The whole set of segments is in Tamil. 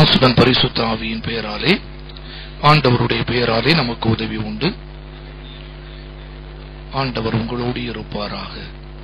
பிதாசுடன் பரிசுத்த ஆவியின் பெயராலே ஆண்டவருடைய பெயராலே நமக்கு உதவி உண்டு ஆண்டவர் உங்களோடு இருப்பாராக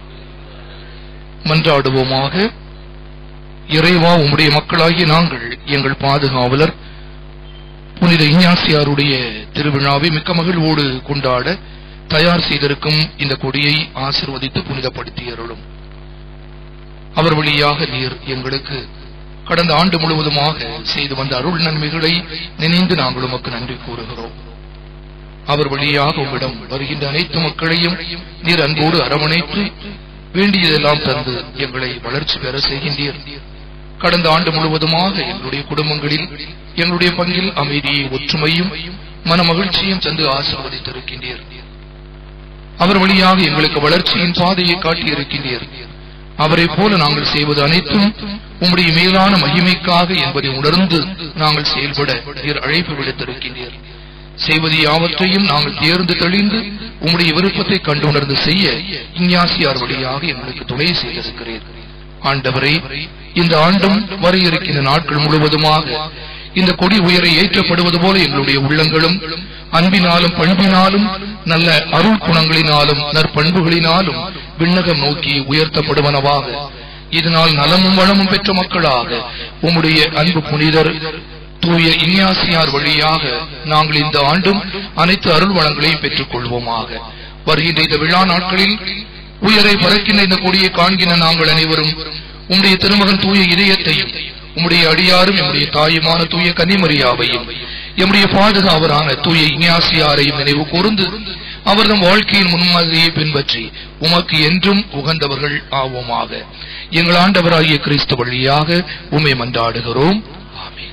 மன்றாடுவோமாக இறைவா உம்முடைய மக்களாகிய நாங்கள் எங்கள் பாதுகாவலர் புனித இஞ்ஞாசியாருடைய திருவிழாவை மிக்க மகிழ்வோடு கொண்டாட தயார் செய்திருக்கும் இந்த கொடியை ஆசிர்வதித்து புனிதப்படுத்தியருளும் அவர் வழியாக நீர் எங்களுக்கு கடந்த ஆண்டு முழுவதுமாக செய்து வந்த அருள் நன்மைகளை நினைந்து நாங்கள் உமக்கு நன்றி கூறுகிறோம் அவர் வழியாக உம்மிடம் வருகின்ற அனைத்து மக்களையும் நீர் அன்போடு அரவணைத்து வேண்டியதெல்லாம் தந்து எங்களை வளர்ச்சி பெற செய்கின்றீர் கடந்த ஆண்டு முழுவதுமாக எங்களுடைய குடும்பங்களில் எங்களுடைய பங்கில் அமைதியை ஒற்றுமையும் மன மகிழ்ச்சியும் தந்து ஆசிர்வதித்திருக்கின்றீர் அவர் வழியாக எங்களுக்கு வளர்ச்சியின் பாதையை காட்டியிருக்கின்றீர் அவரை போல நாங்கள் செய்வது அனைத்தும் உம்முடைய மேலான மகிமைக்காக என்பதை உணர்ந்து நாங்கள் செயல்பட நீர் அழைப்பு விடுத்திருக்கின்றீர் செய்வது யாவற்றையும் நாங்கள் தேர்ந்து தெளிந்து உம்முடைய விருப்பத்தை கண்டு உணர்ந்து செய்ய இஞ்ஞாசியார் வழியாக எங்களுக்கு துணை செய்திருக்கிறீர் ஆண்டவரே இந்த ஆண்டும் வர இருக்கின்ற நாட்கள் முழுவதுமாக இந்த கொடி உயர ஏற்றப்படுவது போல எங்களுடைய உள்ளங்களும் அன்பினாலும் பண்பினாலும் நல்ல அருள் குணங்களினாலும் நற்பண்புகளினாலும் விண்ணகம் நோக்கி உயர்த்தப்படுவனவாக இதனால் நலமும் வளமும் பெற்ற மக்களாக உம்முடைய அன்பு புனிதர் தூய இன்யாசியார் வழியாக நாங்கள் இந்த ஆண்டும் அனைத்து அருள் வளங்களையும் பெற்றுக் கொள்வோமாக வருகின்ற இந்த விழா நாட்களில் உயரை பறக்கின்ற இந்த கொடியை காண்கின்ற நாங்கள் அனைவரும் உம்முடைய திருமகன் தூய இதயத்தையும் உம்முடைய அடியாரும் எம்முடைய தாயுமான தூய கன்னிமரியாவையும் எம்முடைய பாதுகாவரான தூய இஞ்ஞாசியாரையும் நினைவு கூர்ந்து அவர்தம் வாழ்க்கையின் முன்மாதிரியை பின்பற்றி உமக்கு என்றும் உகந்தவர்கள் ஆவோமாக எங்கள் ஆண்டவராகிய கிறிஸ்து வழியாக உமை மன்றாடுகிறோம் ஆமென்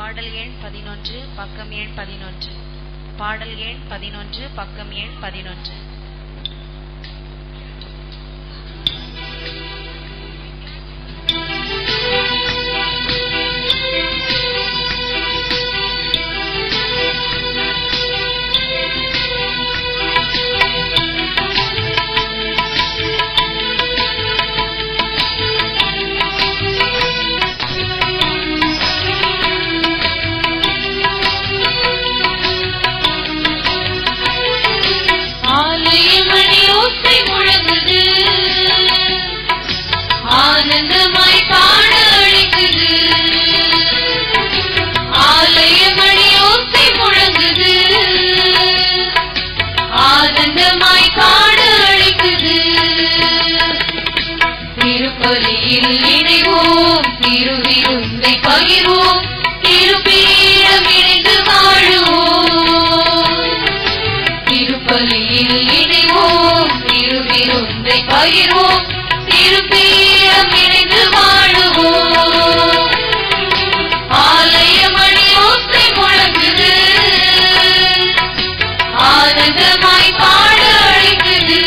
பாடல் எண் பதினொன்று பக்கம் எண் பதினொன்று பாடல் எண் பதினொன்று பக்கம் எண் பதினொன்று ஆலயமணி ஓசை முழங்குது ஆனந்தமாய் பாட அழைக்குது ஆலயமணி ஓசை முழங்குது ஆனந்தமாய் பாட அழைக்குது திருப்பலியில் இணைவோம் திருவிருந்தை பகிர்வோம் திருப்பீடம் இணைந்து வாழுவோம் திருப்பலியில் இணைவோம் திருவிருந்தை பகிர்வோம் திருப்பீடம் இணைந்து வாழுவோம் ஆலயமணி ஓசை முழங்குது ஆனந்தமாய் பாட அழைக்குது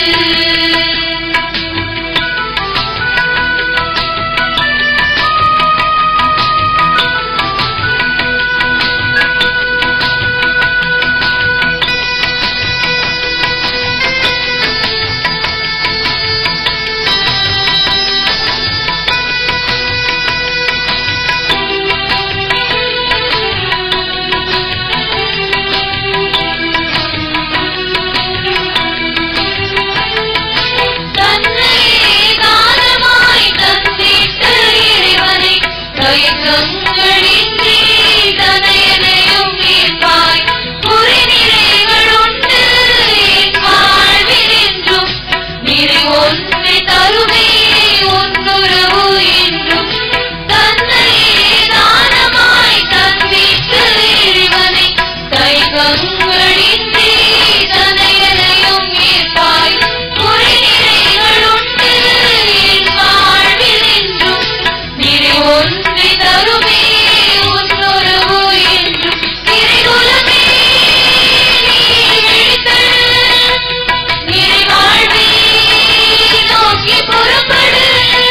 தன்னையே தானமாய் தந்திட்ட இறைவனை தயக்கங்களின்றி தனையனையும் மீட்பாய் குறிநிறைகள் உண்டு என் வாழ்வில் என்றும் நிறைவொன்றை தருவே உன்னுறவு என்றும் தன்னையே தானமாய் தந்திட்ட இறைவனை தயக்கங்களின்றி தனையனையும் மீட்பாய் குறிநிறைகள் உண்டு என் வாழ்வில் என்றும் நிறைவொன்றை தருமே உன்னுறவு என்றும் நிறைகுலமே நீ விழித்தெழு. நிறைவாழ்வை நோக்கி புறப்படு.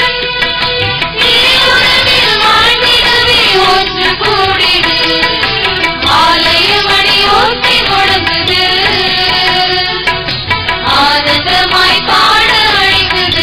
நிறைவுறவில் வாழ்ந்திடவே ஒன்று கூடிடு. ஆலயமணி ஓசை முழங்குது ஆனந்தமாய் பாட அழைக்குது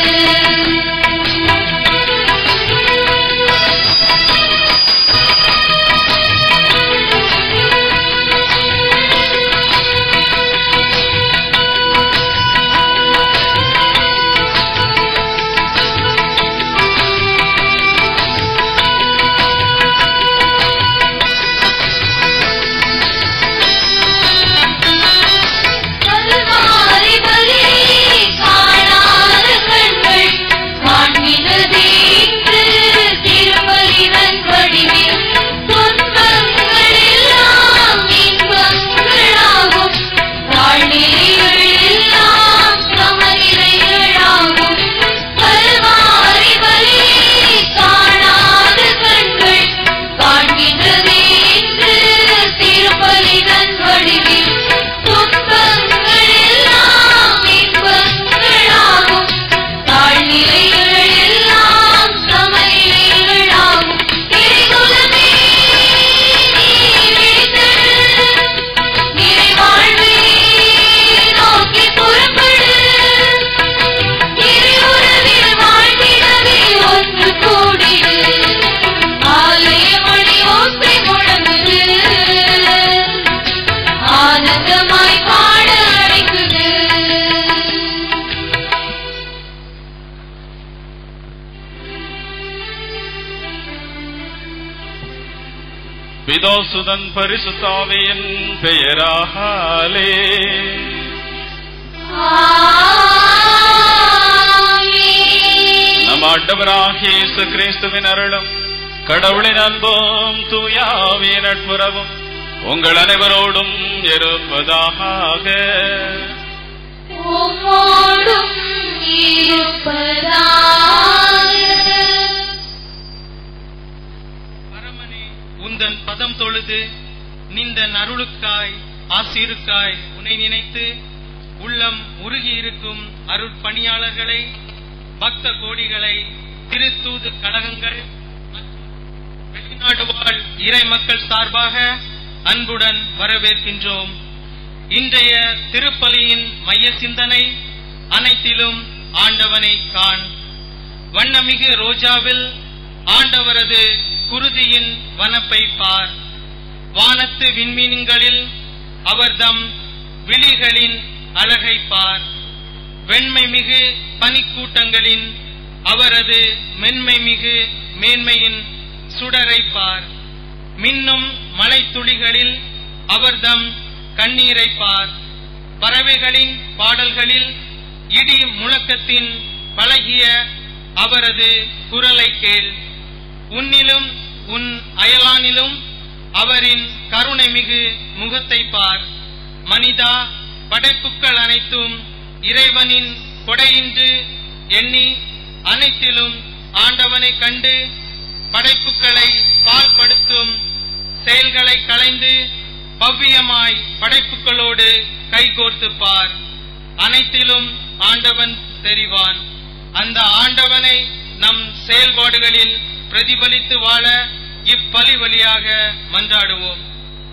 கல்வாரி பலி காணாத கண்கள் காண்கின்றதே இன்று திருப்பலிவன் வடிவில் துன்பங்கள் எல்லாம் இன்பங்களாகும் தாழ்நிலைகள் எல்லாம் சமநிலைகளாகும் கல்வாரி பலி காணாத கண்கள் காண்கின்றதே இன்று திருப்பலிவன் வடிவில் துன்பங்கள் எல்லாம் இன்பங்களாகும் தாழ்நிலைகள் எல்லாம் சமநிலைகளாகும் திரிகுலமே நீ விழித்தெழு. நிறைவாழ்வை நோக்கி புறப்படு. திருவுறவில் வாழ்ந்திடவே ஒன்று கூடிடு. ஆலயமணி ஓசை முழங்குது ஆனந்தமாய் பாட அழைக்குது பிதோசுதன் பரிசுத்தாவியின் பெயராலே ஆமென். நம் ஆண்டவராகிய இயேசு கிறிஸ்துவின் அருளும் கடவுளின் அன்பும் தூயாவிய நட்புறவும் உங்கள் அனைவரோடும் இருப்பதாக உம்மோடும் இருப்பதாக பரமனே உந்தன் பதம் தொழுது நின்ற நருளுக்காய் ஆசீருக்காய் உன்னை நினைத்து உள்ளம் உருகியிருக்கும் அருட்பணியாளர்களை பக்த கோடிகளை திருத்தூது கழகங்கள் மற்றும் வெளிநாடு வாழ் இறை மக்கள் சார்பாக அன்புடன் வரவேற்கின்றோம் இன்றைய திருப்பலியின் மைய சிந்தனை அனைத்திலும் ஆண்டவனை காண் வண்ணமிகு ரோஜாவில் ஆண்டவரது குருதியின் வனப்பை பார் வானத்து விண்மீன்களில் அவர்தம் விழிகளின் அழகை பார் வெண்மை மிகு பனிக்கூட்டங்களின் அவரது மென்மை மிகு மேன்மையின் சுடரை பார் மின்னும் மலைத்துளிகளில் அவர்தம் கண்ணீரை பார் பறவைகளின் பாடல்களில் இடி முழக்கத்தின் பழகிய அவரது குரலை கேள் உன்னிலும் உன் அயலானிலும் அவரின் கருணை மிகு முகத்தை பார் மனிதா படைப்புக்கள் அனைத்தும் இறைவனின் கொடையின்று எண்ணி அனைத்திலும் ஆண்டவனை கண்டு படைப்புக்களை பால்படுத்தும் செயல்களை களைந்து பவ்யமாய் படைப்புகளோடு கைகோர்த்து பார் அனைத்திலும் ஆண்டவன் தெரிவான் அந்த ஆண்டவனை நம் செயல்பாடுகளில் பிரதிபலித்து வாழ இப்பலி வழியாக மன்றாடுவோம்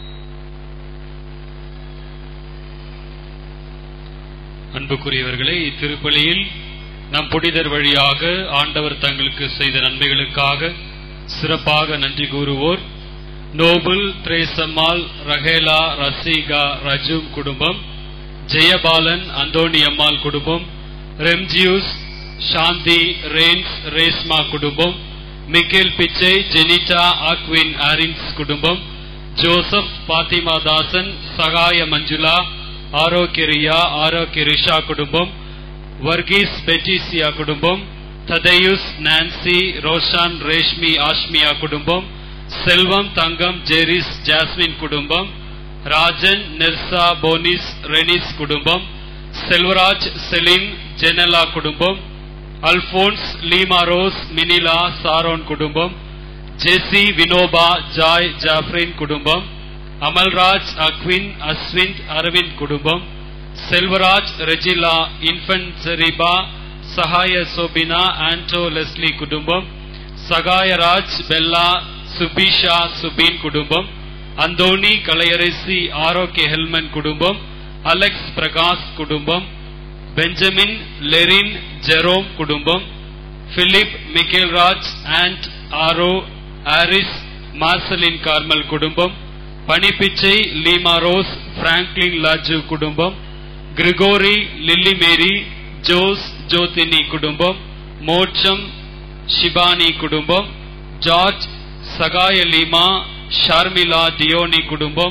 அன்புக்குரியவர்களே இத்திருப்பலியில் நம் புனிதர் வழியாக ஆண்டவர் தங்களுக்கு செய்த நன்மைகளுக்காக சிறப்பாக நன்றி கூறுவோர் நோபல் திரேசம்மாள் ரஹேலா ரசீகா ரஜூம் குடும்பம் ஜெயபாலன் அந்தோணி அம்மாள் குடும்பம் ரெம்ஜியூஸ் சாந்தி ரேன்ஸ் ரேஸ்மா குடும்பம் மிக்கேல் பிச்சை ஜெனிட்டா ஆக்வின் ஆரின்ஸ் குடும்பம் ஜோசப் பாத்திமா தாசன் சகாய மஞ்சுளா ஆரோக்கியரியா ஆரோக்கியரிஷா குடும்பம் வர்கீஸ் பெட்டிசியா குடும்பம் ததயுஸ் நான்சி ரோஷான் ரேஷ்மி ஆஷ்மியா குடும்பம் செல்வம் தங்கம் ஜெரிஸ் ஜாஸ்மின் குடும்பம் ராஜன் நெர்சா போனிஸ் ரெனிஸ் குடும்பம் செல்வராஜ் செலின் ஜெனலா குடும்பம் Alphonse Leema Rose Minila Sharon குடும்பம் ஜெசி வினோபா ஜாய் ஜாஃப்ரின் குடும்பம் அமல்ராஜ் அக்வின் அஸ்வின் அரவிந்த் குடும்பம் செல்வராஜ் ரெஜிலா இன்ஃபன்ட் செரிபா சகாய சோபினா ஆண்டோ லெஸ்லி குடும்பம் சகாயராஜ் பெல்லா சுபிஷா சுபீன் குடும்பம் அந்தோனி கலையரசி ஆரோக்கிய ஹெல்மன் குடும்பம் அலெக்ஸ் பிரகாஷ் குடும்பம் பெஞ்சமின் லெரின் ஜெரோம் குடும்பம் Philip Michaelraj and Aro Aris Marcellin Carmel குடும்பம் பனிப்பிச்சை லீமா ரோஸ் பிராங்க்லின் லாஜு குடும்பம் Gregory Lilly Mary Jose Jothini குடும்பம் மோட்சம் ஷிபானி குடும்பம் ஜார்ஜ் சகாய லீமா ஷார்மிளா டியோனி குடும்பம்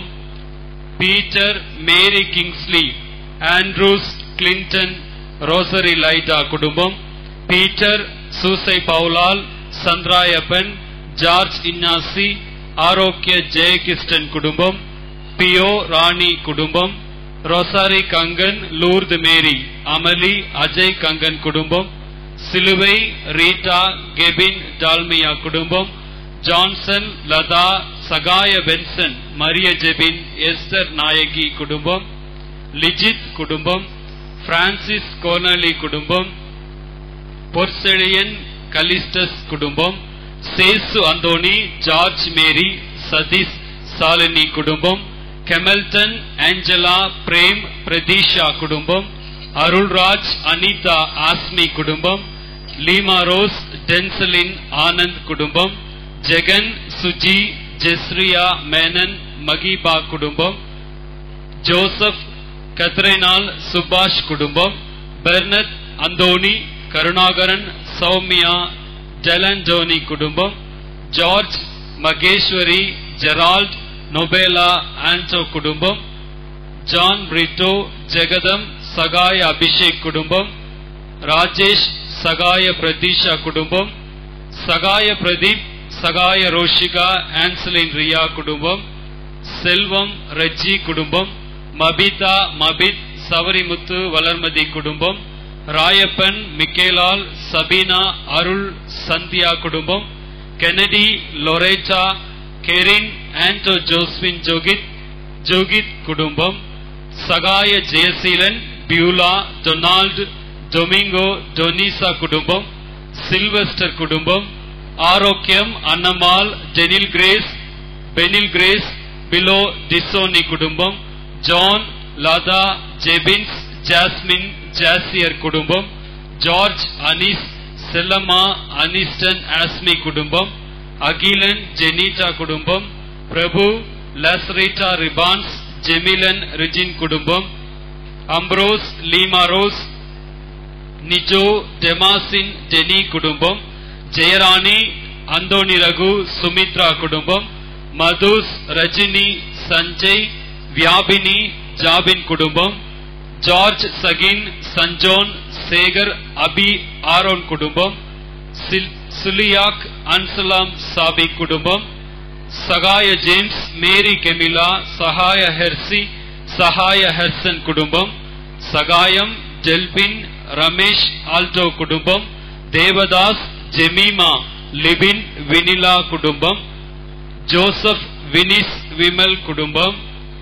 Peter Mary Kingsley Andrews Clinton Rosary Laida குடும்பம் பீட்டர் சூசை பவுலால் சந்திராயப்பன் ஜார்ஜ் இன்னாசி ஆரோக்கிய ஜெயகிருஷ்ணன் குடும்பம் பியோ ராணி குடும்பம் ரொசாரி கங்கன் லூர்து மேரி அமலி அஜய் கங்கன் குடும்பம் சிலுவை ரீட்டா கெபின் டால்மியா குடும்பம் Johnson Latha Sagaya Benson Mariya Jebin Esther Nayagi குடும்பம் லிஜித் குடும்பம் பிரான்சிஸ் கோனலி குடும்பம் பொர்செழியன் கலிஸ்டஸ் குடும்பம் Sesu Anthony George Mary Sathish Shalini குடும்பம் கெமல்டன் ஆஞ்சலா பிரேம் பிரதீஷா குடும்பம் அருள்ராஜ் அனிதா ஆஸ்மி குடும்பம் லீமா ரோஸ் டென்சலின் ஆனந்த் குடும்பம் ஜெகன் சுஜி ஜெஸ்ரியா மேனன் மகிபா குடும்பம் ஜோசப் கத்ரினால் சுபாஷ் குடும்பம் பெர்னத் அந்தோணி கருணாகரன் சௌமியா டெலன்டோனி குடும்பம் ஜார்ஜ் மகேஸ்வரி ஜெரால்ட் நொபேலா ஆண்டோ குடும்பம் ஜான் பிரிட்டோ ஜெகதம் சகாய அபிஷேக் குடும்பம் ராஜேஷ் சகாய பிரதீஷா குடும்பம் சகாய பிரதீப் சகாய ரோஷிகா ஆன்சலின் ரியா குடும்பம் செல்வம் ரஜி குடும்பம் மபிதா மபித் சவரிமுத்து வளர்மதி குடும்பம் ராயப்பன் மிக்கேலால் சபீனா அருள் சந்தியா குடும்பம் Kennedy Loretta Kerin Anto Josephine Jogith Jogith குடும்பம் Sagaya Jayaseelan Beulah Donald Domingo Donisa குடும்பம் சில்வஸ்டர் குடும்பம் ஆரோக்கியம் அன்னமால் டெனில் கிரேஸ் பெனில் கிரேஸ் பிலோ டிசோனி குடும்பம் ஜான் லதா ஜெபின்ஸ் ஜாஸ்மின் ஜாசியர் குடும்பம் ஜார்ஜ் அனிஸ் செல்லம்மா அனிஸ்டன் ஆஸ்மி குடும்பம் அகிலன் ஜெனீட்டா குடும்பம் பிரபு லஸ்ரீட்டா ரிபான்ஸ் ஜெமிலன் ரிஜின் குடும்பம் அம்ப்ரோஸ் லீமா ரோஸ் நிஜோ டெமாசின் டெனி குடும்பம் ஜெயராணி அந்தோணி ரகு சுமித்ரா குடும்பம் மதுஸ் ரஜினி சஞ்சய் வியாபினி ஜாபின் குடும்பம் ஜார்ஜ் சகின் சஞ்சோன் சேகர் அபி ஆரோன் குடும்பம் சில்- சுலியாக் அன்சலாம் சாபி குடும்பம் சகாய ஜேம்ஸ் மேரி கெமிலா சகாய ஹெர்சி சகாய ஹெர்சன் குடும்பம் சகாயம் டெல்பின் ரமேஷ் ஆல்டோ குடும்பம் தேவதாஸ் ஜெமீமா லிபின் வினிலா குடும்பம் ஜோசப் வினிஸ் விமல் குடும்பம்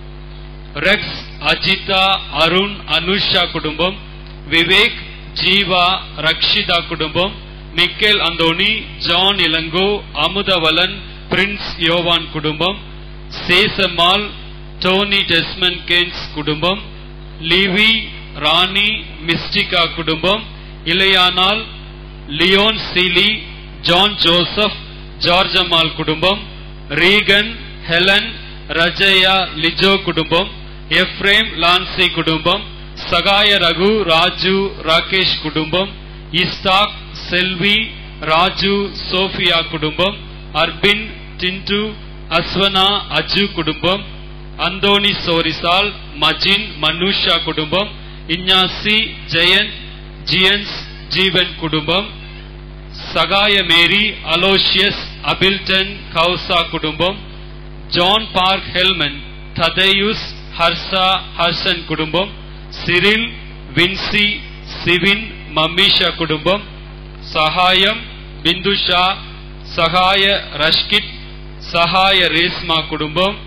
ரெக்ஸ் அஜிதா அருண் அனுஷா குடும்பம் விவேக் ஜீவா ரக்ஷிதா குடும்பம் Michael Anthony John Ilango Amudhavalan Prince Yovan குடும்பம் சேசம்மாள் டோனி டெஸ்மன் கேன்ஸ் குடும்பம் லிவி ராணி மிஸ்டிகா குடும்பம் Ilaiyanal Leon Seeli John Joseph George Ammal குடும்பம் ரீகன் ஹெலன் ரஜயா லிஜோ குடும்பம் எஃப்ரேம் லான்சி குடும்பம் சகாய ரகு ராஜு ராகேஷ் குடும்பம் இஸ்தாக் செல்வி ராஜு சோஃபியா குடும்பம் அர்பின் டின்டு அஸ்வனா அஜு குடும்பம் அந்தோனி சோரிசால் மஜின் மனுஷா குடும்பம் இஞ்ஞாசி ஜெயன் ஜியன்ஸ் ஜீவன் குடும்பம் சகாய மேரி அலோஷியஸ் அபில்டன் கௌசா குடும்பம் John Park Helman Thaddeus Harsha Harshan குடும்பம் சிரில் வின்சி சிவின் மம்மிஷா குடும்பம் சகாயம் பிந்துஷா சகாய ரஷ்கிட் சகாய ரேஸ்மா குடும்பம்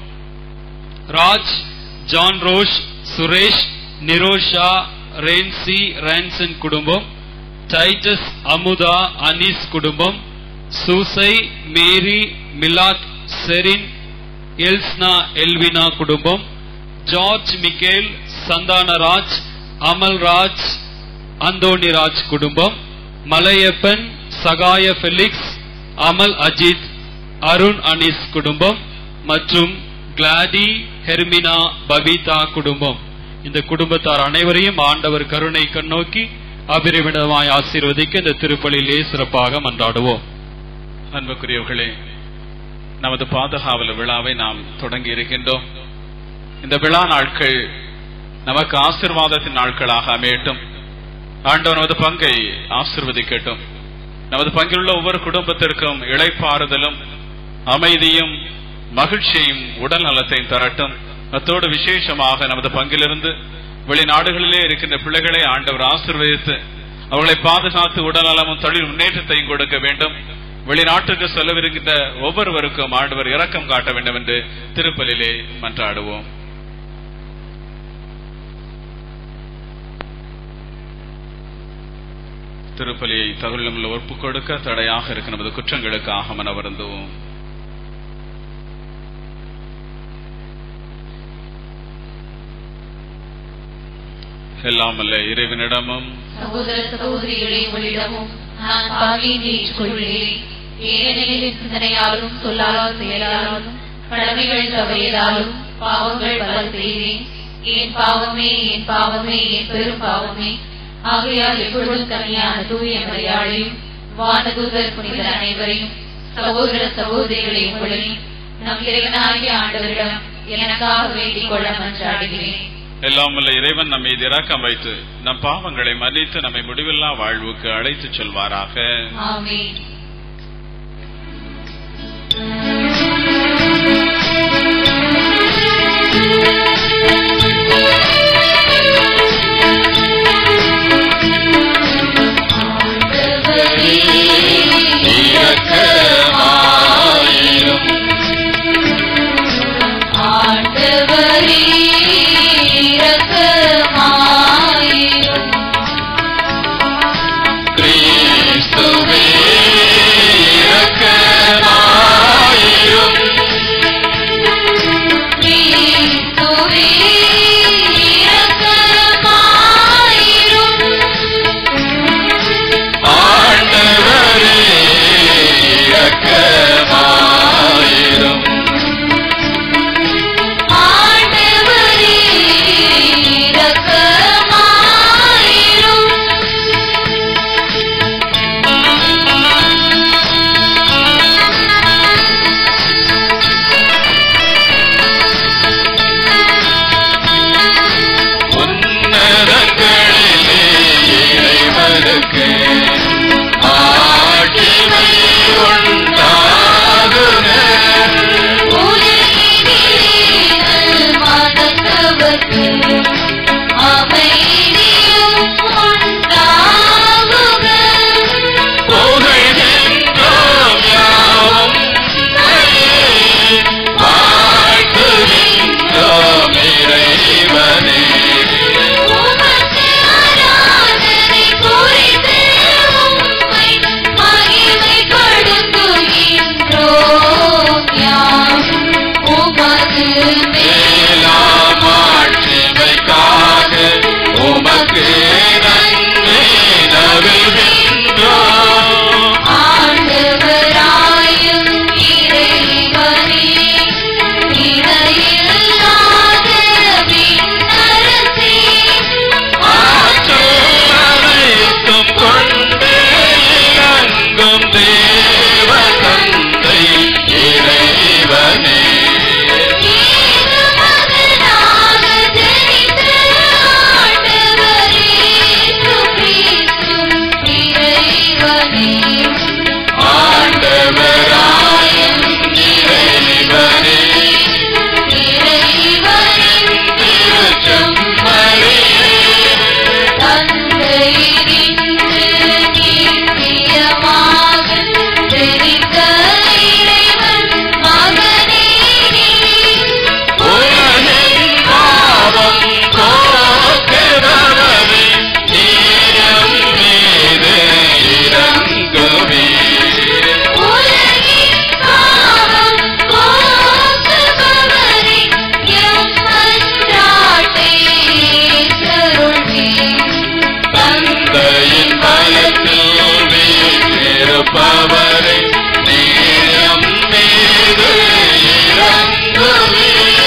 ராஜ் ஜான் ரோஷ் சுரேஷ் நிரோஷா ரேன்சி ரேன்சன் குடும்பம் டைட்டஸ் அமுதா அனீஸ் குடும்பம் சூசை மேரி மிலாத் செரின் எல்ஸ்னா எல்வினா குடும்பம் ஜார்ஜ் மிக்கேல் சந்தானராஜ் அமல்ராஜ் அந்தோணிராஜ் குடும்பம் மலையப்பன் சகாய ஃபெலிக்ஸ் அமல் அஜித் அருண் அனிஸ் குடும்பம் மற்றும் கிளாடி ஹெர்மினா பபிதா குடும்பம் இந்த குடும்பத்தார் அனைவரையும் ஆண்டவர் கருணை கண்ணோக்கி அபிரிமிடமாய் ஆசீர்வதிக்க இந்த திருப்பலியிலே சிறப்பாக மன்றாடுவோம் அன்புக்குரியவர்களே நமது பாதுகாவல விழாவை நாம் தொடங்கி இருக்கின்றோம் இந்த விழா நாட்கள் நமக்கு ஆசிர்வாதத்தின் நாட்களாக அமையட்டும் ஆண்டவர் நமது பங்கை ஆசிர்வதிக்கட்டும் நமது பங்கிலுள்ள ஒவ்வொரு குடும்பத்திற்கும் இளைப்பாறுதலும் அமைதியும் மகிழ்ச்சியும் உடல் நலத்தையும் தரட்டும் அத்தோடு விசேஷமாக நமது பங்கிலிருந்து வெளிநாடுகளிலே இருக்கின்ற பிள்ளைகளை ஆண்டவர் ஆசிர்வதித்து அவர்களை பாதுகாத்து உடல்நலமும் தொழில் முன்னேற்றத்தையும் கொடுக்க வேண்டும் வெளிநாட்டுக்கு செல்லவிருக்கின்ற ஒவ்வொருவருக்கும் ஆண்டவர் இரக்கம் காட்ட வேண்டும் என்று திருப்பலிலே மன்றாடுவோம் திருப்பலியை தகுள்ளமுள்ள ஒப்புக் கொடுக்க தடையாக இருக்க நமது குற்றங்களுக்காக மனவருந்துவோம் எல்லாம் அல்ல இறைவனிடமும் சகோதர சகோதரிகளே உங்களிடமும் நான் பாவியை ஏற்றுக்கொள்கிறேன் ஏனெனில் என் சிந்தனையாலும் சொல்லாலும் செயலாலும் கடமைகள் தவறியதாலும் பாவங்கள் பல செய்தேன் என் பாவமே என் பாவமே என் பெரும் பாவமே ஆகையால் எப்பொழுதும் தனியான தூய மறையாளையும் வானதூதர் புனிதர் அனைவரையும் சகோதர சகோதரிகளை உங்களையும் நம் இறைவனாகிய ஆண்டவரிடம் எனக்காக வேண்டிக் கொள்ள மன்றாடுகிறேன் எல்லாம் வல்ல இறைவன் நம்மை இரக்கம் வைத்து நம் பாவங்களை மன்னித்து நம்மை முடிவில்லா வாழ்வுக்கு அழைத்துச் செல்வாராக ஆமென் இரக்கமாயிரும் இருப்பவரை நேரம் மீது இறங்குமே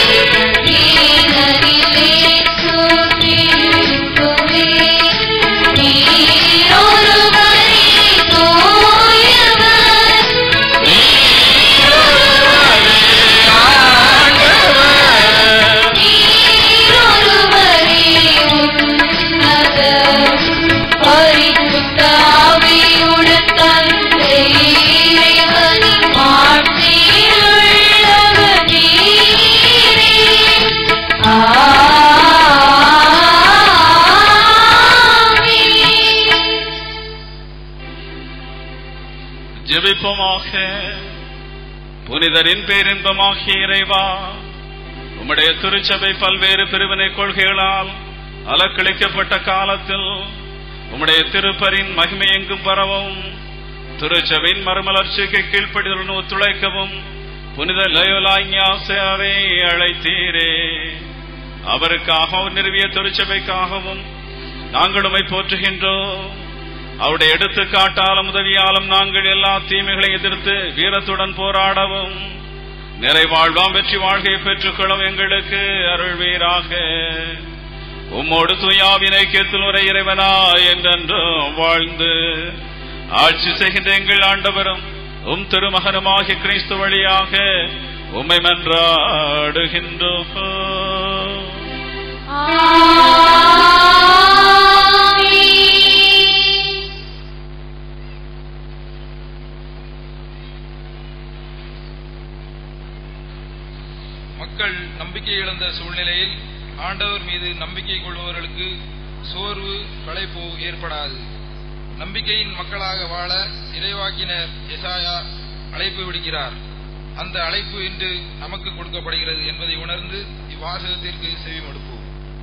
ஜெபிப்போமாக புனிதரின் பேரின்பமாகிய இறைவா உம்முடைய திருச்சபை பல்வேறு பிரிவினை கொள்கைகளால் அலக்களிக்கப்பட்ட காலத்தில் உம்முடைய திருப்பரின் மகிமை எங்கும் பரவும் திருச்சபையின் மறுமலர்ச்சிக்கு கீழ்ப்படிதலுடன் ஒத்துழைக்கவும் புனித லயோலாஞாசையாரை அழைத்தீரே அவருக்காகவும் நிறுவிய திருச்சபைக்காகவும் நாங்கள் உம்மை போற்றுகின்றோம் அவருடைய எடுத்துக்காட்டாலும் உதவியாலும் நாங்கள் எல்லா தீமைகளை எதிர்த்து வீரத்துடன் போராடவும் நிறைவாழ்வாம் வெற்றி வாழ்க்கையை பெற்றுக்கொள்ளும் எங்களுக்கு அருள்வீராக உம்மோடு துயாவினை கேத்தில் உரை இறைவனா என்றென்றும் வாழ்ந்து ஆட்சி செய்கின்ற எங்கள் ஆண்டவரும் உம் திருமகனுமாகிய கிறிஸ்து வழியாக உம்மை மன்றாடுகின்றோம் மக்கள் நம்பிக்கை இழந்த சூழ்நிலையில் ஆண்டவர் மீது நம்பிக்கை கொள்பவர்களுக்கு சோர்வு களைப்பு ஏற்படாது நம்பிக்கையின் மக்களாக வாழ இறைவாக்கினர் எசாயா அழைப்பு விடுக்கிறார் அந்த அழைப்பு இன்று நமக்கு கொடுக்கப்படுகிறது என்பதை உணர்ந்து இவ்வாசகத்திற்கு செவி மடுப்போம்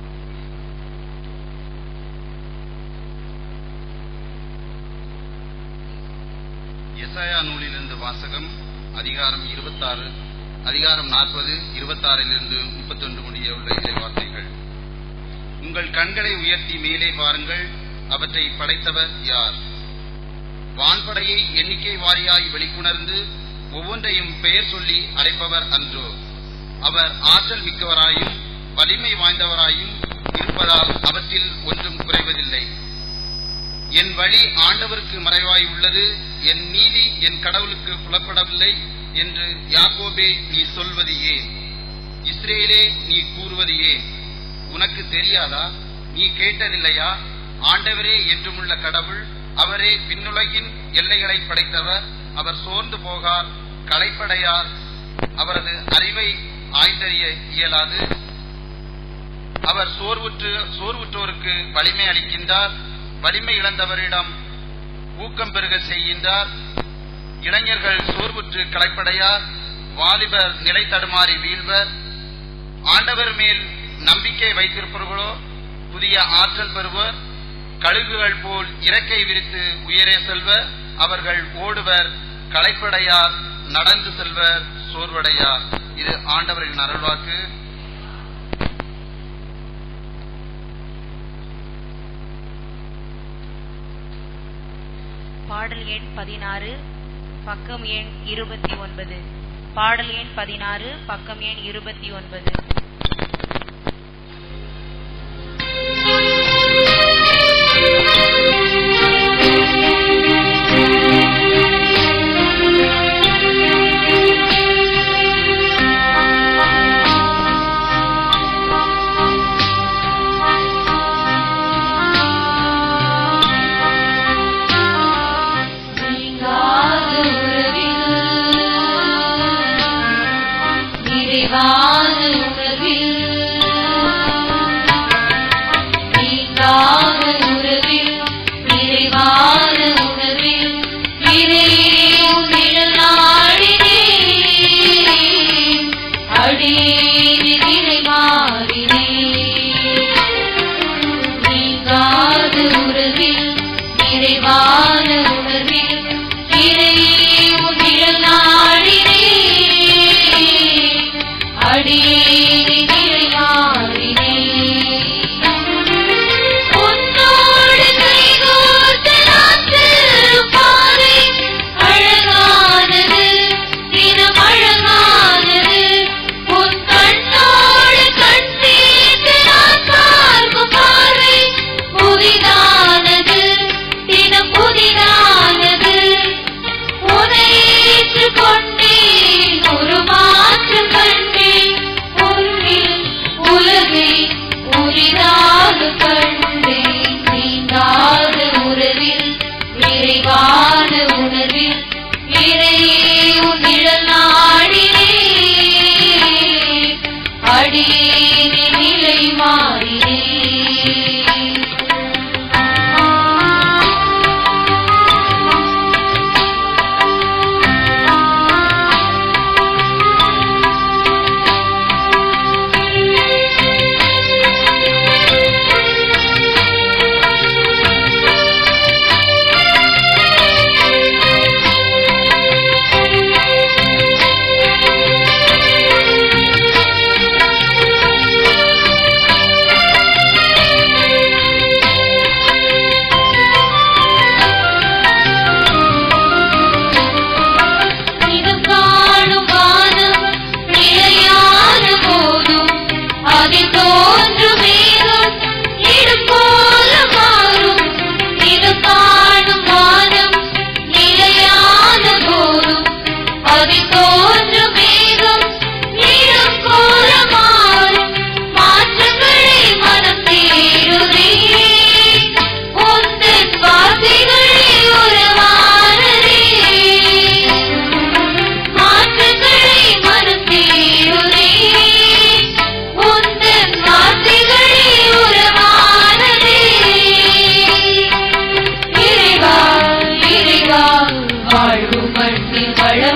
எசாயா நூலிலிருந்து வாசகம் அதிகாரம் இருபத்தாறு அதிகாரம் நாற்பது இருபத்தாறிலிருந்து முப்பத்தொன்று முடிய உள்ள இறை வார்த்தைகள் உங்கள் கண்களை உயர்த்தி மேலே பாருங்கள் அவற்றை படைத்தவர் யார் வான்படையை எண்ணிக்கை வாரியாய் வெளிக்குணர்ந்து ஒவ்வொன்றையும் பெயர் சொல்லி அழைப்பவர் அன்றோ அவர் ஆற்றல் மிக்கவராயும் வலிமை வாய்ந்தவராயும் இருப்பதால் அவற்றில் ஒன்றும் குறைவதில்லை என் வழி ஆண்டவருக்கு மறைவாய் உள்ளது என் நீதி என் கடவுளுக்கு புலப்படவில்லை என்று யாக்கோபே நீ சொல்வது ஏன் இஸ்ரேலே நீ கூறுவது ஏன் உனக்கு தெரியாதா நீ கேட்டதில்லையா ஆண்டவரே என்றுமுள்ள கடவுள் அவரே விண்ணுலகின் எல்லைகளை படைத்தவர் அவர் சோர்ந்து போகார் களைப்படையார் அவரது அறிவை ஆய்ந்தறிய இயலாது அவர் சோர்வுற்று சோர்வுற்றோருக்கு வலிமை அளிக்கின்றார் வலிமை இழந்தவரிடம் ஊக்கம் பெருக செய்கின்றார் இளைஞர்கள் சோர்வுற்று களைப்படையார் வாலிபர் நிலை தடுமாறி வீழ்வர் ஆண்டவர் மேல் நம்பிக்கை வைத்திருப்பவர்களோ புதிய ஆற்றல் பெறுவர் கழுகுகள் போல் இறக்கை விரித்து உயரே செல்வர் அவர்கள் ஓடுவர் களைப்படையார் நடந்து செல்வர் சோர்வடையார் இது ஆண்டவரின் அருள்வாக்கு பாடல் எண் பதினாறு பக்கம் எண் இருபத்தி ஒன்பது பாடல் எண் பதினாறு பக்கம் எண் இருபத்தி ஒன்பது நிறைவான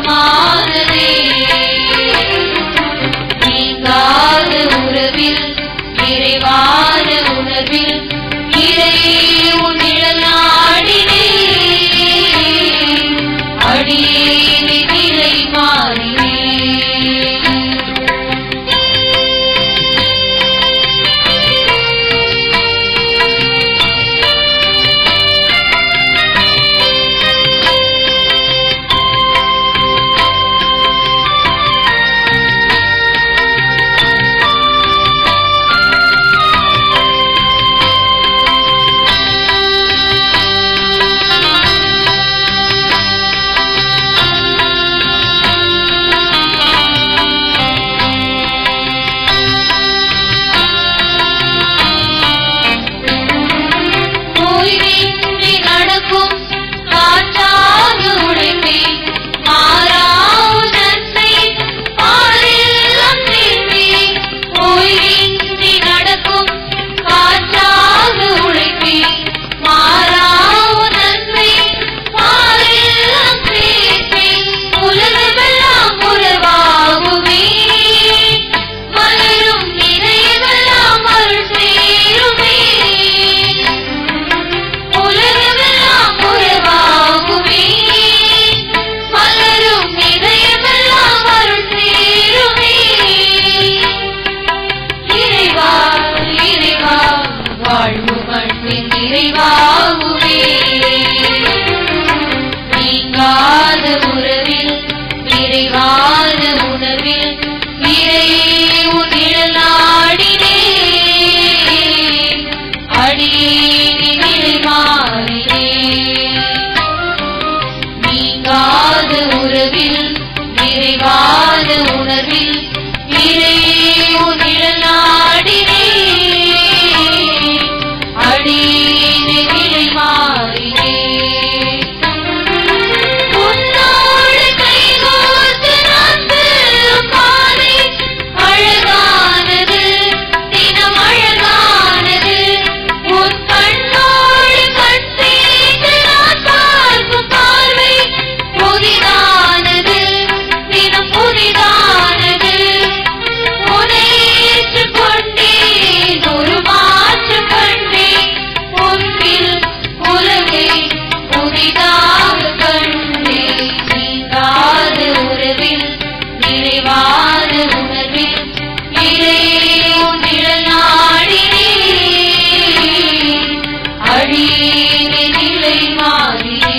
இதமானதே நீங்காத உறவில் நிறைவான உணர்வில் இறையே உன் நிழல் நாடினே அடியேனை நிலை மாறினே ஓய்வின்றி நடக்கும் காற்றாக உழைப்பேன் மாறாவு நன்மை பாரெல்லாம் சேர்ப்பேன் ஓய்வின்றி நடக்கும் காற்றாக உழைப்பேன் மாறாவு நன்மை பாரெல்லாம் சேர்ப்பேன் உலகமெல்லாம் உறவாகுமே மலரும் இதயமெல்லாம் அருள் சேருமே உலகமெல்லாம் உறவாகுமே மலரும் இதயமெல்லாம் அருள் சேருமே இறைவா இறைவா வாழ்வு மண்ணின் நிறைவாகுமே நீங்காத உறவில் நிறைவான உணர்வில் இறையே உன் நிழல் நாடினே அடியேனி நிலை மாறினே நீங்காத உறவில் நிறைவான உணர்வில் இறையே உன் நிழல் நாடினே அடியேனி நிலை மாறினே உன்னோடு கைகோர்த்து நான் செல்லும் பாதை அழகானது தினம் அழகானது உன் கண்ணோடு கண் சேர்த்து நான் பார்க்கும் பார்வை புதிதானது தினம் புதிதானது உன்னை ஏற்றுக்கொண்டேன் ஒரு மாற்றம் கண்டேன் உன்னில் உலகை புதிதாக கண்டேன் நீங்காத உறவில் நிறைவான உணர்வில் இறையே உன் நிழல் நாடினே அடியேனே நிலை மாறினே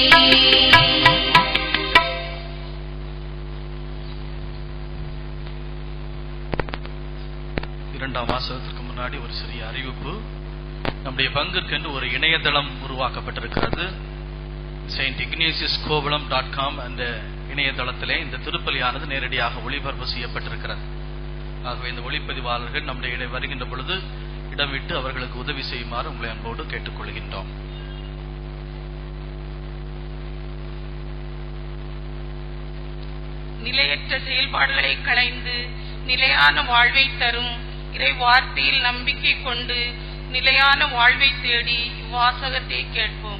இரண்டாம் வாசகத்திற்கு முன்னாடி ஒரு சிறிய அறிவிப்பு நம்முடைய பங்கிற்கென்று ஒரு இணையதளம் உருவாக்கப்பட்டிருக்கிறது Saint Ignatius Kovalam dot com என்ற இணையதளத்திலே இந்த திருப்பலியானது நேரடியாக ஒளிபரப்பு செய்யப்பட்டிருக்கிறது ஆகவே இந்த ஒளிப்பதிவாளர்கள் நம்முடைய இடை வருகின்ற பொழுது இடம் விட்டு அவர்களுக்கு உதவி செய்யுமாறு உங்களை அன்போடு கேட்டுக்கொள்கின்றோம் நிலையற்ற செயல்பாடுகளை களைந்து நிலையான வாழ்வை தரும் இறை வார்த்தையில் நம்பிக்கை கொண்டு நிலையான வாழ்வை தேடி இவ்வாசகத்தை கேட்போம்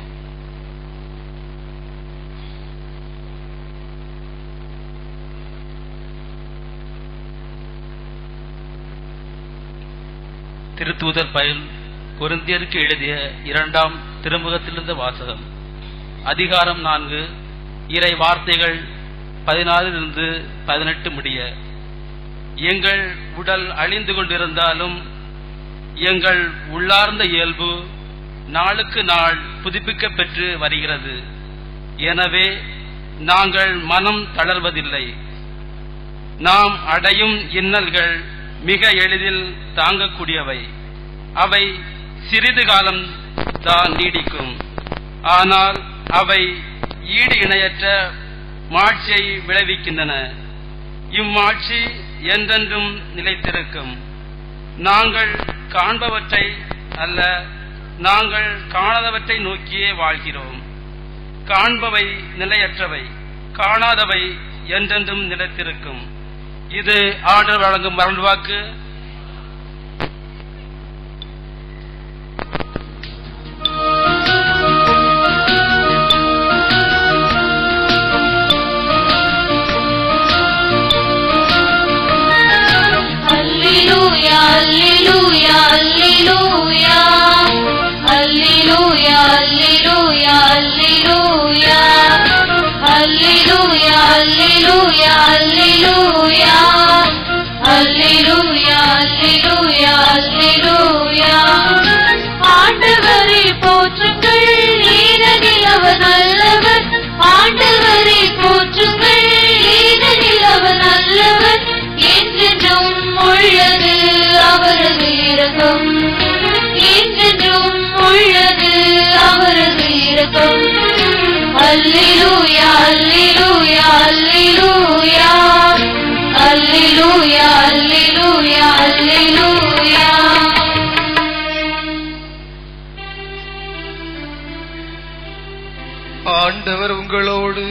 திருத்தூதர் பயல் கொரிந்தியருக்கு எழுதிய இரண்டாம் திருமுகத்திலிருந்த வாசகம் அதிகாரம் நான்கு இறை வார்த்தைகள் பதினாறிலிருந்து பதினெட்டு முடிய எங்கள் உடல் அழிந்து கொண்டிருந்தாலும் எங்கள் உள்ளார்ந்த இயல்பு நாளுக்கு நாள் புதுப்பிக்கப் பெற்று வருகிறது எனவே நாங்கள் மனம் தளர்வதில்லை நாம் அடையும் இன்னல்கள் மிக எளிதில் தாங்கக்கூடியவை அவை சிறிது காலம் தான் நீடிக்கும் ஆனால் அவை ஈடு இணையற்ற மாட்சியை விளைவிக்கின்றன இம்மாட்சி என்றென்றும் நிலைத்திருக்கும் நாங்கள் காண்பவற்றை அல்ல நாங்கள் காணாதவற்றை நோக்கியே வாழ்கிறோம் காண்பவை நிலையற்றவை காணாதவை என்றென்றும் நிலைத்திருக்கும் இது ஆண்டவர் வழங்கும் மரண்வாக்கு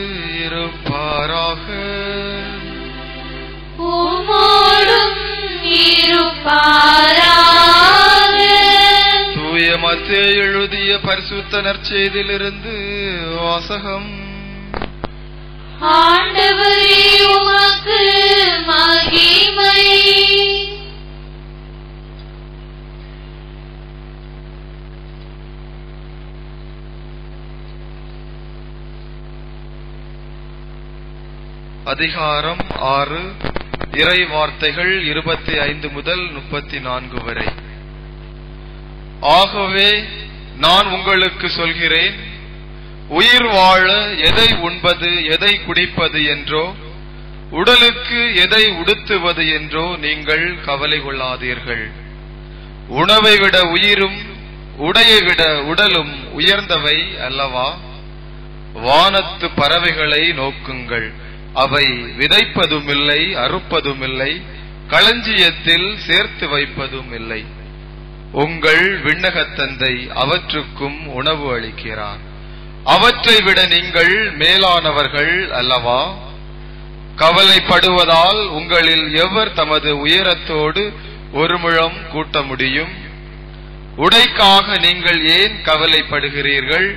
இருப்பாராக உம்மோடும் இருப்பாராக தூய மத்தே எழுதிய பரிசுத்த நற்செய்தியிலிருந்து வாசகம் ஆண்டவரே உமக்கு மகிமை அதிகாரம் ஆறு இறை வார்த்தைகள் இருபத்தி ஐந்து முதல் முப்பத்தி நான்கு வரை ஆகவே நான் உங்களுக்கு சொல்கிறேன் உயிர் வாழ எதை உண்பது எதை குடிப்பது என்றோ உடலுக்கு எதை உடுத்துவது என்றோ நீங்கள் கவலை கொள்ளாதீர்கள் உணவை விட உயிரும் உடையை விட உடலும் உயர்ந்தவை அல்லவா வானத்து பறவைகளை நோக்குங்கள் அவை விதைப்பதும் இல்லை அறுப்பதும் இல்லை களஞ்சியத்தில் சேர்த்து வைப்பதும் இல்லை உங்கள் விண்ணகத் தந்தை அவற்றுக்கும் உணவு அளிக்கிறார் அவற்றை விட நீங்கள் மேலானவர்கள் அல்லவா கவலைப்படுவதால் உங்களில் எவர் தமது உயரத்தோடு ஒரு முழம் கூட்ட முடியும் உடைக்காக நீங்கள் ஏன் கவலைப்படுகிறீர்கள்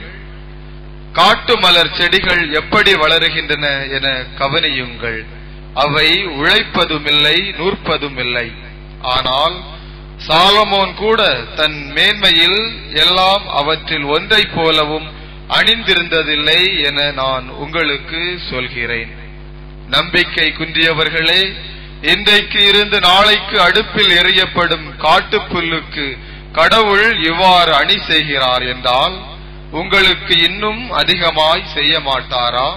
காட்டு மலர் செடிகள் எப்படி வளருகின்றன என கவனியுங்கள் அவை உழைப்பதுமில்லை நூற்பதுமில்லை ஆனால் சாலமோன் கூட தன் மேன்மையில் எல்லாம் அவற்றில் ஒன்றைப் போலவும் அணிந்திருந்ததில்லை என நான் உங்களுக்கு சொல்கிறேன் நம்பிக்கை குன்றியவர்களே இன்றைக்கு இருந்து நாளைக்கு அடுப்பில் எறியப்படும் காட்டுப்புல்லுக்கு கடவுள் இவ்வாறு அணி செய்கிறார் என்றால் உங்களுக்கு இன்னும் அதிகமாய் செய்ய மாட்டாரா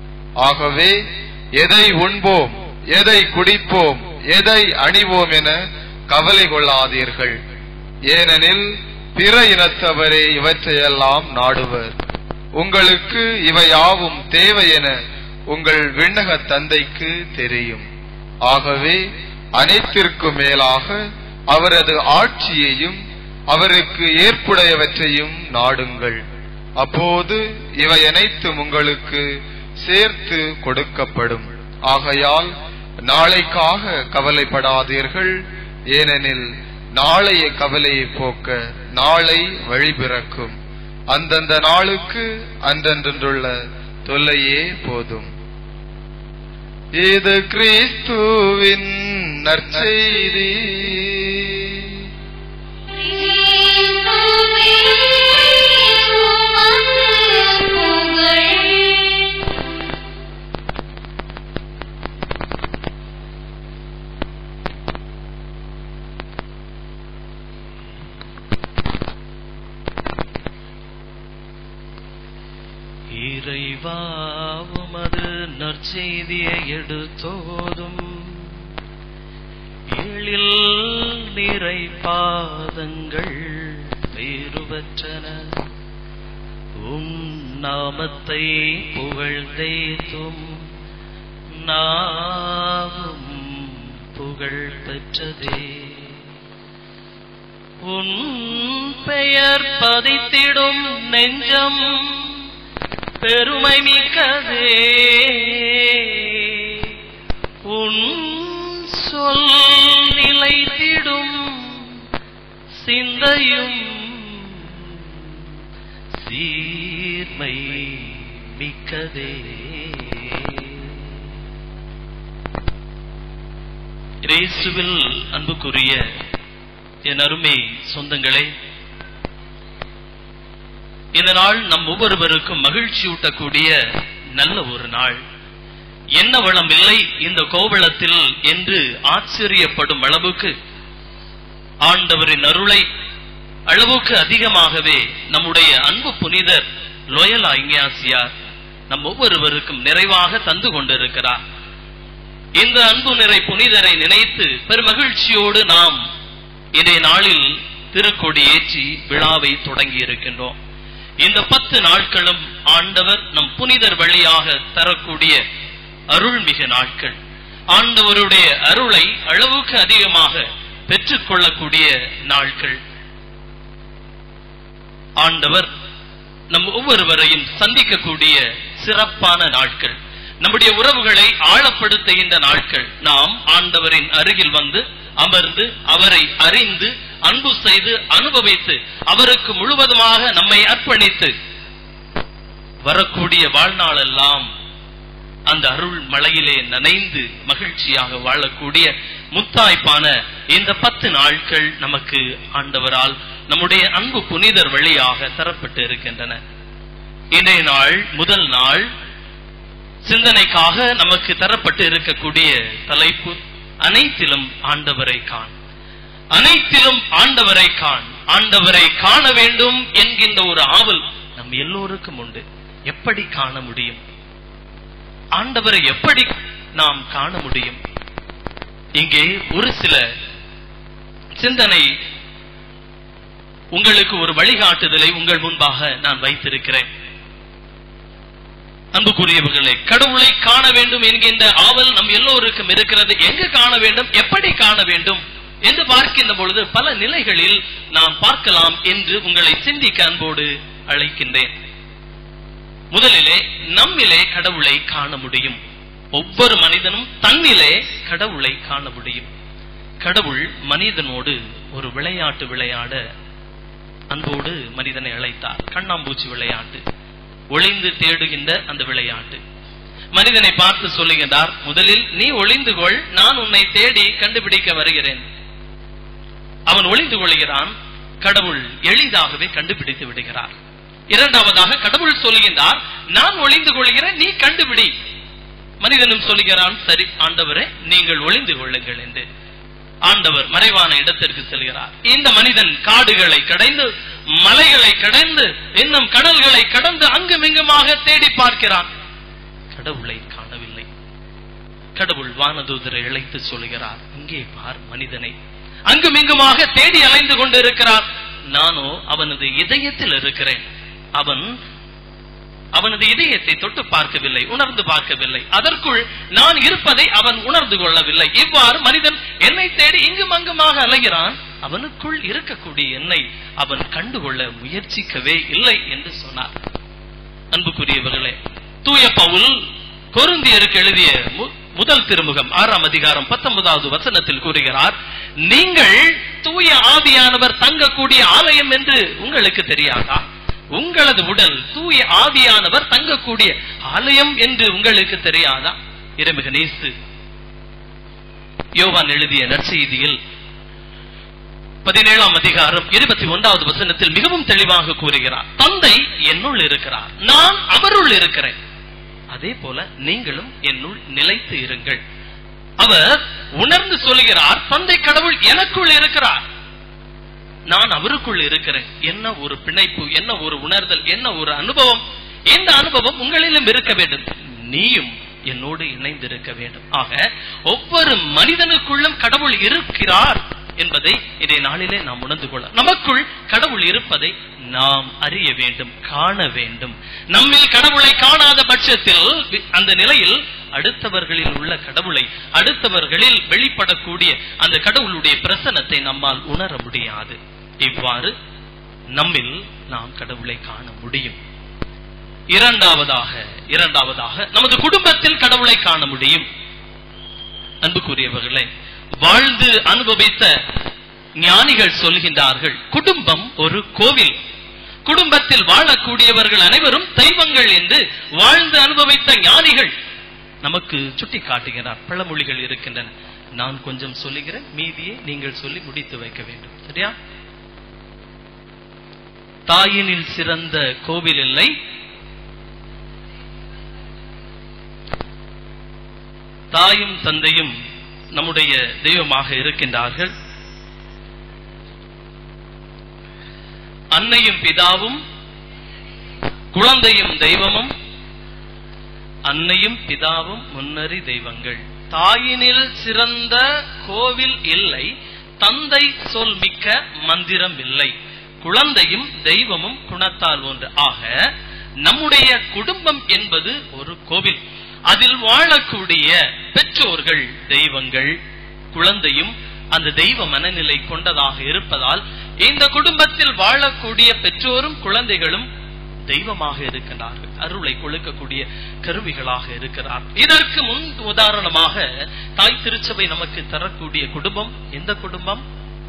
ஆகவே எதை உண்போம் எதை குடிப்போம் எதை அணிவோம் என கவலை கொள்ளாதீர்கள் ஏனெனில் பிற இனத்தவரே இவற்றையெல்லாம் நாடுவர் உங்களுக்கு இவையாவும் தேவை என உங்கள் விண்ணக தந்தைக்கு தெரியும் ஆகவே அனைத்திற்கும் மேலாக அவரது ஆட்சியையும் அவருக்கு ஏற்புடையவற்றையும் நாடுங்கள் அப்போது இவை அனைத்தும் உங்களுக்கு சேர்த்து கொடுக்கப்படும் ஆகையால் நாளைக்காக கவலைப்படாதீர்கள் ஏனெனில் நாளைய கவலையை போக்க நாளை வழிபிறக்கும் அந்தந்த நாளுக்கு அன்றன்றுள்ள தொல்லையே போதும் இது கிறிஸ்துவின் நற்செய்தி கிறிஸ்துவே உமக்கு புகழ் இறைவா உமது நற்செய்தியை எடுத்தோதும் எழில் நிறை பாதங்கள் பேருவற்றன உம் நாமத்தை புகழ்ந்தேத்தும் நாவும் புகழ் பெற்றதே உன் பெயர் பதித்திடும் நெஞ்சம் பெருமை மிக்கதே உன் சொல் நிலைத்திடும் சிந்தையும் சீர்மை மிக்கதே இயேசுவில் அன்புக்குரிய என் அருமை சொந்தங்களே இந்த நாள் நம் ஒவ்வொருவருக்கும் மகிழ்ச்சியூட்டக்கூடிய நல்ல ஒரு நாள் என்ன வளம் இல்லை இந்த கோவளத்தில் என்று ஆச்சரியப்படும் அளவுக்கு ஆண்டவரின் அருளை அளவுக்கு அதிகமாகவே நம்முடைய அன்பு புனிதர் லோயலா இங்கியாசியார் நம் ஒவ்வொருவருக்கும் நிறைவாக தந்து கொண்டிருக்கிறார் இந்த அன்பு நிறை புனிதரை நினைத்து பெருமகிழ்ச்சியோடு நாம் இன்றைய நாளில் திருக்கொடி ஏற்றி விழாவை தொடங்கி இருக்கின்றோம் இந்த பத்து நாட்களும் ஆண்டவர் நம் புனிதர் வழியாக தரக்கூடிய அருள்மிகு நாட்கள் ஆண்டவருடைய அருளை அளவுக்கு அதிகமாக பெற்றுக்கொள்ளக்கூடிய நாட்கள் ஆண்டவர் நம் ஒவ்வொருவரையும் சந்திக்கக்கூடிய சிறப்பான நாட்கள் நம்முடைய உறவுகளை ஆழப்படுத்துகின்ற நாட்கள் நாம் ஆண்டவரின் அருகில் வந்து அமர்ந்து அவரை அறிந்து அன்பு செய்து அனுபவித்து அவருக்கு முழுவதுமாக நம்மை அர்ப்பணித்து வரக்கூடிய வாழ்நாளெல்லாம் அந்த அருள் மலையிலே நனைந்து மகிழ்ச்சியாக வாழக்கூடிய முத்தாய்ப்பான இந்த பத்து நாட்கள் நமக்கு ஆண்டவரால் நம்முடைய அன்பு புனிதர் வழியாக தரப்பட்டு இருக்கின்றன இன்றைய நாள் முதல் நாள் சிந்தனைக்காக நமக்கு தரப்பட்டு இருக்கக்கூடிய தலைப்பு அனைத்திலும் ஆண்டவரை காண் அனைத்திலும் ஆண்டவரை காண் ஆண்டவரை காண வேண்டும் என்கின்ற ஒரு ஆவல் நம் எல்லோருக்கும் உண்டு எப்படி காண முடியும் ஆண்டவரை எப்படி நாம் காண முடியும் இங்கே ஒரு சில சிந்தனை உங்களுக்கு ஒரு வழிகாட்டுதலை உங்கள் முன்பாக நான் வைத்திருக்கிறேன் அன்புக்குரியவர்களே கடவுளை காண வேண்டும் என்கின்ற ஆவல் நம் எல்லோருக்கும் இருக்கிறது எங்கு காண வேண்டும் எப்படி காண வேண்டும் என்று பார்க்கின்ற பொழுது பல நிலைகளில் நாம் பார்க்கலாம் என்று உங்களை சிந்திக்க அன்போடு அழைக்கின்றேன் முதலிலே நம்மிலே கடவுளை காண முடியும் ஒவ்வொரு மனிதனும் தன்னிலே கடவுளை காண முடியும் கடவுள் மனிதனோடு ஒரு விளையாட்டு விளையாட அன்போடு மனிதனை அழைத்தார் கண்ணாம்பூச்சி விளையாட்டு ஒளிந்து தேடுகின்ற அந்த விளையாட்டு மனிதனை பார்த்து சொல்லுகின்றார் முதலில் நீ ஒளிந்து கொள் நான் உன்னை தேடி கண்டுபிடிக்க வருகிறேன் அவன் ஒளிந்து கொள்கிறான் கடவுள் எளிதாகவே கண்டுபிடித்து விடுகிறார் இரண்டாவதாக கடவுள் சொல்லுகின்றார் நான் ஒளிந்து கொள்கிறேன் நீ கண்டுபிடி மனிதனும் சொல்லுகிறான் சரி ஆண்டவரே நீங்கள் ஒளிந்து கொள்ளுங்கள் என்று ஆண்டவர் மறைவான இடத்திற்கு செல்கிறார் இந்த மனிதன் காடுகளை கடைந்து மலைகளை கடந்து இன்னும் கடல்களை கடந்து அங்குமிங்குமாக தேடி பார்க்கிறான் கடவுளை காணவில்லை கடவுள் வானதூதரை இழைத்து சொல்கிறார் இங்கே பார் மனிதனை அங்குமிங்குமாக தேடி அலைந்து கொண்டிருக்கிறார் நானோ அவனது இதயத்தில் இருக்கிறேன் அவன் அவனது இதயத்தை தொட்டு பார்க்கவில்லை உணர்ந்து பார்க்கவில்லை அதற்குள் நான் இருப்பதை அவன் உணர்ந்து கொள்ளவில்லை இவ்வாறு மனிதன் என்னை தேடி இங்கும் அங்குமாக அலைகிறான் அவனுக்குள் இருக்கக்கூடிய என்னை அவன் கண்டுகொள்ள முயற்சிக்கவே இல்லை என்று சொன்னார் அன்புக்குரியவர்களே தூய பவுல் கொருந்தியருக்கு எழுதிய மு- முதல் திருமுகம் ஆறாம் அதிகாரம் பத்தொன்பதாவது வசனத்தில் கூறுகிறார் நீங்கள் தூய ஆவியானவர் தங்கக்கூடிய ஆலயம் என்று உங்களுக்கு தெரியாதா உங்களது உடல் தூய ஆவியானவர் தங்கக்கூடிய ஆலயம் என்று உங்களுக்கு தெரியாதா இறைமிக நேசு யோவான் எழுதிய நற்செய்தியில் பதினேழாம் அதிகாரம் இருபத்தி ஒன்றாவது வசனத்தில் மிகவும் தெளிவாக கூறுகிறார் தந்தை என்னுள் இருக்கிறார் நான் அவருள் இருக்கிறேன் அதே போல நீங்களும் என்னுள் நிலைத்து இருங்கள் அவர் உணர்ந்து சொல்கிறார் தந்தை கடவுள் எனக்குள் இருக்கிறார் நான் அவருக்குள் இருக்கிறேன் என்ன ஒரு பிணைப்பு என்ன ஒரு உணர்தல் என்ன ஒரு அனுபவம் இந்த அனுபவம் உங்களிலும் இருக்க வேண்டும் நீயும் என்னோடு இணைந்திருக்க வேண்டும் ஆக ஒவ்வொரு மனிதனுக்குள்ளும் கடவுள் இருக்கிறார் என்பதை இதை நாளிலே நாம் உணர்ந்து கொள்ள நமக்குள் கடவுள் இருப்பதை நாம் அறிய வேண்டும் காண வேண்டும் நம்மில் கடவுளை காணாத பட்சத்தில் வி- அந்த நிலையில் அடுத்தவர்களில் உள்ள கடவுளை அடுத்தவர்களில் வெளிப்படக்கூடிய அந்த கடவுளுடைய பிரசனத்தை நம்மால் உணர முடியாது இவ்வாறு நம்மில் நாம் கடவுளை காண முடியும் இரண்டாவதாக இரண்டாவதாக நமது குடும்பத்தில் கடவுளை காண முடியும் அன்புக்குரியவர்களே வாழ்ந்து அனுபவித்த ஞானிகள் சொல்கின்றார்கள் குடும்பம் ஒரு கோவில் குடும்பத்தில் வாழக்கூடியவர்கள் அனைவரும் தெய்வங்கள் என்று வாழ்ந்து அனுபவித்த ஞானிகள் நமக்கு சுட்டி காட்டுகிறார் பழமொழிகள் இருக்கின்றன நான் கொஞ்சம் சொல்லுகிறேன் மீதியை நீங்கள் சொல்லி முடித்து வைக்க வேண்டும் சரியா தாயினில் சிறந்த கோவில் இல்லை தாயும் தந்தையும் நம்முடைய தெய்வமாக இருக்கின்றார்கள் அன்னையும் பிதாவும் குழந்தையும் தெய்வமும் அன்னையும் பிதாவும் முன்னறி தெய்வங்கள் தாயினில் சிறந்த கோவில் இல்லை தந்தை சொல் மிக்க மந்திரம் இல்லை குழந்தையும் தெய்வமும் குணத்தால் ஒன்று ஆக நம்முடைய குடும்பம் என்பது ஒரு கோவில் அதில் வாழக்கூடிய பெற்றோர்கள் தெய்வங்கள் குழந்தையும் அந்த தெய்வ மனநிலை கொண்டதாக இருப்பதால் இந்த குடும்பத்தில் வாழக்கூடிய பெற்றோரும் குழந்தைகளும் தெய்வமாக இருக்கின்றார்கள் அருளை கொடுக்கக்கூடிய கருவிகளாக இருக்கிறார் இதற்கு முன் உதாரணமாக தாய் திருச்சபை நமக்கு தரக்கூடிய குடும்பம் எந்த குடும்பம்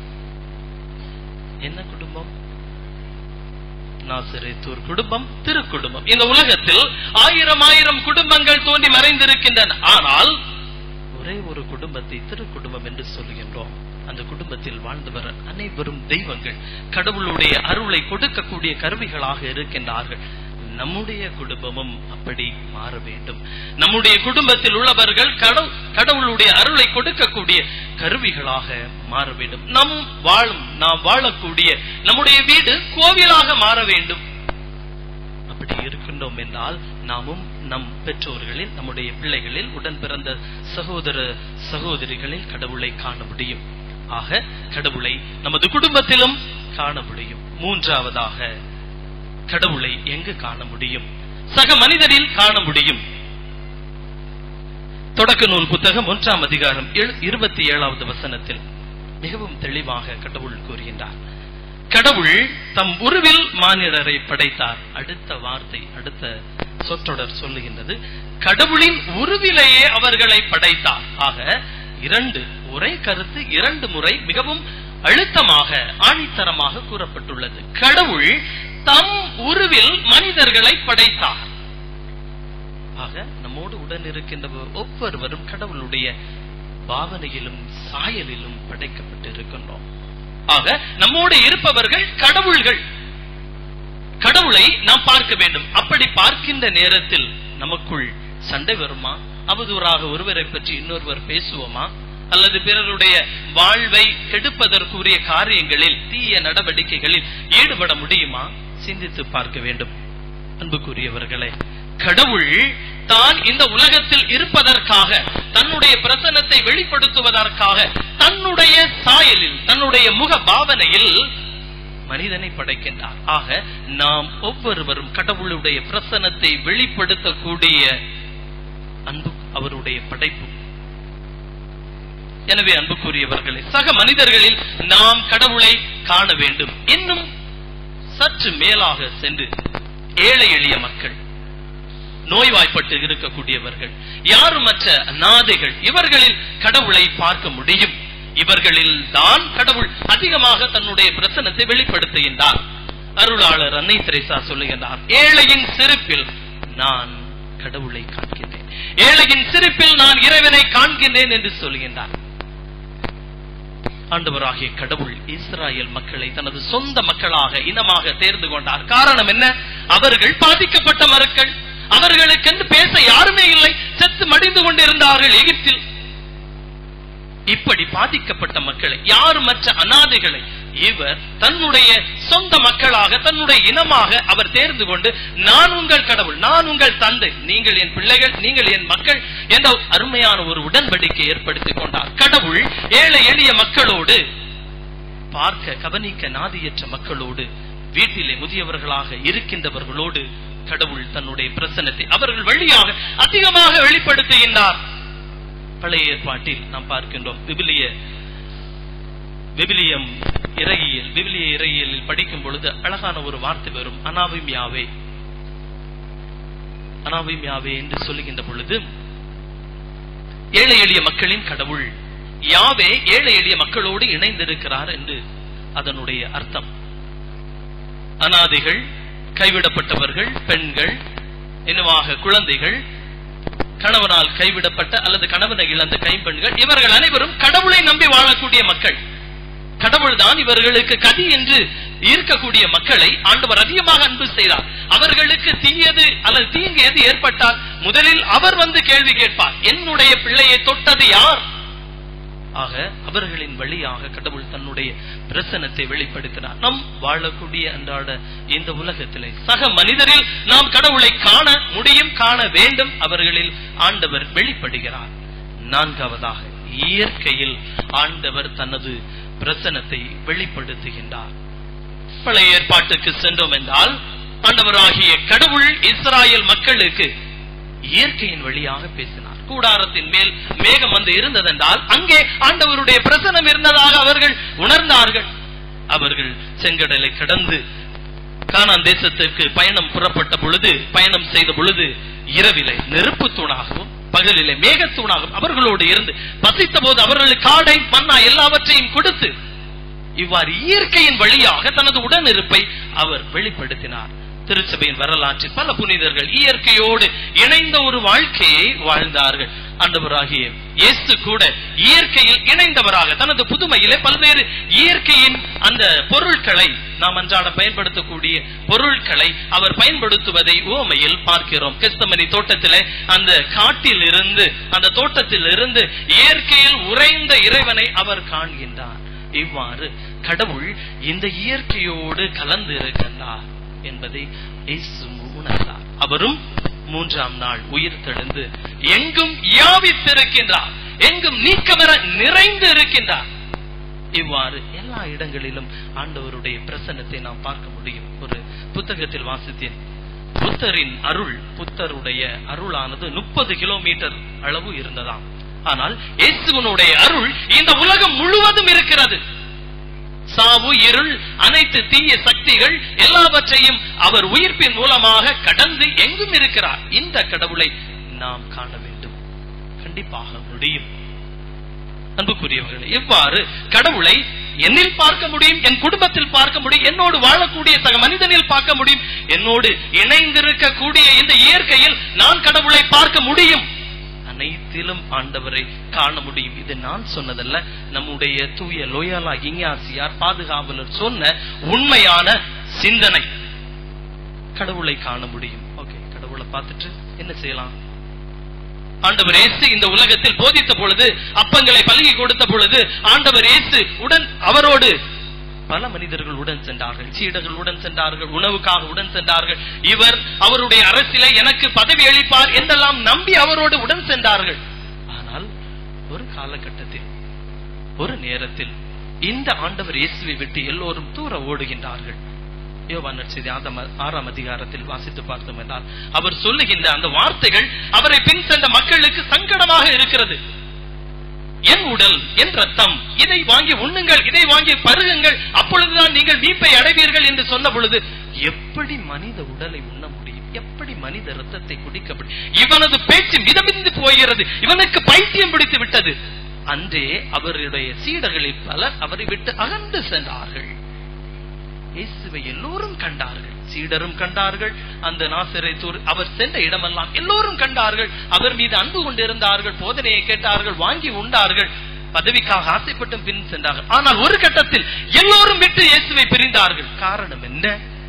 என்ன குடும்பம் நாசரேத்தூர் குடும்பம் திருக்குடும்பம் இந்த உலகத்தில் ஆயிரம் ஆயிரம் குடும்பங்கள் தோன்றி மறைந்திருக்கின்றன ஆனால் ஒரே ஒரு குடும்பத்தை திருக்குடும்பம் என்று சொல்லுகின்றோம் அந்த குடும்பத்தில் வாழ்ந்தவர் அனைவரும் தெய்வங்கள் கடவுளுடைய அருளை கொடுக்கக்கூடிய கருவிகளாக இருக்கின்றார்கள் நம்முடைய குடும்பமும் அப்படி மாற வேண்டும் நம்முடைய குடும்பத்தில் உள்ளவர்கள் கடவு- கடவுளுடைய அருளை கொடுக்கக்கூடிய கருவிகளாக மாற வேண்டும் நம் வாழும் நாம் வாழக்கூடிய நம்முடைய வீடு கோவிலாக மாற வேண்டும் அப்படி இருக்கின்றோம் என்றால் நாமும் நம் பெற்றோர்களில் நம்முடைய பிள்ளைகளில் உடன் பிறந்த சகோதர சகோதரிகளில் கடவுளை காண முடியும் ஆக கடவுளை நமது குடும்பத்திலும் காண முடியும் மூன்றாவதாக கடவுளை எங்கு காண முடியும் சக மனிதரில் காண முடியும் தொடக்க நூல் புத்தகம் ஒன்றாம் அதிகாரம் எழு- இருபத்தி ஏழாவது வசனத்தில் மிகவும் தெளிவாக கடவுள் கூறுகின்றார் கடவுள் தம் உருவில் மானிடரை படைத்தார் அடுத்த வார்த்தை அடுத்த சொற்றொடர் சொல்லுகின்றது கடவுளின் உருவிலேயே அவர்களை படைத்தார் ஆக இரண்டு ஒரே கருத்து இரண்டு முறை மிகவும் அழுத்தமாக ஆணித்தரமாக கூறப்பட்டுள்ளது கடவுள் தம் உருவில் மனிதர்களை படைத்தார் ஆக நம்மோடு உடன் இருக்கின்ற ஒவ்வொருவரும் கடவுளுடைய பாவனையிலும் சாயலிலும் படைக்கப்பட்டு இருக்கின்றோம் ஆக நம்மோடு இருப்பவர்கள் கடவுள்கள் கடவுளை நாம் பார்க்க வேண்டும் அப்படி பார்க்கின்ற நேரத்தில் நமக்குள் சண்டை வருமா அவதூறாக ஒருவரை பற்றி இன்னொருவர் பேசுவோமா அல்லது பிறருடைய வாழ்வை கெடுப்பதற்குரிய காரியங்களில் தீய நடவடிக்கைகளில் ஈடுபட முடியுமா சிந்தித்து பார்க்க வேண்டும் அன்புக்குரியவர்களே கடவுள் தான் இந்த உலகத்தில் இருப்பதற்காக தன்னுடைய பிரசன்னத்தை வெளிப்படுத்துவதற்காக தன்னுடைய சாயலில் தன்னுடைய முக பாவனையில் மனிதனை படைக்கின்றார் ஆக நாம் ஒவ்வொருவரும் கடவுளுடைய பிரசன்னத்தை வெளிப்படுத்தக்கூடிய அன்பு அவருடைய படைப்பு எனவே அன்புக்குரியவர்களே சக மனிதர்களில் நாம் கடவுளை காண வேண்டும் இன்னும் சற்று மேலாக சென்று ஏழை எளிய மக்கள் நோய்வாய்ப்பட்டு இருக்கக்கூடியவர்கள் யாருமற்ற அநாதைகள் இவர்களில் கடவுளை பார்க்க முடியும் இவர்களில் தான் கடவுள் அதிகமாக தன்னுடைய பிரசனத்தை வெளிப்படுத்துகின்றார் அருளாளர் அன்னை தெரேசா சொல்லுகின்றார் ஏழையின் சிரிப்பில் நான் கடவுளை காண்கின்றேன் ஏழையின் சிரிப்பில் நான் இறைவனை காண்கின்றேன் என்று சொல்கின்றார் ஆண்டவராகிய கடவுள் இஸ்ராயல் மக்களை தனது சொந்த மக்களாக இனமாக தேர்ந்து கொண்டார் காரணம் என்ன அவர்கள் பாதிக்கப்பட்ட மக்கள் அவர்களுக்கென்று பேச யாருமே இல்லை செத்து மடிந்து கொண்டிருந்தார்கள் எகிப்தில் இப்படி பாதிக்கப்பட்ட மக்களை யாருமற்ற அனாதைகளை இவர் தன்னுடைய சொந்த மக்களாக தன்னுடைய இனமாக அவர் தேர்ந்து கொண்டு நான் உங்கள் கடவுள் நான் உங்கள் தந்தை நீங்கள் என் பிள்ளைகள் நீங்கள் என் மக்கள் என்ற அருமையான ஒரு உடன்படிக்கை ஏற்படுத்திக் கொண்டார் கடவுள் ஏழை எளிய மக்களோடு பார்க்க கவனிக்க நாதியற்ற மக்களோடு வீட்டிலே முதியவர்களாக இருக்கின்றவர்களோடு கடவுள் தன்னுடைய பிரசனத்தை அவர்கள் வழியாக அதிகமாக வெளிப்படுத்துகின்றார் பழைய ஏற்பாட்டில் நாம் பார்க்கின்றோம் விபிலிய விபிலியம் இறையியல் விபிலிய இறையியலில் படிக்கும் பொழுது அழகான ஒரு வார்த்தை வரும் அனாவிம் யாவே அனாவிம் யாவே என்று சொல்லுகின்ற பொழுது ஏழை எளிய மக்களின் கடவுள் யாவே ஏழை எளிய மக்களோடு இணைந்திருக்கிறார் என்று அதனுடைய அர்த்தம் அனாதைகள் கைவிடப்பட்டவர்கள் பெண்கள் என்னவாக குழந்தைகள் கணவனால் கைவிடப்பட்ட அல்லது கணவனை இழந்த கைம்பெண்கள் இவர்கள் அனைவரும் கடவுளை நம்பி வாழக்கூடிய மக்கள் கடவுள் தான் இவர்களுக்கு கதி என்று ஈர்க்கக்கூடிய மக்களை ஆண்டவர் அதிகமாக அன்பு செய்தார் அவர்களுக்கு தீயது அல்லது தீங்கு எது ஏற்பட்டால் முதலில் அவர் வந்து கேள்வி கேட்பார் என்னுடைய பிள்ளையை தொட்டது யார் ஆக அவர்களின் வழியாக கடவுள் தன்னுடைய பிரசனத்தை வெளிப்படுத்தினார் நம் வாழக்கூடிய அன்றாட இந்த உலகத்திலே சக மனிதரில் நாம் கடவுளை காண முடியும் காண வேண்டும் அவர்களில் ஆண்டவர் வெளிப்படுகிறார் நான்காவதாக இயற்கையில் ஆண்டவர் தனது பிரசனத்தை வெளிப்படுத்துகின்றார் பழைய ஏற்பாட்டுக்கு சென்றோம் என்றால் ஆண்டவராகிய கடவுள் இஸ்ராயல் மக்களுக்கு இயற்கையின் வழியாக பேசினார் கூடாரத்தின் மேல் மேகம் வந்து இருந்ததென்றால் அங்கே ஆண்டவருடைய பிரசனம் இருந்ததாக அவர்கள் உணர்ந்தார்கள் அவர்கள் செங்கடலை கடந்து கானான் தேசத்திற்கு பயணம் புறப்பட்ட பொழுது பயணம் செய்த பொழுது இரவிலே நெருப்பு தூணாகவும் பகலிலே மேகத்தூணாகவும் அவர்களோடு இருந்து பசித்த போது அவர்களுக்கு காடை மண்ணா எல்லாவற்றையும் கொடுத்து இவ்வாறு இயற்கையின் வழியாக தனது உடனிருப்பை அவர் வெளிப்படுத்தினார் திருச்சபையின் வரலாற்றில் பல புனிதர்கள் இயற்கையோடு இணைந்த ஒரு வாழ்க்கையை வாழ்ந்தார்கள் ஆண்டவராகிய இயேசு கூட இயற்கையில் இணைந்தவராக தனது புதுமையிலே பல்வேறு இயற்கையின் அந்த பொருட்களை நாம் அன்றாட பயன்படுத்தக்கூடிய பொருட்களை அவர் பயன்படுத்துவதை உவமையில் பார்க்கிறோம் கிறிஸ்தமணி தோட்டத்திலே அந்த காட்டில் இருந்து அந்த தோட்டத்தில் இருந்து இயற்கையில் உறைந்த இறைவனை அவர் காண்கின்றார் இவ்வாறு கடவுள் இந்த இயற்கையோடு கலந்து இருக்கின்றார் என்பதை இயேசு உணர்ந்தார் அவரும் மூன்றாம் நாள் உயிர் தெழுந்து எங்கும் யாவித்திருக்கின்றார் எங்கும் நீக்கமர நிறைந்து இருக்கின்றார் இவ்வாறு எல்லா இடங்களிலும் ஆண்டவருடைய பிரசன்னத்தை நாம் பார்க்க முடியும் ஒரு புத்தகத்தில் வாசித்தேன் புத்தரின் அருள் புத்தருடைய அருளானது முப்பது கிலோமீட்டர் அளவு இருந்ததாம் ஆனால் இயேசுவனுடைய அருள் இந்த உலகம் முழுவதும் இருக்கிறது சாவு இருள் அனைத்து தீய சக்திகள் எல்லாவற்றையும் அவர் உயிர்ப்பின் மூலமாக கடந்து எங்கும் இருக்கிறார் இந்த கடவுளை நாம் காண வேண்டும் கண்டிப்பாக முடியும் அன்புக்குரியவர்களே எவ்வாறு கடவுளை என்னில் பார்க்க முடியும் என் குடும்பத்தில் பார்க்க முடியும் என்னோடு வாழக்கூடிய சக மனிதனில் பார்க்க முடியும் என்னோடு இணைந்திருக்கக்கூடிய இந்த இயற்கையில் நான் கடவுளை பார்க்க முடியும் அனைத்திலும் ஆண்டவரை காண முடியும் இது நான் சொன்னதல்ல நம்முடைய தூய லோயாலா இங்யாசியார் பாதுகாவலர் சொன்ன உண்மையான சிந்தனை கடவுளை காண முடியும் ஓகே கடவுளை பார்த்துட்டு என்ன செய்யலாம் ஆண்டவர் இயேசு இந்த உலகத்தில் போதித்த பொழுது அப்பங்களை பல்கி கொடுத்த பொழுது ஆண்டவர் இயேசு உடன் அவரோடு பல மனிதர்கள் உடன் சென்றார்கள் சீடர்கள் உடன் சென்றார்கள் உணவுக்காக உடன் சென்றார்கள் இவர் அவருடைய அரசியலை எனக்கு பதவி அளிப்பார் என்றெல்லாம் நம்பி அவரோடு உடன் சென்றார்கள் ஆனால் ஒரு காலகட்டத்தில் ஒரு நேரத்தில் இந்த ஆண்டவர் இயேசுவை விட்டு எல்லோரும் தூர ஓடுகின்றார்கள் யோவான் நற்செய்தி ஆதாம் ஆறாம் அதிகாரத்தில் வாசித்து பார்த்தோம் என்றால் அவர் சொல்லுகின்ற அந்த வார்த்தைகள் அவரை பின் சென்ற மக்களுக்கு சங்கடமாக இருக்கிறது என் உடல் என் ரத்தம் இதை வாங்கி உண்ணுங்கள் இதை வாங்கி பருகுங்கள் அப்பொழுதுதான் நீங்கள் மீட்பை அடைவீர்கள் என்று சொன்ன பொழுது எப்படி மனித உடலை உண்ண முடியும் எப்படி மனித ரத்தத்தை குடிக்க முடியும் இவனது பேச்சு மிதமிந்து போகிறது இவனுக்கு பைத்தியம் பிடித்து விட்டது அன்றே அவருடைய சீடர்களில் பலர் அவரை விட்டு அகன்று சென்றார்கள் இயேசுவை எல்லோரும் கண்டார்கள் சீடரும் கண்டார்கள் அந்த நாசரை அவர் சென்ற இடமெல்லாம் எல்லோரும் கண்டார்கள் அவர் மீது அன்பு கொண்டிருந்தார்கள் போதனையை கேட்டார்கள் வாங்கி உண்டார்கள் பதவிக்காக ஆசைப்பட்டும் பின் சென்றார்கள் ஆனால் ஒரு கட்டத்தில் எல்லோரும் விட்டு இயேசுவை பிரிந்தார்கள் காரணம் என்ன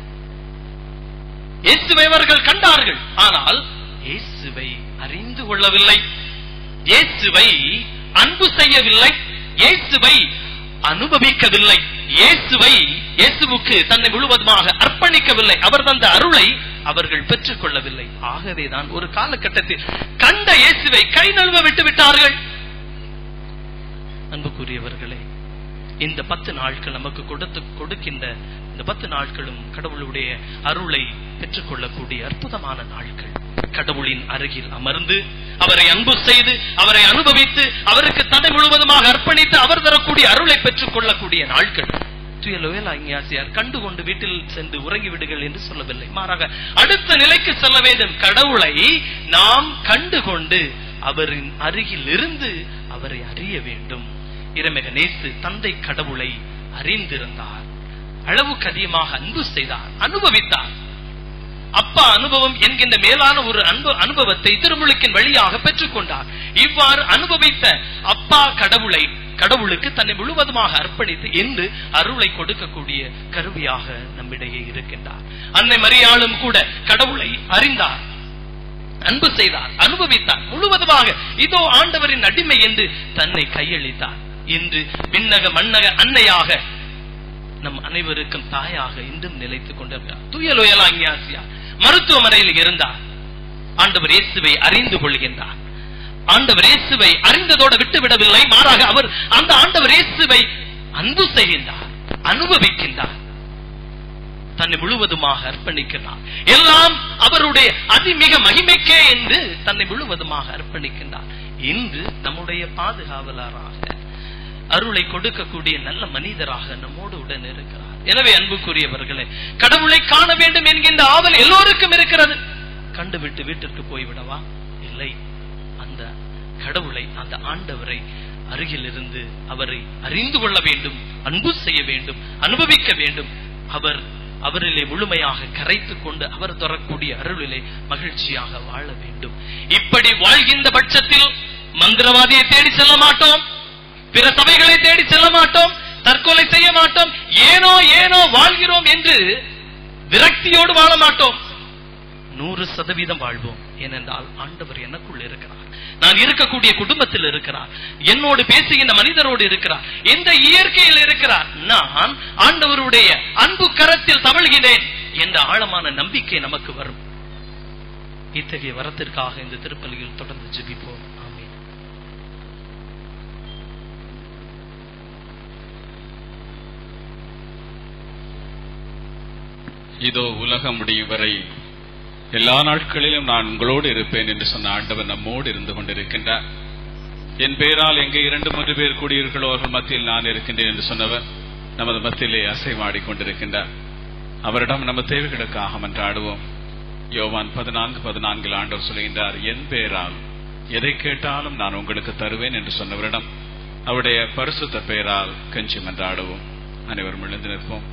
இயேசுவை அவர்கள் கண்டார்கள் ஆனால் இயேசுவை அறிந்து கொள்ளவில்லை இயேசுவை அன்பு செய்யவில்லை இயேசுவை அனுபவிக்கவில்லை இயேசுவை இயேசுவுக்கு தன்னை முழுவதுமாக அர்ப்பணிக்கவில்லை அவர் தந்த அருளை அவர்கள் பெற்றுக் கொள்ளவில்லை ஆகவேதான் ஒரு காலகட்டத்தில் கண்ட இயேசுவை கை நழுவ விட்டு விட்டார்கள் அன்புக்குரியவர்களே இந்த பத்து நாட்கள் நமக்கு கொடுத்து கொடுக்கின்ற இந்த பத்து நாட்களும் கடவுளுடைய அருளை பெற்றுக்கொள்ளக்கூடிய அற்புதமான நாட்கள் கடவுளின் அருகில் அமர்ந்து அவரை அன்பு செய்து அவரை அனுபவித்து அவருக்கு தன்னை முழுவதுமாக அர்ப்பணித்து அவர் தரக்கூடிய அருளை பெற்றுக் கொள்ளக்கூடிய நாட்கள் துய லோயலா இங்காசியார் கண்டு கொண்டு வீட்டில் சென்று உறங்கி விடுங்கள் என்று சொல்லவில்லை மாறாக அடுத்த நிலைக்கு செல்ல வேண்டும் கடவுளை நாம் கண்டு கொண்டு அவரின் அருகில் இருந்து அவரை அறிய வேண்டும் இரமெக நேசு தந்தை கடவுளை அறிந்திருந்தார் அளவுக்கு அதிகமாக அன்பு செய்தார் அனுபவித்தார் அப்பா அனுபவம் என்கின்ற மேலான ஒரு அன்பு அனுபவத்தை திருமுழுக்கின் வழியாக பெற்றுக் கொண்டார் இவ்வாறு அனுபவித்த அப்பா கடவுளை கடவுளுக்கு தன்னை முழுவதுமாக அர்ப்பணித்து என்று அருளை கொடுக்கக்கூடிய கருவியாக நம்மிடையே இருக்கின்றார் அன்னை மரியாளும் கூட கடவுளை அறிந்தார் அன்பு செய்தார் அனுபவித்தார் முழுவதுமாக இதோ ஆண்டவரின் அடிமை என்று தன்னை கையளித்தார் இன்று விண்ணக மன்னக அன்னையாக நம் அனைவருக்கும் தாயாக இன்றும் நிலைத்துக் கொண்டிருக்கிறார் துயலோயலா இங்கியாசியா மருத்துவமனையில் இருந்தார் ஆண்டவர் இயேசுவை அறிந்து கொள்கின்றார் ஆண்டவர் இயேசுவை அறிந்ததோடு விட்டுவிடவில்லை மாறாக அவர் அந்த ஆண்டவர் இயேசுவை அன்பு செய்கின்றார் அனுபவிக்கின்றார் தன்னை முழுவதுமாக அர்ப்பணிக்கிறார் எல்லாம் அவருடைய அதிமிக மகிமைக்கே என்று தன்னை முழுவதுமாக அர்ப்பணிக்கின்றார் இன்று நம்முடைய பாதுகாவலராக அருளை கொடுக்கக்கூடிய நல்ல மனிதராக நம்மோடு உடன் இருக்கிறார் எனவே அன்புக்குரியவர்களே கடவுளை காண வேண்டும் என்கின்ற ஆவல் எல்லோருக்கும் இருக்கிறது கண்டுவிட்டு வீட்டிற்கு போய்விடவா இல்லை அந்த கடவுளை அந்த ஆண்டவரை அருகில் இருந்து அவரை அறிந்து கொள்ள வேண்டும் அன்பு செய்ய வேண்டும் அனுபவிக்க வேண்டும் அவர் அவரிலே முழுமையாக கரைத்துக் கொண்டு அவர் தரக்கூடிய அருளிலே மகிழ்ச்சியாக வாழ வேண்டும் இப்படி வாழ்கின்ற பட்சத்தில் மந்திரவாதியை தேடி செல்ல மாட்டோம் பிற சபைகளை தேடி செல்ல மாட்டோம் தற்கொலை செய்ய மாட்டோம் ஏனோ ஏனோ வாழ்கிறோம் என்று விரக்தியோடு வாழ மாட்டோம் நூறு சதவீதம் வாழ்வோம் ஏனென்றால் ஆண்டவர் எனக்குள் இருக்கிறார் நான் இருக்கக்கூடிய குடும்பத்தில் இருக்கிறார் என்னோடு பேசுகின்ற மனிதரோடு இருக்கிறார் இந்த இயற்கையில் இருக்கிறார் நான் ஆண்டவருடைய அன்பு கரத்தில் தவழ்கிறேன் என்ற ஆழமான நம்பிக்கை நமக்கு வரும் இத்தகைய வரத்திற்காக இந்த திருப்பலியில் தொடர்ந்து ஜெபிப்போம் ஆமென் இதோ உலகம் முடியும் வரை எல்லா நாட்களிலும் நான் உங்களோடு இருப்பேன் என்று சொன்ன ஆண்டவர் நம்மோடு இருந்து கொண்டிருக்கின்றார் என் பெயரால் எங்கே இரண்டு மூன்று பேர் கூடியிருக்கிறோ அவர்கள் மத்தியில் நான் இருக்கின்றேன் என்று சொன்னவர் நமது மத்தியிலே அசைமாடிக் கொண்டிருக்கின்றார் அவரிடம் நம்ம தேவைகளுக்காக மன்றாடுவோம் யோவான் பதினான்கு பதினான்கில் ஆண்டவர் சொல்கின்றார் என் பெயரால் எதை கேட்டாலும் நான் உங்களுக்கு தருவேன் என்று சொன்னவரிடம் அவருடைய பரிசுத்த பெயரால் கஞ்சி மன்றாடுவோம் அனைவரும் எழுந்து நிற்போம்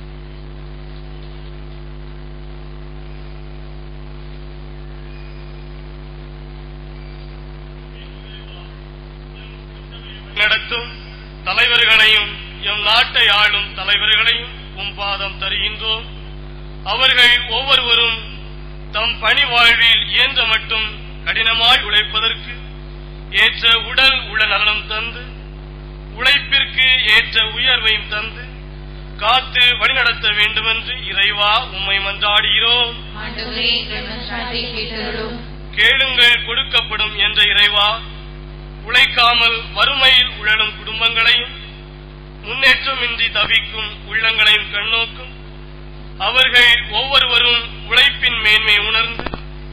நடத்தும் தலைவர்களையும் எம் நாட்டை ஆளும் தலைவர்களையும் உம் பாதம் தருகின்றோம் அவர்கள் ஒவ்வொருவரும் தம் பணி வாழ்வில் இயன்ற மட்டும் கடினமாய் உழைப்பதற்கு ஏற்ற உடல் உள்ள நலனும் தந்து உழைப்பிற்கு ஏற்ற உயர்வையும் தந்து காத்து வழிநடத்த வேண்டுமென்று இறைவா உம்மை மன்றாடுகிறோம் ஆண்டவரே எங்கள் மன்றாட்டை கேட்டருளும் கேளுங்கள் கொடுக்கப்படும் என்ற இறைவா உழைக்காமல் வறுமையில் உழலும் குடும்பங்களையும் முன்னேற்றமின்றி தவிக்கும் உள்ளங்களையும் கண்ணோக்கும் அவர்கள் ஒவ்வொருவரும் உழைப்பின் மேன்மை உணர்ந்து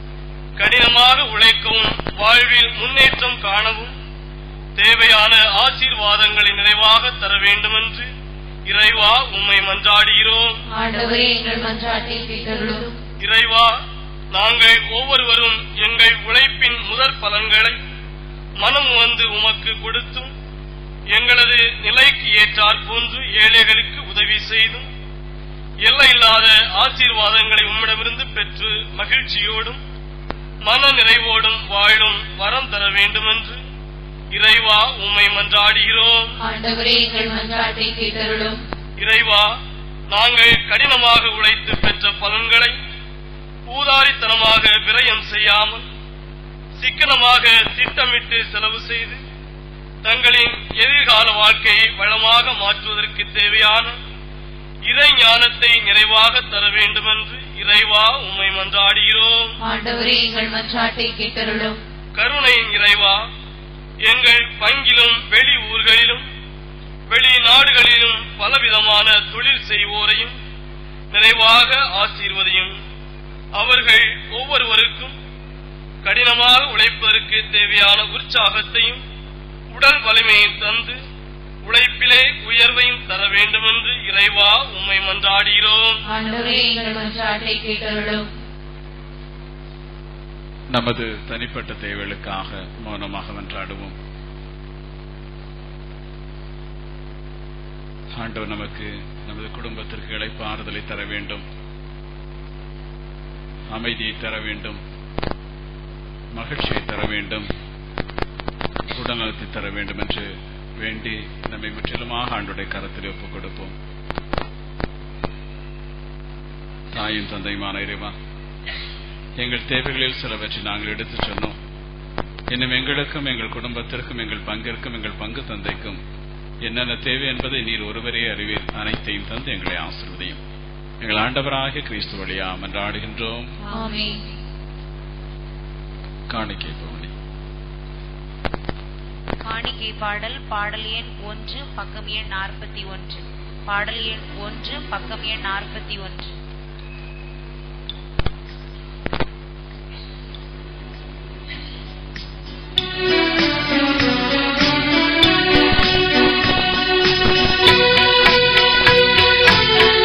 கடினமாக உழைக்கவும் வாழ்வில் முன்னேற்றம் காணவும் தேவையான ஆசீர்வாதங்களை நிறைவாக தர வேண்டுமென்று இறைவா உம்மை மன்றாடுகிறோம் ஆண்டவரே எங்கள் மன்றாட்டை கேட்டருளும் இறைவா நாங்கள் ஒவ்வொருவரும் எங்கள் உழைப்பின் முதற் பலன்களை மனம் வந்து உமக்கு கொடுத்தும் எங்களது நிலைக்கு ஏற்றாற் போன்று ஏழைகளுக்கு உதவி செய்தும் எல்லையில்லாத ஆசீர்வாதங்களை உம்மிடமிருந்து பெற்று மகிழ்ச்சியோடும் மன நிறைவோடும் வாழும் வரம் தர வேண்டுமென்று இறைவா உம்மை மன்றாடுகிறோம் ஆண்டவரே எங்கள் மன்றாட்டை கேட்டருளும் இறைவா நாங்கள் கடினமாக உழைத்து பெற்ற பலன்களை ஊதாரித்தனமாக விரயம் செய்யாமல் சிக்கனமாக திட்டமிட்டு செலவு செய்து தங்களின் எதிர்கால வாழ்க்கையை வளமாக மாற்றுவதற்கு தேவையான இறை ஞானத்தை நிறைவாக தர வேண்டுமென்று இறைவா உம்மை மன்றாடுகிறோம் ஆண்டவரே எங்கள் மன்றாட்டை கேட்டருளும் கருணையின் இறைவா எங்கள் பங்கிலும் வெளி ஊர்களிலும் வெளி நாடுகளிலும் பலவிதமான தொழில் செய்வோரையும் நிறைவாக ஆசீர்வதியும் அவர்கள் ஒவ்வொருவருக்கும் கடினமாக உழைப்பதற்கு தேவையான உற்சாகத்தையும் உடல் வலிமையும் தந்து உழைப்பிலே உயர்வையும் தர வேண்டுமென்று இறைவா உம்மை மன்றாடுகிறோம் ஆண்டவரே எங்கள் மன்றாட்டை கேட்டருளும் நமது தனிப்பட்ட தேவைகளுக்காக மௌனமாக மன்றாடுவோம் ஆண்டவர் நமக்கு நமது குடும்பத்திற்கு இழைப்பாறுதலை தர வேண்டும் அமைதியை தர வேண்டும் மகிழ்ச்சியை தர வேண்டும் உடல்நலத்தை தர வேண்டும் என்று வேண்டி நம்மை முற்றிலுமாக ஆண்டுடைய கரத்தில் ஒப்புக் கொடுப்போம் தாயும் தந்தையுமான இறைவா எங்கள் தேவைகளில் சிலவற்றை நாங்கள் எடுத்துச் சொன்னோம் இன்னும் எங்களுக்கும் எங்கள் குடும்பத்திற்கும் எங்கள் பங்கிற்கும் எங்கள் பங்கு தந்தைக்கும் என்னென்ன தேவை என்பதை நீர் ஒருவரே அறிவீர் அனைத்தையும் தந்து எங்களை ஆசிர்வதையும் எங்கள் ஆண்டவராகிய கிறிஸ்து வழியா மன்றாடுகின்றோம் ஆமென் காணிக்கை பவனி காணிக்கை பாடல் பாடல் எண் ஒன்று பக்கம் எண் நாற்பத்தி ஒன்று பாடல் எண் ஒன்று பக்கம் எண் நாற்பத்தி ஒன்று ஆண்டவரே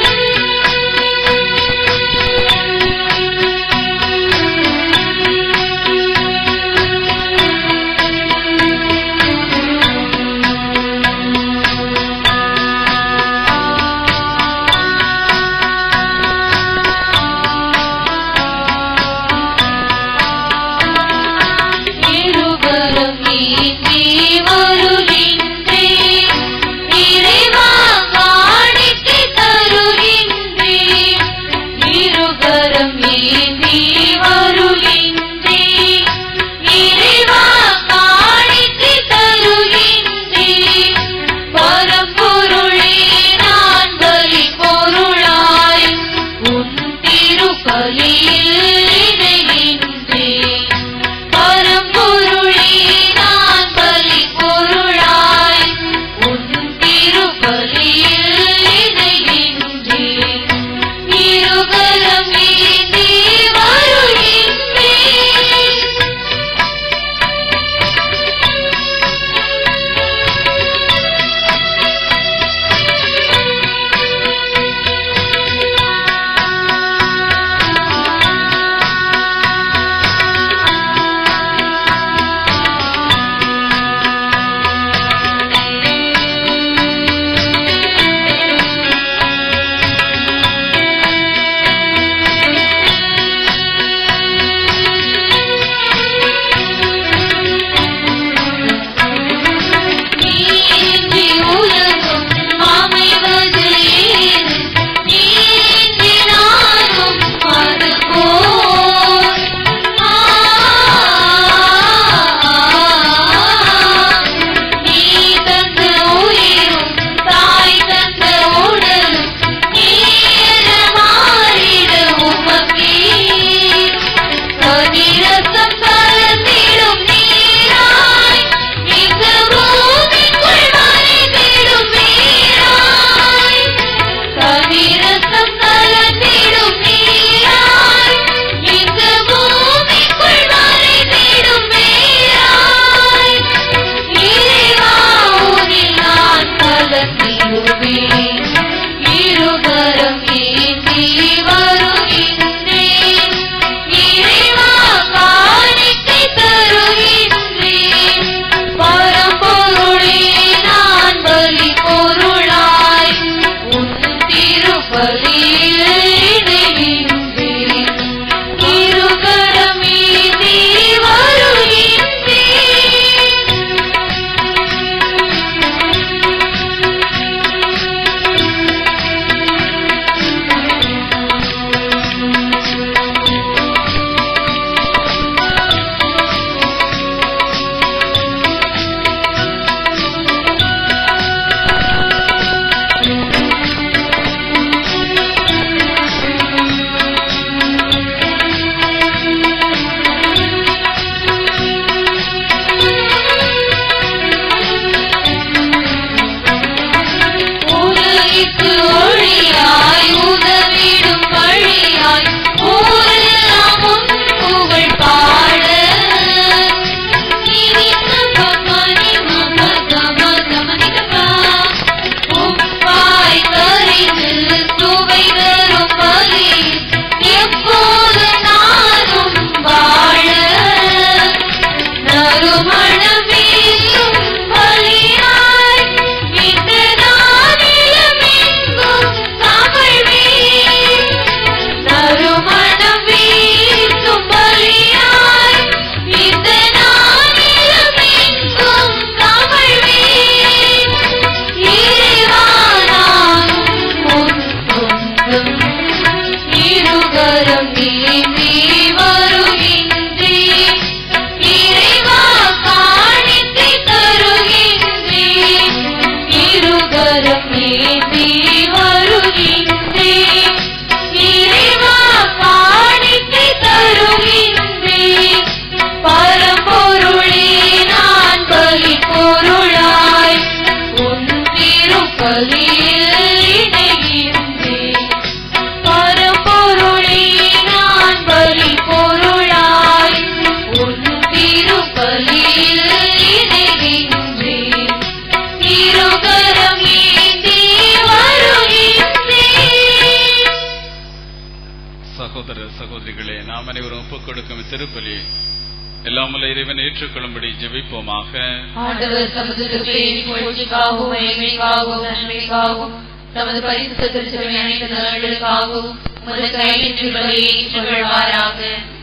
ஒப்புக் கொடுக்கும் திருப்பலி எல்லாம் வல்ல இறைவன் ஏற்றுக்கொள்ளும்படி ஜெபிப்போமாக ஆண்டவர் தமது கிருபையின் புகழ்ச்சிக்காகவும் மகிமைக்காகவும் நன்மைக்காகவும் தமது பரிசுத்த திருச்சபை அனைத்து நலன்களுக்காகவும் உமது கையின்றி பலியை புகழ்வாராக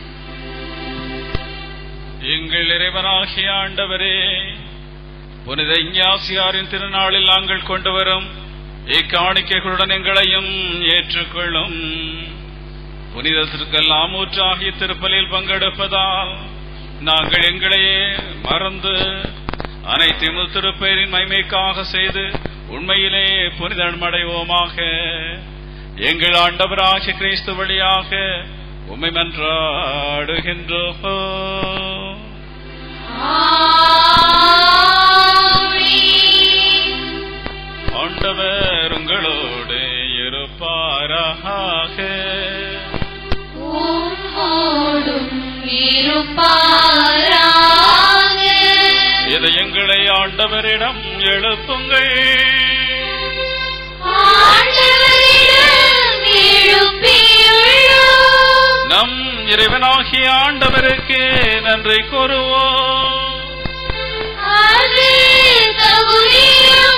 எங்கள் இறைவனாகிய ஆண்டவரே புனித இஞ்ஞாசியாரின் திருநாளில் நாங்கள் கொண்டு வரும் இக்காணிக்கைகளுடன் எங்களையும் ஏற்றுக்கொள்ளும் புனிதத்திற்கெல்லாம் ஊற்றாகிய திருப்பலில் பங்கெடுப்பதால் நாங்கள் எங்களையே மறந்து அனைத்து திருப்பெயரின் மைமைக்காக செய்து உண்மையிலே புனிதமடைவோமாக எங்கள் ஆண்டவராகிய கிறிஸ்து வழியாக உம்மை மன்றாடுகின்றோம் ஆண்டவர் உங்களோடு இருப்பாராக உம்மோடும் இருப்பாராக இதயங்களை ஆண்டவரிடம் எழுப்புங்கள் ஆண்டவரிடம் எழுப்பியுள்ளோம் நம் இறைவனாகிய ஆண்டவருக்கு நன்றி கூறுவோம் அது தகுதியும்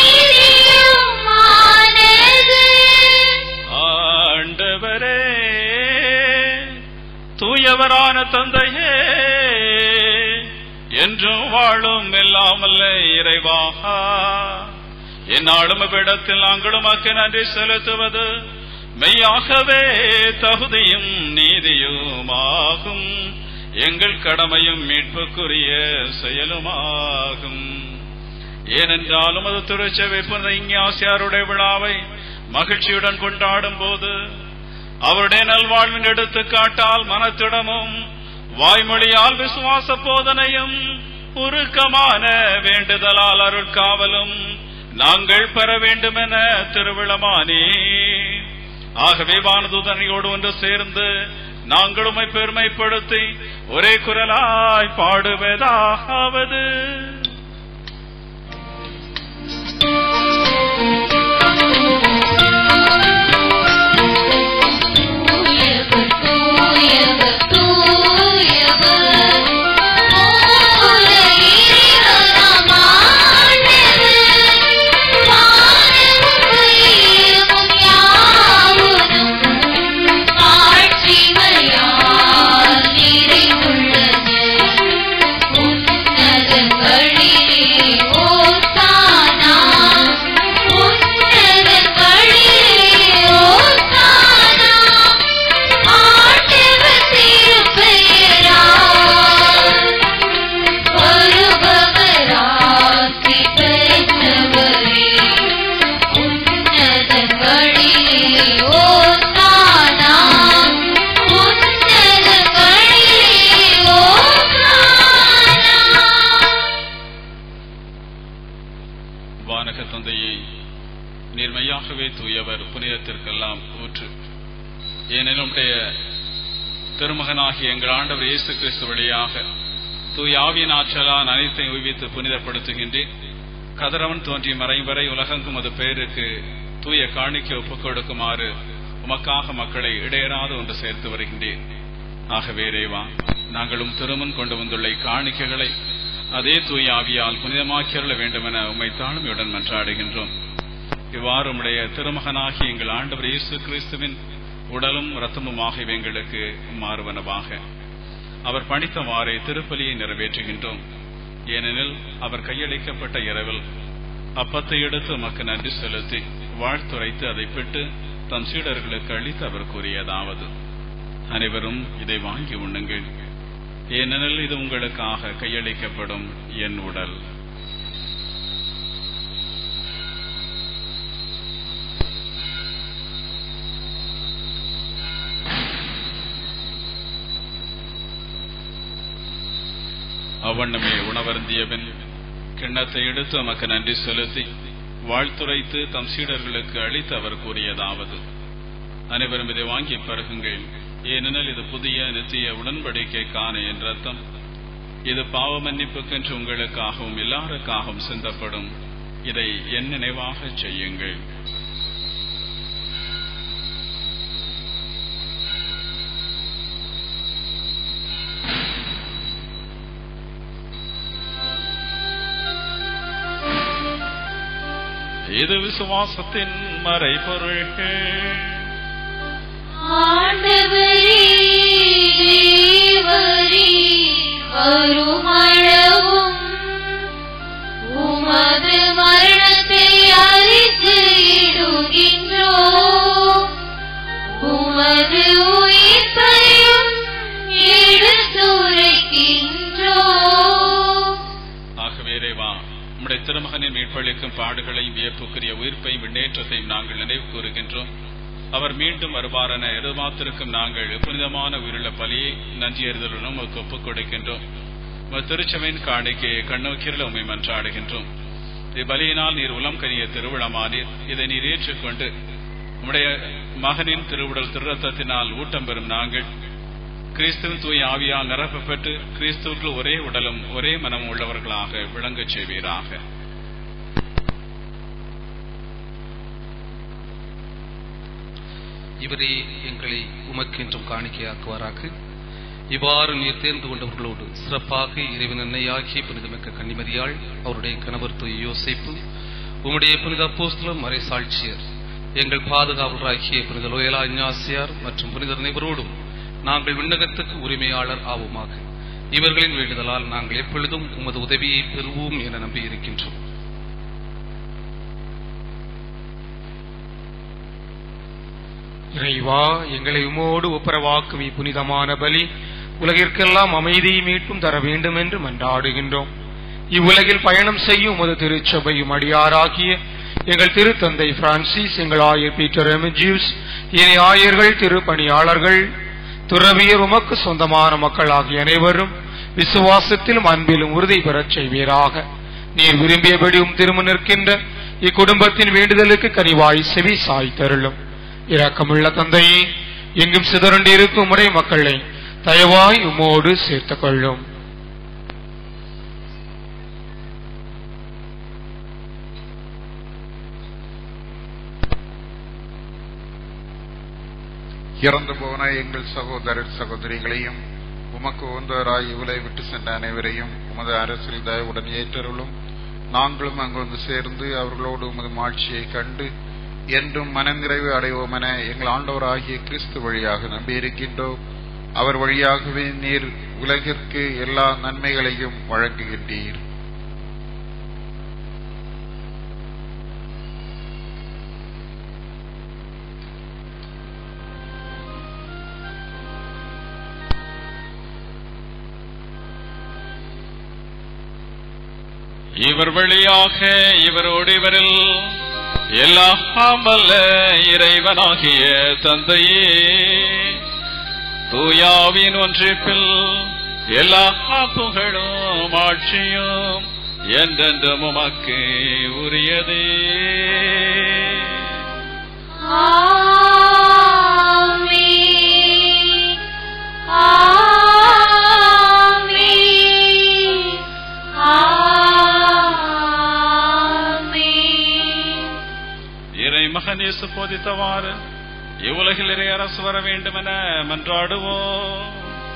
நீதியுமானது. ஆண்டவரே தூயவரான தந்தையே என்றும் வாழும் எல்லாமல்ல இறைவாக என்னாலும் இவ்விடத்தில் நாங்களும் அக்கு நன்றி செலுத்துவது மெய்யாகவே தகுதியும் நீதியுமாகும் எங்கள் கடமையும் மீட்புக்குரிய செயலுமாகும் ஏனென்றாலும் அது திருச்சபை புனித இஞ்ஞாசியாருடைய விழாவை மகிழ்ச்சியுடன் கொண்டாடும் போது அவருடைய நல்வாழ்வின் எடுத்துக்காட்டால் மனத்திடமும் வாய்மொழியால் விசுவாச போதனையும் உருக்கமான வேண்டுதலால் அருட்காவலும் நாங்கள் பெற வேண்டுமென திருவிழமானே ஆகவே வானதூதனையோடு ஒன்று சேர்ந்து நாங்கள் உம்மை பெருமைப்படுத்தி ஒரே குரலாய் பாடுவதாவது தூயவர், தூயவர், தூயவர். மூல இறைவனாம் ஆண்டவர். வானமும் பூமியும் யாவரும் ஆட்சிமையால் நிறைந்துள்ளது. உன்னதங்களிலே ஓசானா. உன்னதங்களிலே ஓசானா. ஆண்டவர் திருப்பெயரால் வருபவராசி பெற்றவரே. உன்னதங்களிலே ஓசானா. உன்னதங்களிலே ஓசானா. வானக தந்தையை நீர்மையாகவே தூயவர் புனிதத்திற்கெல்லாம் ஊற்று ஏனெனும் உம்முடைய திருமகனாகிய எங்கள் ஆண்டவர் இயேசு கிறிஸ்து வழியாக தூய ஆவியின் ஆற்றலால் அனைத்தையும் உய்வித்து புனிதப்படுத்துகின்றேன் கதிரவன் தோன்றி மறையும் வரை உலகெங்கும் அது பெயருக்கு தூய காணிக்கை ஒப்புக் கொடுக்குமாறு உமக்காக மக்களை இடையராது ஒன்று சேர்த்து வருகின்றேன் ஆகவே இறைவா நாங்களும் திருமன் கொண்டு வந்துள்ள காணிக்கைகளை அதே தூய ஆவியால் புனிதமாக்கியருள வேண்டுமென உம்மை தாழ்மையுடன் மன்றாடுகின்றோம் இவ்வாறு உம்முடைய திருமகனாகி எங்கள் ஆண்டவர் இயேசு கிறிஸ்துவின் உடலும் இரத்தமுமாக எங்களுக்கு மாறுவனவாக அவர் பணித்தவாறே திருப்பலியை நிறைவேற்றுகின்றோம் ஏனெனில் அவர் கையளிக்கப்பட்ட இரவில் அப்பத்தை எடுத்து உமக்கு நன்றி செலுத்தி வாழ்த்துரைத்து அதை பெற்று தம் சீடர்களுக்கு அளித்து அவர் கூறியதாவது அனைவரும் இதை வாங்கி உண்ணுங்கள் ஏனெனில் இது உங்களுக்காக கையளிக்கப்படும் என் உடல் அவ்வண்ணமே உணவருந்தியவன் கிண்ணத்தை எடுத்து நமக்கு நன்றி செலுத்தி வாழ்த்துரைத்து தம் சீடர்களுக்கு அளித்து அவர் கூறியதாவது அனைவரும் இதை வாங்கி பருகுங்கள் ஏனெனில் இது புதிய நித்திய உடன்படிக்கைக்கான என் ரத்தம் இது பாவ மன்னிப்புக்கென்று உங்களுக்காகவும் எல்லாருக்காகவும் சிந்தப்படும் இதை என் நினைவாக செய்யுங்கள் இது விசுவாசத்தின் மறைபொருள்கள் ஆண்டவரே தேவரே வருமளவும் உமது மரணத்தை அறிந்து இடுகின்றோம் உமது உயிர்ப்பையும் எடுத்துரைக்கின்றோம் ஆகவே இறைவா உம்முடைய திருமகனின் மீட்பளிக்கும் பாடுகளையும் வியப்புக்குரிய உயிர்ப்பையும் விண்ணேற்றத்தையும் நாங்கள் நினைவு கூறுகின்றோம் அவர் மீண்டும் வருவாரென எதிர்பார்த்திருக்கும் நாங்கள் புனிதமான உயிருள்ள பலியை நன்றியறிதலுடன் உமக்கு ஒப்புக் கொடுக்கின்றோம் உமது திருச்சபையின் காணிக்கையை கண்ணோக்கியில் உண்மை மன்றாடுகின்றோம் இப்பலியினால் நீர் உளம் கனிய திருவிழமானீர் இதை நீர் ஏற்றுக்கொண்டு உம்முடைய மகனின் திருவுடல் திருரத்தத்தினால் ஊட்டம் பெறும் நாங்கள் கிறிஸ்துவின் தூய ஆவியால் நிரப்பப்பட்டு கிறிஸ்துவுக்குள் ஒரே உடலும் ஒரே மனமும் உள்ளவர்களாக விளங்கச் செய்வீராக இவரே எங்களை உமக்கென்றும் காணிக்கையாக்குவாராக இவ்வாறு நீர் தேர்ந்து கொண்டவர்களோடு சிறப்பாக இறைவன் அன்னையாகிய புனிதமிக்க கன்னிமரியாள் அவருடைய கணவர் தூய யோசேப்பு உம்முடைய புனித அப்போஸ்தலர் மறை சாட்சியர் எங்கள் பாதுகாவலராகிய புனித லோயலா இஞ்ஞாசியார் மற்றும் புனிதர் அனைவரோடும் நாங்கள் விண்ணகத்துக்கு உரிமையாளர் ஆவோமாக இவர்களின் வேண்டுதலால் நாங்கள் எப்பொழுதும் உமது உதவியை பெறுவோம் என நம்பியிருக்கின்றோம் இறைவா எங்களை உமோடு ஒப்புரவாக்கும் இப்புனிதமான பலி உலகிற்கெல்லாம் அமைதியை மீட்டும் தர வேண்டும் என்று மன்றாடுகின்றோம் இவ்வுலகில் பயணம் செய்யும் உமது திருச்சபையும் அடியாராகிய எங்கள் திருத்தந்தை பிரான்சிஸ் எங்கள் ஆயர் பீட்டர் எமிஜியூஸ் இனி ஆயர்கள் திருப்பணியாளர்கள் துறவியர் உமக்கு சொந்தமான மக்கள் ஆகிய அனைவரும் விசுவாசத்திலும் அன்பிலும் உறுதி பெறச் செய்வீராக நீர் விரும்பியபடி உம் திரும்ப நிற்கின்ற இக்குடும்பத்தின் வேண்டுதலுக்கு கனிவாய் செவி சாய் தருளும் இரக்கமுள்ள தந்தையே எங்கும் சிதறண்டி இருக்கும் முறை மக்களை தயவாய் உம்மோடு சேர்த்துக் கொள்ளும் இறந்து போன எங்கள் சகோதரர் சகோதரிகளையும் உமக்கு உந்தவராய் இவளை விட்டு சென்ற அனைவரையும் உமது அரசில் தயவுடன் ஏற்றருளும் நாங்களும் அங்கு வந்து சேர்ந்து அவர்களோடு உமது மாட்சியை கண்டு என்றும் மனநிறைவு அடைவோம் என எங்கள் ஆண்டவராகிய கிறிஸ்து வழியாக நம்பியிருக்கின்றோம் அவர் வழியாகவே நீர் உலகிற்கு எல்லா நன்மைகளையும் வழங்குகின்றீர் இவர் வழியாக இவரோடு இவரில் எல்லாம் வல்ல இறைவனாகிய தந்தையே தூயாவின் ஒன்றிப்பில் எல்லா புகழும் ஆட்சியும் என்றென்றும் உமக்கு உரியதே ஆமென் ஆமென் ஆமென் இறை மகனேசு போதித்தவாறு இவ்வுலகில் இறை அரசு வர வேண்டும் என மன்றாடுவோம்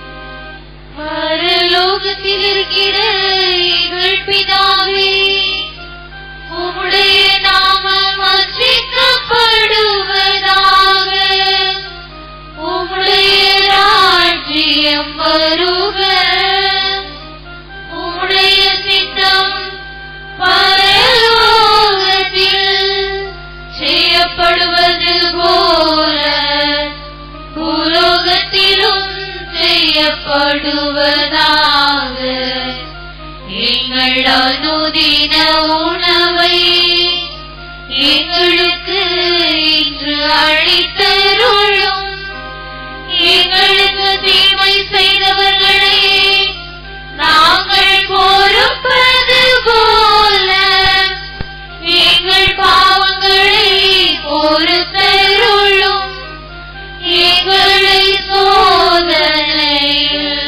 பரலோகத்தில் இருக்கிற எங்கள் பிதாவே உம்முடைய நாமம் அர்ச்சிக்கப்படுவதாக உம்முடைய ராஜ்யம் வருக உம்முடைய சித்தம் பரலோகத்தில் செய்யப்படுவது போல பூலோகத்திலும் செய்யப்படுவதாக எங்கள் அனுதின உணவை எங்களுக்கு இன்று அளித்தருளும் எங்களுக்கு தீமை செய்தவர்களை நாங்கள் பொறுப்பது போல எங்கள் பாவங்களை பொறுத்தருளும் எங்களை சோதனையில்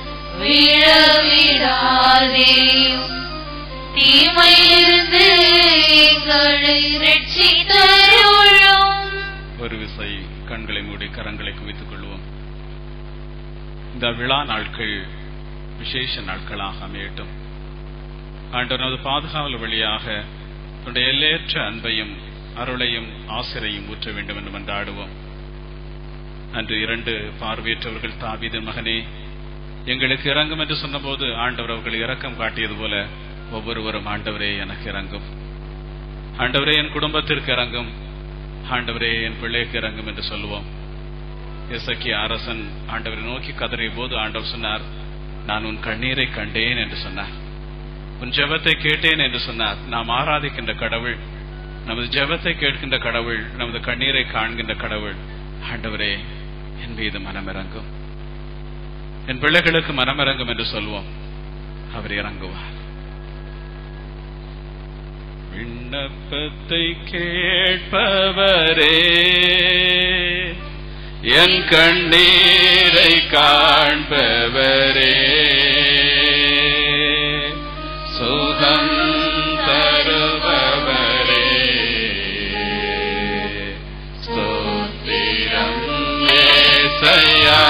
விழவிடாதேயும் தீமையிலிருந்து எங்களை ரட்சித்தருளும் ஒரு விசை கண்களை மூடி கரங்களை குவித்துக் கொள்வோம் இந்த விழா நாட்கள் விசேஷ நாட்களாக அமையட்டும் ஆண்டவனது பாதுகாவல் வழியாக உடைய எல்லையற்ற அன்பையும் அருளையும் ஆசிரையும் ஊற்ற வேண்டும் என்று மன்றாடுவோம் அன்று இரண்டு பார்வையற்றவர்கள் தாவீதின் மகனே எங்களுக்கு இறங்கும் என்று சொன்னபோது ஆண்டவர் அவர்கள் இரக்கம் காட்டியது போல ஒவ்வொருவரும் ஆண்டவரே எனக்கு இறங்கும் ஆண்டவரே என் குடும்பத்திற்கு இறங்கும் ஆண்டவரே என் பிள்ளைக்கு இறங்கும் என்று சொல்லுவோம் இசக்கிய அரசன் ஆண்டவரை நோக்கி கதறிய போது ஆண்டவர் சொன்னார் நான் உன் கண்ணீரை கண்டேன் என்று சொன்னார் உன் ஜெபத்தை கேட்டேன் என்று சொன்னார் நாம் ஆராதிக்கின்ற கடவுள் நமது ஜெபத்தை கேட்கின்ற கடவுள் நமது கண்ணீரை காண்கின்ற கடவுள் ஆண்டவரே என் மீது மனமிறங்கும் என் பிள்ளைகளுக்கு மனமிறங்கும் என்று சொல்வோம் அவர் இறங்குவார் விண்ணப்பத்தை கேட்பவரே என் கண்ணீரை காண்பவரே சுகம் தருபவரே ஸ்தோத்திரம் ஏசையா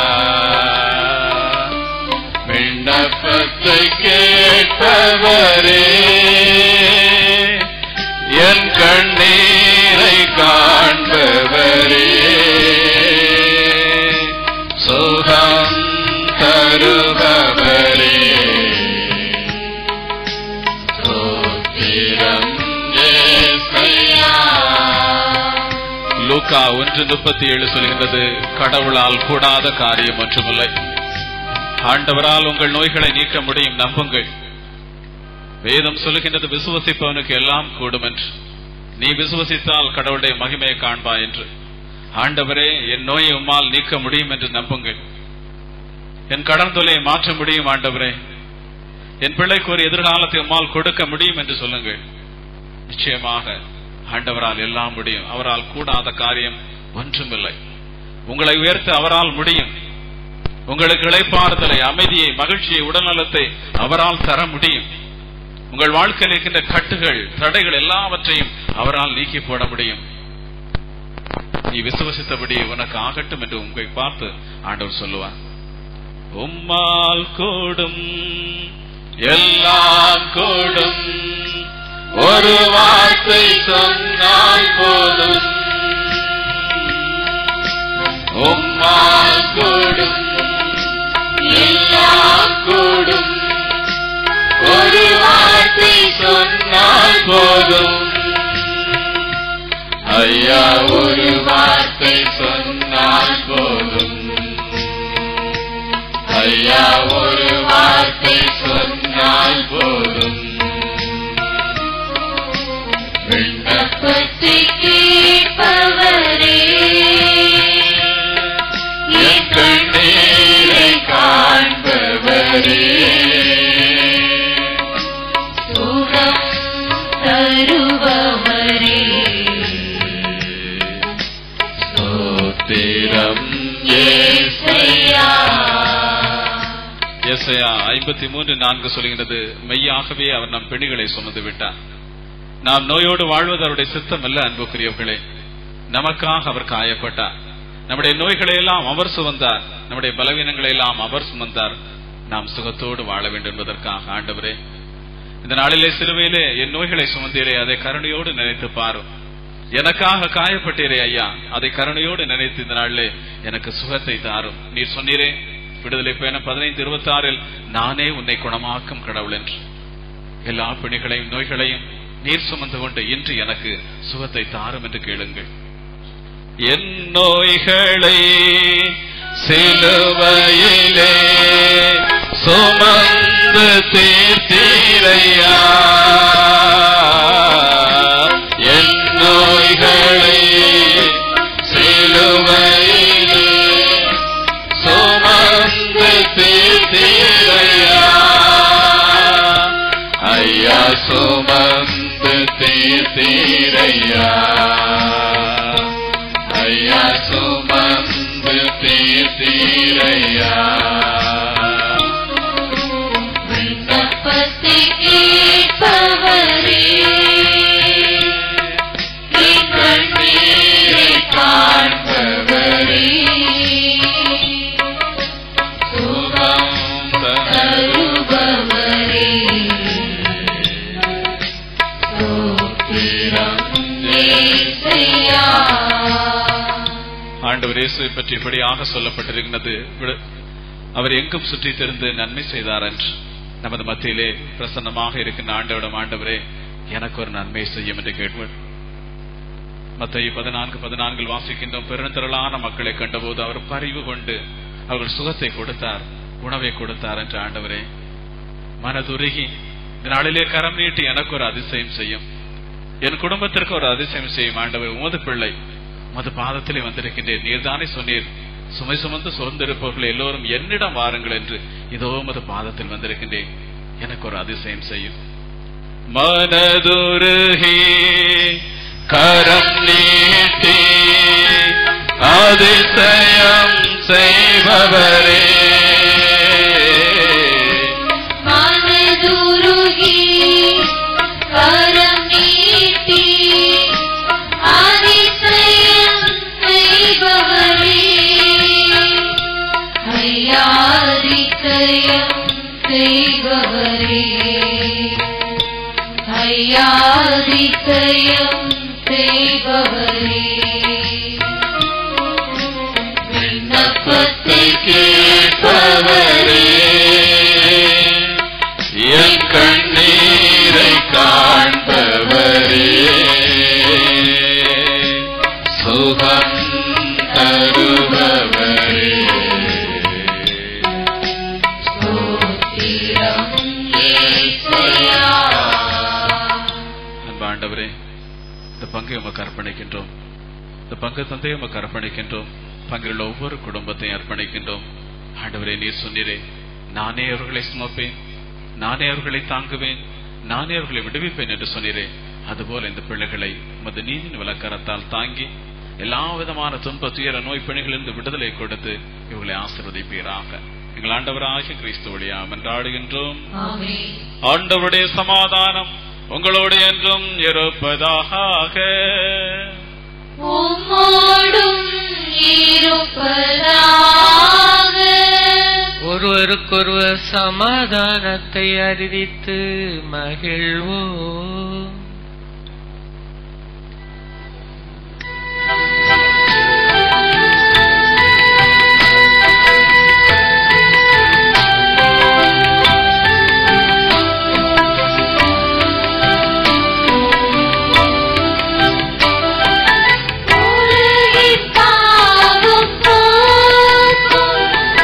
விண்ணப்பத்தை கேட்பவரே என் கண்ணீரை காண்பவரே சுகம் தருபவரே ஸ்தோத்திரம் ஏசையா லூக்கா ஒன்று முப்பத்தி ஏழு சொல்கின்றது கடவுளால் கூடாத காரியம் ஒன்றுமில்லை ஆண்டவரால் உங்கள் நோய்களை நீக்க முடியும் நம்புங்கள் வேதம் சொல்லுகின்றது விசுவசிப்பவனுக்கு எல்லாம் கூடும் என்று நீ விசுவசித்தால் கடவுளுடைய மகிமையை காண்பாய் என்று ஆண்டவரே என் நோயை உம்மால் நீக்க முடியும் என்று நம்புங்கள் என் கடன் தொல்லையை மாற்ற முடியும் ஆண்டவரே என் பிள்ளைக்கு ஒரு எதிர்காலத்தை உம்மால் கொடுக்க முடியும் என்று சொல்லுங்கள் நிச்சயமாக ஆண்டவரால் எல்லாம் முடியும் அவரால் கூடாத காரியம் ஒன்றுமில்லை உங்களை உயர்த்த அவரால் முடியும் உங்களுக்கு இளைப்பாறுதலை அமைதியை மகிழ்ச்சியை உடல்நலத்தை அவரால் தர முடியும் உங்கள் வாழ்க்கையில் இருக்கின்ற கட்டுகள் தடைகள் எல்லாவற்றையும் அவரால் நீக்கி போட முடியும் நீ விசுவசித்தபடி உனக்கு ஆகட்டும் என்று உங்களை பார்த்து ஆண்டவர் சொல்லுவார் உம்மால் கூடும் எல்லாம் கூடும் ஒரு வார்த்தை சொன்னால் போதும் உம்மால் கூடும் எல்லாம் கூடும் ஒரு வார்த்தை சொன்னால் போதும் ஐயா ஒரு வார்த்தை சொன்னால் போதும் ஐயா ஒரு வார்த்தை சொன்னால் போதும் விண்ணப்பத்தை கேட்பவரே என் கண்ணீரை காண்பவரே சுகம் தருபவரே ஸ்தோத்திரம் ஏசையா எஸ்ஐயா ஐம்பத்தி மூன்று நான்கு சொல்கிறது மெய்யாகவே அவர் நம் பிணிகளை சுமந்து விட்டார் நாம் நோயோடு வாழ்வது அவருடைய சித்தம் அல்ல அன்புக்குரியவர்களே நமக்காக அவர் காயப்பட்டார் நம்முடைய நோய்களை எல்லாம் அவர் சுமந்தார் நம்முடைய பலவீனங்களை எல்லாம் அவர் சுமந்தார் நாம் சுகத்தோடு வாழ வேண்டும் என்பதற்காக ஆண்டவரே இந்த நாளிலே சிலுவையிலே என் நோய்களை சுமந்தீரே அதை கருணையோடு நினைத்து பாரும் எனக்காக காயப்பட்டீரே ஐயா அதை கருணையோடு நினைத்து இந்த நாளிலே எனக்கு சுகத்தை தாரும் நீர் சொன்னீரே விடுதலை பயண பதினைந்து இருபத்தி ஆறில் நானே உன்னை குணமாக்கும் கடவுள் என்று எல்லா பிணிகளையும் நோய்களையும் நீர் சுமந்து கொண்டு இன்று எனக்கு சுகத்தை தாரும் என்று கேளுங்கள் என் நோய்களை சிலுவையிலே சுமந்து தீர்த்தீரையா என் நோய்களை சிலுவையிலே சுமந்து தீர்த்தீரையா ஐயா சுமந்து தீர்த்தீரையா ஐயா சுமந்து தீர்த்தீரையா விண்ணப்பத்தை கேட்பவரே என் கண்ணீரை காண்பவரே சுகம் தருபவரே ஆண்டவர் இயேசுவை பற்றி இப்படியாக சொல்லப்பட்டிருக்கிறது விடு- அவர் எங்கும் சுற்றி திரிந்து நன்மை செய்தார் என்று நமது மத்தியிலே பிரசன்னமாக இருக்கின்ற ஆண்டவரிடம் ஆண்டவரே எனக்கு ஒரு நன்மை செய்யும் என்று கேட்போம் மத்திய பதினான்கு பதினான்கில் வாசிக்கின்றோம் பெருந்திரளான மக்களை கண்டபோது அவர் பரிவு கொண்டு அவர்கள் சுகத்தை கொடுத்தார் உணவை கொடுத்தார் என்று ஆண்டவரே மனதுருகி இந்த நாளிலே கரம் நீட்டி எனக்கு ஒரு அதிசயம் செய்யும் என் குடும்பத்திற்கு ஒரு அதிசயம் செய்யும் ஆண்டவர் உமது பிள்ளை உமது பாதத்திலே வந்திருக்கின்றேன் நீர்தானே சொன்னீர் சுமை சுமந்து சோர்ந்திருப்பவர்கள் எல்லோரும் என்னிடம் வாருங்கள் என்று இதோ உமது பாதத்தில் வந்திருக்கின்றேன் எனக்கு ஒரு அதிசயம் செய்யும் மனதுருகி கரம் நீட்டி அதிசயம் செய்பவரே மனதுருகி கரம் நீட்டி அதிசயம் செய்பவரே ஐயா அதிசயம் செய்பவரே ஐயா அதிசயம் செய்பவரே விண்ணப்பத்தை கேட்பவரே என் கண்ணீரை காண்பவரே சுகம் தருபவரே ஸ்தோத்திரம் இயேசுயா அன்பாண்டவரே இந்த பங்கை உமக்கு அர்ப்பணிக்கின்றோம் இந்த பங்கு தந்தையை உமக்கு அர்ப்பணிக்கின்றோம் பங்கில் ஒவ்வொரு குடும்பத்தையும் அர்ப்பணிக்கின்றோம் ஆண்டவரே நீர் சொன்னீரே நானே அவர்களை சுமப்பேன் நானே அவர்களை தாங்குவேன் நானே அவர்களை விடுவிப்பேன் என்று சொன்னீரே அதுபோல இந்த பிள்ளைகளை உமது நீதியின் விளக்கரத்தால் தாங்கி எல்லா விதமான துன்ப துயர நோய் பிணிகளிலிருந்து விடுதலை கொடுத்து இவர்களை ஆசிர்வதிப்பீராக எங்கள் ஆண்டவராகிய கிறிஸ்து வழியா மன்றாடுகின்றோம் ஆமென் ஆண்டவருடைய சமாதானம் உங்களோடு என்றும் இருப்பதாக உம்மோடும் இருப்பதாக ஒருவருக்கொருவர் சமாதானத்தை அறிவித்து மகிழ்வோம் உலகின் பாவம் போக்கும்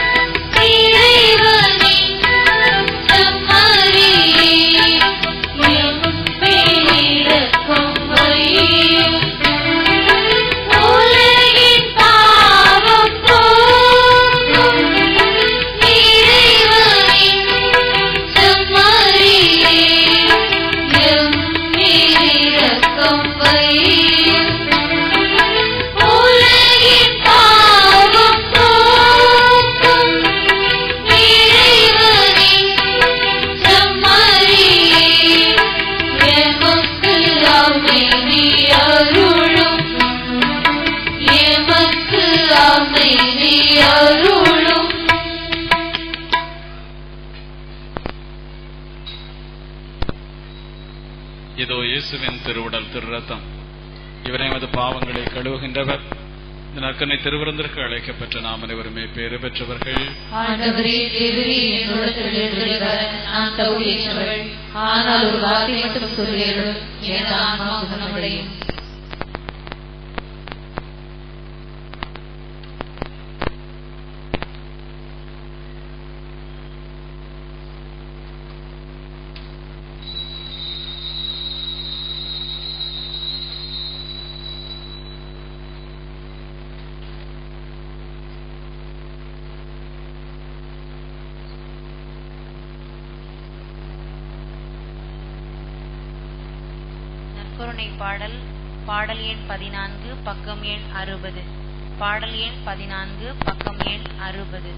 இறைவனின் செம்மறியே, எம் மேல் இரக்கம் வையும். உலகின் பாவம் போக்கும் இறைவனின் செம்மறியே, எம் மேல் இரக்கம் வையும். உலகின் பாவம் போக்கும் இறைவனின் செம்மறியே, எமக்கு அமைதி அருளும் எமக்கு அமைதி அருளும் இதோ இயேசுவின் திருவுடல் திருரத்தம் இவரை எமது பாவங்களை கழுவுகின்றவர் இந்த நற்கனை திருவிருந்திற்கு அழைக்கப்பட்ட நாம் அனைவருமே பேறு பெற்றவர்கள் ஆண்டவரே தேவரே என்னோட திருவிழா நான் தகுதியற்றவள் ஆனால் ஒரு வார்த்தை மட்டும் சொல்லியருள் என் ஆன்மா குணமடையும் நற்கருணை பாடல் பாடல் எண் பதினான்கு பக்கம் எண் அறுபது பாடல் எண் பதினான்கு பக்கம் எண் அறுபது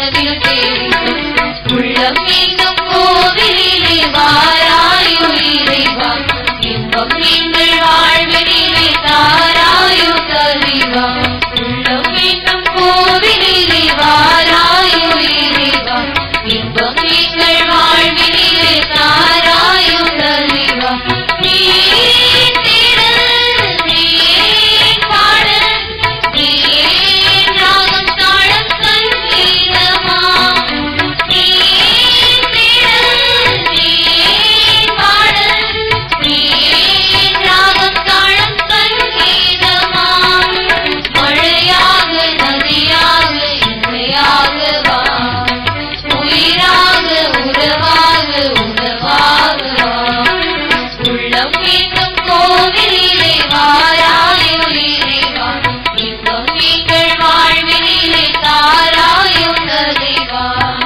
மனதில் தேடிடும் உள்ளம் எங்கும் கோவிலிலே வாராயோ இறைவா இன்பம் எங்கள் வாழ்வினிலே தாராயோ தலைவா உள்ளம் எங்கும் கோவிலிலே வாராயோ இறைவா இன்பம் எங்கள் வாழ்வினிலே தாராயோ தலைவா நீர் திரள் நீர் பாடல் நீர் ராகம் தாளம் சங்கீதமா நீர் திரள் நீர் பாடல் நீர் ராகம் தாளம் சங்கீதமா மழையாக நதியாக இசையாக வா உயிராக உறவாக உறவாக வா உள்ளம் மீண்டும் கோவிலிலே வாராயோ இறைவா இன்பம் எங்கள் வாழ்வினிலே தாராயோ தலைவா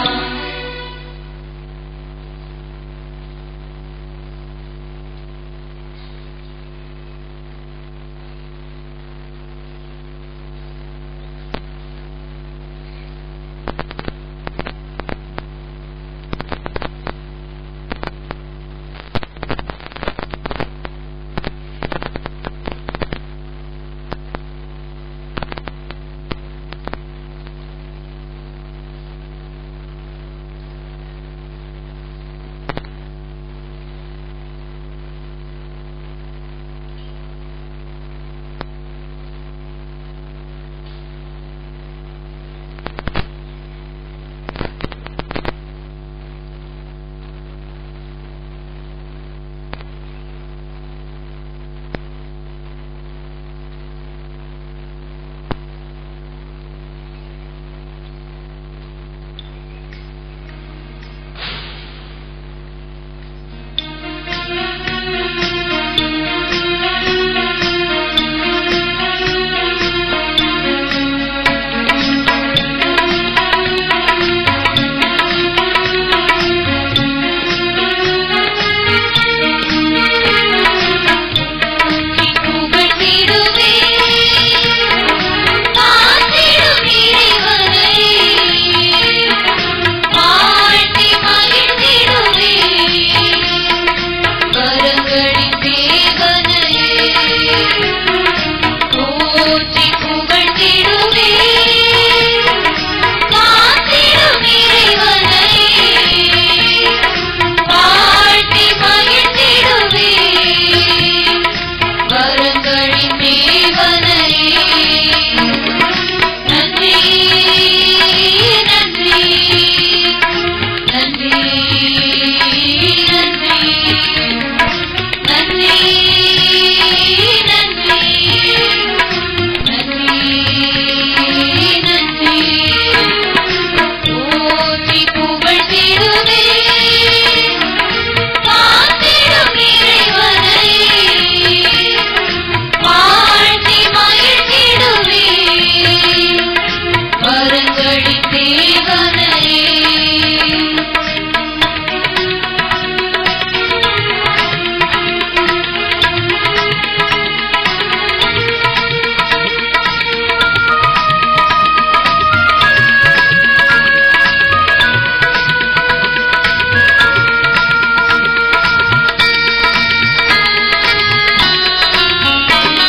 புகழ்ந்திடுவே காத்திடும் இறைவனை வாழ்த்தி மகிழ்ந்திடுவே வரங்களின் தேவனை போற்றி புகழ்ந்திடுவே காத்திடும் இறைவனை வாழ்த்தி மகிழ்ந்திடுவே வரங்களின் தேவனை நன்றி நன்றி நன்றி நன்றி நன்றி நன்றி நன்றி போற்றி புகழ்ந்திடுவே காத்திடும் இறைவனை வாழ்த்தி மகிழ்ந்திடுவே வரங்களின் தேவனை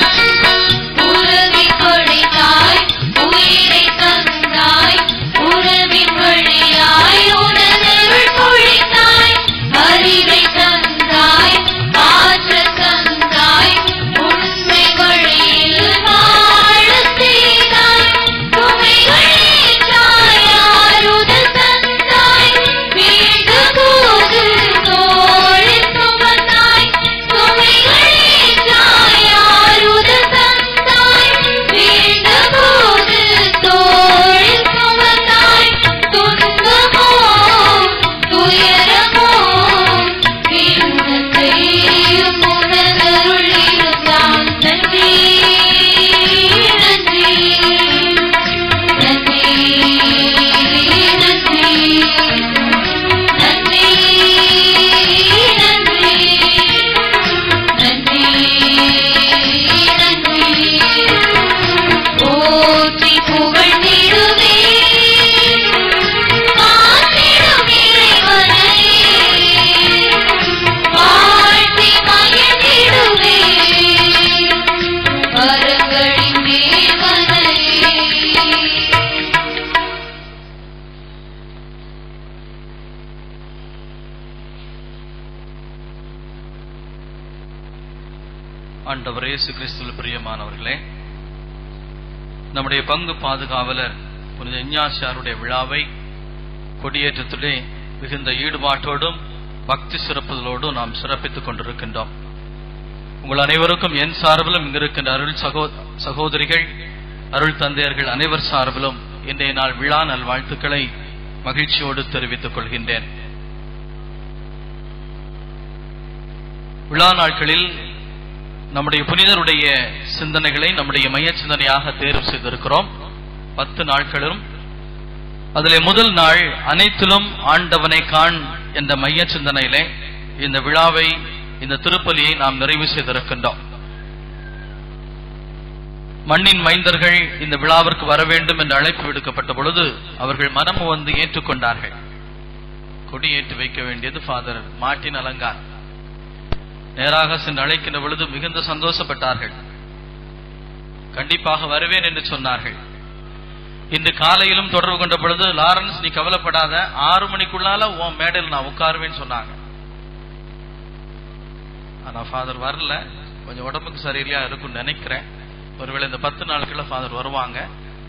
உலகை கொடைத்தாய் உயிரை தந்தாய் உலகை ஆண்டவர் இயேசு கிறிஸ்துவில் பிரியமானவர்களே நம்முடைய பங்கு பாதுகாவலர் புனித இஞ்ஞாசியாருடைய விழாவை கொடியேற்றத்துடைய மிகுந்த ஈடுபாட்டோடும் பக்தி சிறப்புகளோடும் நாம் சிறப்பித்துக் கொண்டிருக்கின்றோம் உங்கள் அனைவருக்கும் என் சார்பிலும் இங்கிருக்கின்ற அருள் சகோ சகோதரிகள் அருள் தந்தையர்கள் அனைவர் சார்பிலும் இன்றைய நாள் விழா நல்வாழ்த்துக்களை மகிழ்ச்சியோடு தெரிவித்துக் கொள்கின்றேன் விழா நாட்களில் நம்முடைய புனிதருடைய சிந்தனைகளை நம்முடைய மைய சிந்தனையாக தேர்வு செய்திருக்கிறோம் பத்து நாட்களும் அதிலே முதல் நாள் அனைத்திலும் ஆண்டவனை காண் என்ற மைய சிந்தனையிலே இந்த விழாவை இந்த திருப்பலியை நாம் நிறைவு செய்திருக்கின்றோம் மண்ணின் மைந்தர்கள் இந்த விழாவிற்கு வர வேண்டும் என்று அழைப்பு விடுக்கப்பட்ட பொழுது அவர்கள் மனம் வந்து ஏற்றுக்கொண்டார்கள் கொடியேற்றி வைக்க வேண்டியது ஃபாதர் மார்ட்டின் அலங்கார் நேராக சென்று அழைக்கின்ற பொழுது மிகுந்த சந்தோஷப்பட்டார்கள் கண்டிப்பாக வருவேன் என்று சொன்னார்கள் இன்று காலையிலும் தொடர்பு கொண்ட பொழுது லாரன்ஸ் நீ கவலைப்படாத ஆறு மணிக்குள்ளால உன் மேடையில் நான் உட்காருவேன்னு சொன்னாங்க ஆனா ஃபாதர் வரல கொஞ்சம் உடம்புக்கு சரியில்லையா இருக்கும்னு நினைக்கிறேன் ஒருவேளை இந்த பத்து நாட்கள்ல ஃபாதர் வருவாங்க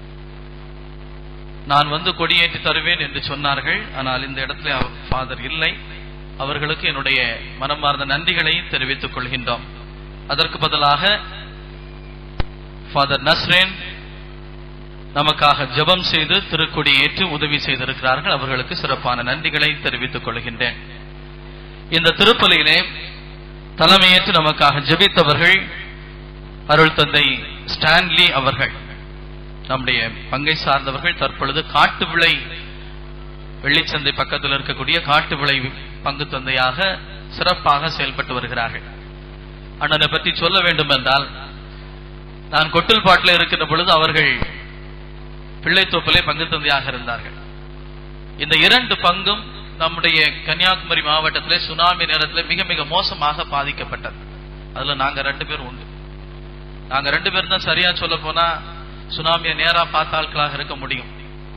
நான் வந்து கொடியேற்றி தருவேன் என்று சொன்னார்கள் ஆனால் இந்த இடத்துல ஃபாதர் இல்லை அவர்களுக்கு என்னுடைய மனமார்ந்த நன்றிகளை தெரிவித்துக் கொள்கின்றோம் அதற்கு பதிலாக ஃபாதர் நஸ்ரேன் நமக்காக ஜெபம் செய்து திருக்கொடி ஏற்று உதவி செய்திருக்கிறார்கள் அவர்களுக்கு சிறப்பான நன்றிகளை தெரிவித்துக் கொள்கின்றேன் இந்த திருப்பலியிலே தலைமையேற்று நமக்காக ஜெபித்தவர்கள் அருள் தந்தை ஸ்டான்லி அவர்கள் நம்முடைய பங்கை சார்ந்தவர்கள் தற்பொழுது காட்டு விளை வெள்ளிச்சந்தை பக்கத்தில் இருக்கக்கூடிய காட்டு விளை பங்கு தந்தையாக சிறப்பாக செயல்பட்டு வருகிறார்கள் அண்ணனை பற்றி சொல்ல வேண்டும் என்றால் நான் கொட்டில் பாட்டில் இருக்கின்ற பொழுது அவர்கள் பிள்ளைத்தோப்பிலே பங்கு தந்தையாக இருந்தார்கள் இந்த இரண்டு பங்கும் நம்முடைய கன்னியாகுமரி மாவட்டத்திலே சுனாமி நேரத்தில் மிக மிக மோசமாக பாதிக்கப்பட்டது அதுல நாங்க ரெண்டு பேரும் உண்டு நாங்க ரெண்டு பேரும் தான் சரியா சொல்ல போனா சுனாமியை நேரா பார்த்த ஆட்களாக இருக்க முடியும்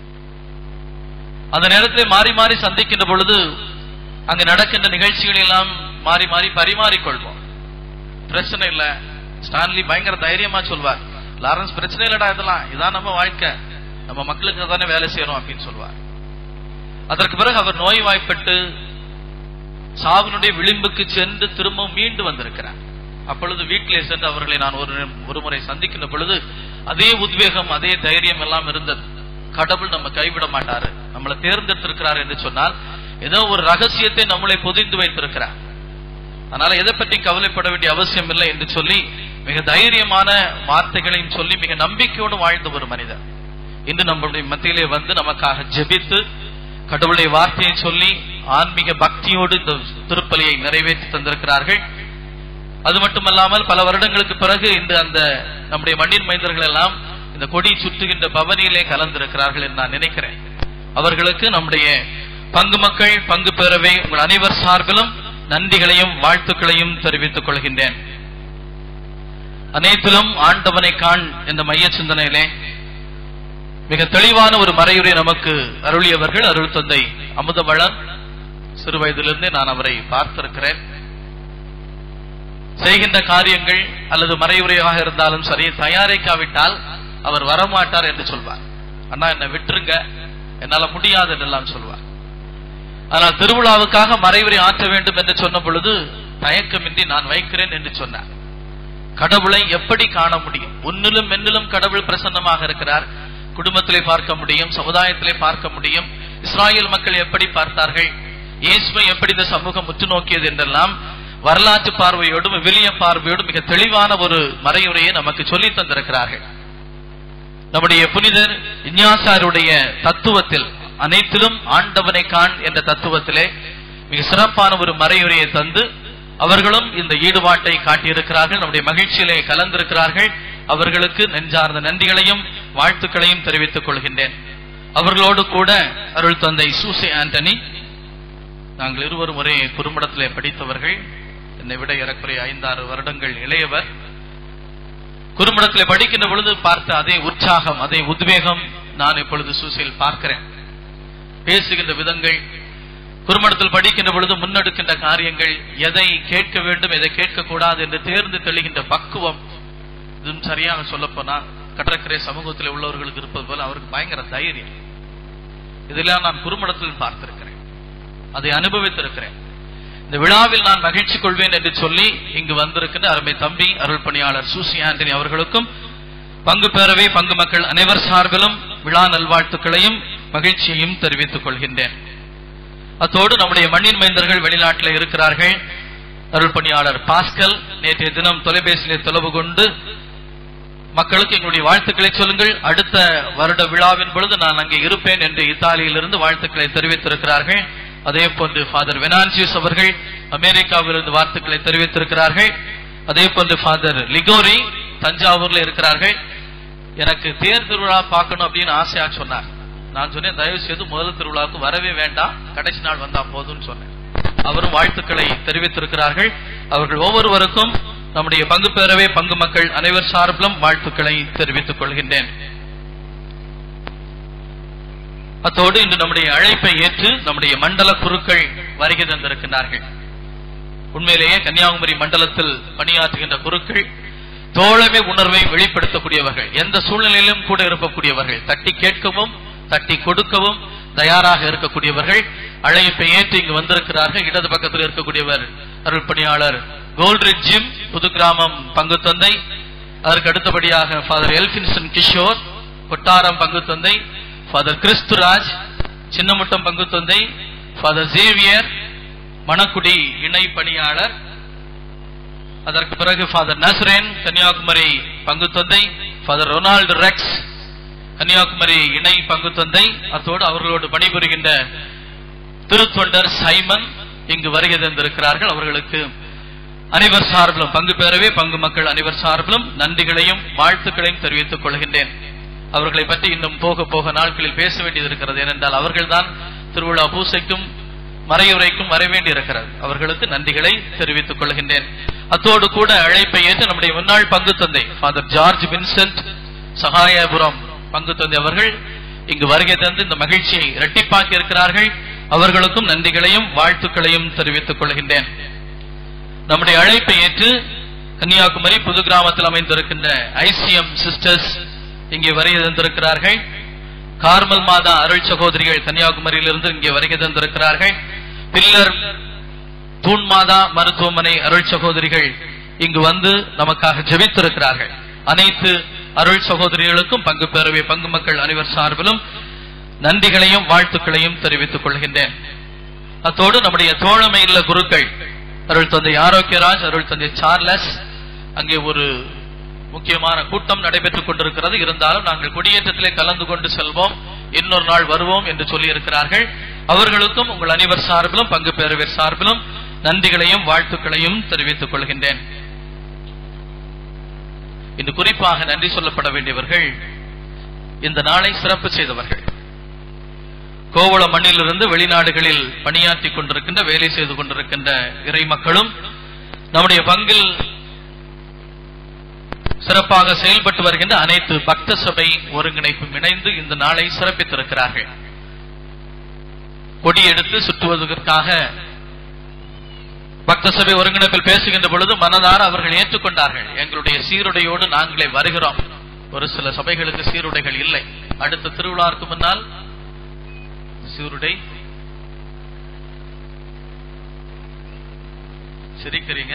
அந்த நேரத்தில் மாறி மாறி சந்திக்கின்ற பொழுது அங்கு நடக்கின்ற நிகழ்ச்சிகள் எல்லாம் மாறி மாறி பரிமாறிக்கொள்வோம் பிரச்சனை இல்ல ஸ்டான்லி பயங்கர தைரியமா சொல்வார் லாரன்ஸ் பிரச்சனை இல்லடா இதெல்லாம் இதான் நம்ம வாழ்க்கை நம்ம மக்களுக்கு தானே வேலை செய்யறோம் அப்படின்னு சொல்வார் அதற்கு பிறகு அவர் நோய்வாய்ப்பட்டு சாவினுடைய விளிம்புக்கு சென்று திரும்பவும் மீண்டு வந்திருக்கிறார் அப்பொழுது வீட்டிலே சென்று அவர்களை நான் ஒரு ஒரு முறை சந்திக்கின்ற பொழுது அதே உத்வேகம் அதே தைரியம் எல்லாம் இருந்தது கடவுள் நம்ம கைவிட மாட்டாரு நம்மளை தேர்ந்தெடுத்திருக்கிறார் என்று சொன்னால் ஏதோ ஒரு ரகசியத்தை நம்மளை பொதிந்து வைத்திருக்கிறார் அதனால எதை பற்றி கவலைப்பட வேண்டிய அவசியம் இல்லை என்று சொல்லி மிக தைரியமான வார்த்தைகளையும் சொல்லி மிக நம்பிக்கையோடு வாழ்ந்த ஒரு மனிதர் இன்று நம்மளுடைய மத்தியிலே வந்து நமக்காக ஜெபித்து கடவுளுடைய வார்த்தையை சொல்லி ஆன்மீக பக்தியோடு இந்த திருப்பலியை நிறைவேற்றி தந்திருக்கிறார்கள் அது மட்டுமல்லாமல் பல வருடங்களுக்கு பிறகு இந்த அந்த நம்முடைய மண்ணின் மைந்தர்கள் எல்லாம் இந்த கொடி சுற்றுகின்ற பவனியிலே கலந்திருக்கிறார்கள் என்று நான் நினைக்கிறேன் அவர்களுக்கு நம்முடைய பங்கு மக்கள் பங்கு பேரவை உங்கள் அனைவர் சார்பிலும் நன்றிகளையும் வாழ்த்துக்களையும் தெரிவித்துக் கொள்கின்றேன் அனைத்திலும் ஆண்டவனை காண் என்ற மைய சிந்தனையிலே மிக தெளிவான ஒரு மறையுரை நமக்கு அருளியவர்கள் அருள் தந்தை அமுதவளன் சிறு வயதிலிருந்தே நான் அவரை பார்த்திருக்கிறேன் செய்கின்ற காரியங்கள் அல்லது மறைவுரையாக இருந்தாலும் சரி தயாரிக்காவிட்டால் அவர் வரமாட்டார் என்று சொல்வார் அண்ணா என்னை விட்டுருங்க என்னால முடியாது என்றெல்லாம் சொல்வார் ஆனால் திருவிழாவுக்காக மறைவுரை ஆற்ற வேண்டும் என்று சொன்ன பொழுது தயக்கமின்றி நான் வைக்கிறேன் என்று சொன்னார் கடவுளை எப்படி காண முடியும் உன்னிலும் மென்னிலும் கடவுள் பிரசன்னமாக இருக்கிறார் குடும்பத்திலே பார்க்க முடியும் சமுதாயத்திலே பார்க்க முடியும் இஸ்ராயல் மக்கள் எப்படி பார்த்தார்கள் இயேசுவை எப்படி இந்த சமூகம் உற்று நோக்கியது என்றெல்லாம் வரலாற்று பார்வையோடும் விவிலிய பார்வையோடும் மிக தெளிவான ஒரு மறையுரையை நமக்கு சொல்லி தந்திருக்கிறார்கள் நம்முடைய புனிதர் இஞ்ஞாசாருடைய தத்துவத்தில் அனைத்திலும் ஆண்டவனை காண் என்ற தத்துவத்திலே மிக சிறப்பான ஒரு மறையுரையை தந்து அவர்களும் இந்த ஈடுபாட்டை காட்டியிருக்கிறார்கள் நம்முடைய மகிழ்ச்சியிலே கலந்திருக்கிறார்கள் அவர்களுக்கு நெஞ்சார்ந்த நன்றிகளையும் வாழ்த்துக்களையும் தெரிவித்துக் கொள்கின்றேன் அவர்களோடு கூட அருள் தந்தை சூசே ஆண்டனி நாங்கள் இருவரும் ஒரே குறும்படத்திலே படித்தவர்கள் என்னை விட ஏறக்குறைய ஐந்தாறு வருடங்கள் இளையவர் குறும்படத்திலே படிக்கின்ற பொழுது பார்த்த அதே உற்சாகம் அதே உத்வேகம் நான் இப்பொழுது சூசையில் பார்க்கிறேன் பேசுகின்ற விதங்கள் குறுமடத்தில் படிக்கின்ற பொழுது முன்னெடுக்கின்ற காரியங்கள் எதை கேட்க வேண்டும் எதை கேட்கக்கூடாது என்று தேர்ந்து தெளிகின்ற பக்குவம் இதுவும் சரியாக சொல்லப்போனா கடற்கரை சமூகத்தில் உள்ளவர்களுக்கு இருப்பது போல அவருக்கு பயங்கர தைரியம் இதெல்லாம் நான் குறுமடத்தில் பார்த்திருக்கிறேன் அதை அனுபவித்திருக்கிறேன் இந்த விழாவில் நான் மகிழ்ச்சி கொள்வேன் என்று சொல்லி இங்கு வந்திருக்கின்ற அருமை தம்பி அருள் பணியாளர் சூசி ஆண்டனி அவர்களுக்கும் பங்கு பேரவை பங்கு மக்கள் அனைவர் சார்பிலும் விழா நல்வாழ்த்துக்களையும் மகிழ்ச்சியையும் தெரிவித்துக் கொள்கின்றேன் அத்தோடு நம்முடைய மண்ணின் மைந்தர்கள் வெளிநாட்டில் இருக்கிறார்கள் அருள் பணியாளர் பாஸ்கல் நேற்றைய தினம் தொலைபேசியிலே தொடர்பு கொண்டு மக்களுக்கு எங்களுடைய வாழ்த்துக்களை சொல்லுங்கள் அடுத்த வருட விழாவின் பொழுது நான் அங்கே இருப்பேன் என்று இத்தாலியிலிருந்து வாழ்த்துக்களை தெரிவித்திருக்கிறார்கள் அதே போன்று ஃபாதர் வெனான்சியஸ் அவர்கள் அமெரிக்காவிலிருந்து வாழ்த்துக்களை தெரிவித்திருக்கிறார்கள் அதே போன்று ஃபாதர் லிகோரி தஞ்சாவூர்ல இருக்கிறார்கள் எனக்கு தேர் திருவிழா பார்க்கணும் அப்படின்னு ஆசையா சொன்னார் நான் சொன்னேன் தயவு செய்து முதல் திருவிழாவுக்கு வரவே வேண்டாம் கடைசி நாள் வந்தா போதும்னு சொன்னேன் அவரும் வாழ்த்துக்களை தெரிவித்திருக்கிறார்கள் அவர்கள் ஒவ்வொருவருக்கும் நம்முடைய பங்கு பேரவை பங்கு மக்கள் அனைவர் சார்பிலும் வாழ்த்துக்களை தெரிவித்துக் கொள்கின்றேன் அத்தோடு இன்று நம்முடைய அழைப்பை ஏற்று நம்முடைய மண்டல குருக்கள் வருகை தந்திருக்கிறார்கள் உண்மையிலேயே கன்னியாகுமரி மண்டலத்தில் பணியாற்றுகின்ற குருக்கள் தோழமை உணர்வை வெளிப்படுத்தக்கூடியவர்கள் எந்த சூழ்நிலையிலும் கூட இருக்கக்கூடியவர்கள் தட்டி கேட்கவும் தட்டி கொடுக்கவும் தயாராக இருக்கக்கூடியவர்கள் அழைப்பை ஏற்று இங்கு வந்திருக்கிறார்கள் இடது பக்கத்தில் இருக்கக்கூடியவர் அருள் பணியாளர் கோல்ட்ரிட் ஜிம் புது கிராமம் பங்கு தந்தை அதற்கு அடுத்தபடியாக ஃபாதர் எல்பின்சன் கிஷோர் கொட்டாரம் பங்கு தந்தை ஃபாதர் கிறிஸ்துராஜ் சின்னமுட்டம் பங்கு தந்தை ஃபாதர் ஜேவியர் மணக்குடி இணை பணியாளர் அதற்கு பிறகு ஃபாதர் நஸ்ரேன் கன்னியாகுமரி பங்கு தந்தை ஃபாதர் ரொனால்டு ரெக்ஸ் கன்னியாகுமரி இணை பங்கு தந்தை அத்தோடு அவர்களோடு பணிபுரிகின்ற திருத்தொண்டர் சைமன் இங்கு வருகை தந்திருக்கிறார்கள் அவர்களுக்கு அனைவர் சார்பிலும் பங்கு பேரவே பங்கு மக்கள் அனைவர் சார்பிலும் நன்றிகளையும் வாழ்த்துக்களையும் தெரிவித்துக் கொள்கின்றேன் அவர்களை பற்றி இன்னும் போக போக நாட்களில் பேச வேண்டியது இருக்கிறது ஏனென்றால் அவர்கள்தான் திருவிழா பூசைக்கும் மறையுரைக்கும் வர வேண்டி இருக்கிறது அவர்களுக்கு நன்றிகளை தெரிவித்துக் கொள்கின்றேன் அத்தோடு கூட அழைப்பை ஏற்று நம்முடைய முன்னாள் பங்கு தந்தை ஃபாதர் ஜார்ஜ் வின்சென்ட் சகாயபுரம் பங்கு தந்தை அவர்கள் இங்கு வருகை தந்து இந்த மகிழ்ச்சியை இரட்டிப்பாக்கி இருக்கிறார்கள் அவர்களுக்கும் நன்றிகளையும் வாழ்த்துக்களையும் தெரிவித்துக் கொள்கின்றேன் நம்முடைய அழைப்பை ஏற்று கன்னியாகுமரி புது கிராமத்தில் அமைந்திருக்கின்ற ஐசிஎம் சிஸ்டர்ஸ் இங்கே வருகை தந்திருக்கிறார்கள் கார்மல் மாதா அருள் சகோதரிகள் கன்னியாகுமரியிலிருந்து இங்கே வருகை தந்திருக்கிறார்கள் பில்லர் தூண் மாதா மருத்துவமனை அருள் சகோதரிகள் இங்கு வந்து நமக்காக ஜெபித்திருக்கிறார்கள் அனைத்து அருள் சகோதரிகளுக்கும் பங்கு பேரவை பங்கு மக்கள் அனைவர் சார்பிலும் நன்றிகளையும் வாழ்த்துக்களையும் தெரிவித்துக் கொள்கின்றேன் அத்தோடு நம்முடைய தோழமை இல்ல குருக்கள் அருள் தந்தை ஆரோக்கியராஜ் அருள் தந்தை சார்லஸ் அங்கே ஒரு முக்கியமான கூட்டம் நடைபெற்றுக் கொண்டிருக்கிறது இருந்தாலும் நாங்கள் கொடியேற்றத்திலே கலந்து கொண்டு செல்வோம் இன்னொரு நாள் வருவோம் என்று சொல்லி இருக்கிறார்கள் அவர்களுக்கும் உங்கள் அனைவர் சார்பிலும் பங்கு பேரவர் சார்பிலும் நன்றிகளையும் வாழ்த்துக்களையும் தெரிவித்துக் கொள்கின்றேன் இன்று குறிப்பாக நன்றி சொல்லப்பட வேண்டியவர்கள் இந்த நாளை சிறப்பு செய்தவர்கள் கோவள மண்ணிலிருந்து வெளிநாடுகளில் பணியாற்றிக் கொண்டிருக்கின்ற வேலை செய்து கொண்டிருக்கின்ற இறை மக்களும் நம்முடைய பங்கில் சிறப்பாக செயல்பட்டு வருகின்ற அனைத்து பக்த சபை ஒருங்கிணைப்பும் இணைந்து இந்த நாளை சிறப்பித்திருக்கிறார்கள் கொடி எடுத்து சுற்றுவதற்காக பக்த சபை ஒருங்கிணைப்பில் பேசுகின்ற பொழுது மனதார அவர்கள் ஏற்றுக்கொண்டார்கள் எங்களுடைய சீருடையோடு நாங்களே வருகிறோம் ஒரு சில சபைகளுக்கு சீருடைகள் இல்லை அடுத்த திருவிழாவுக்கு முன்னால் சீருடை சிரிக்கிறீங்க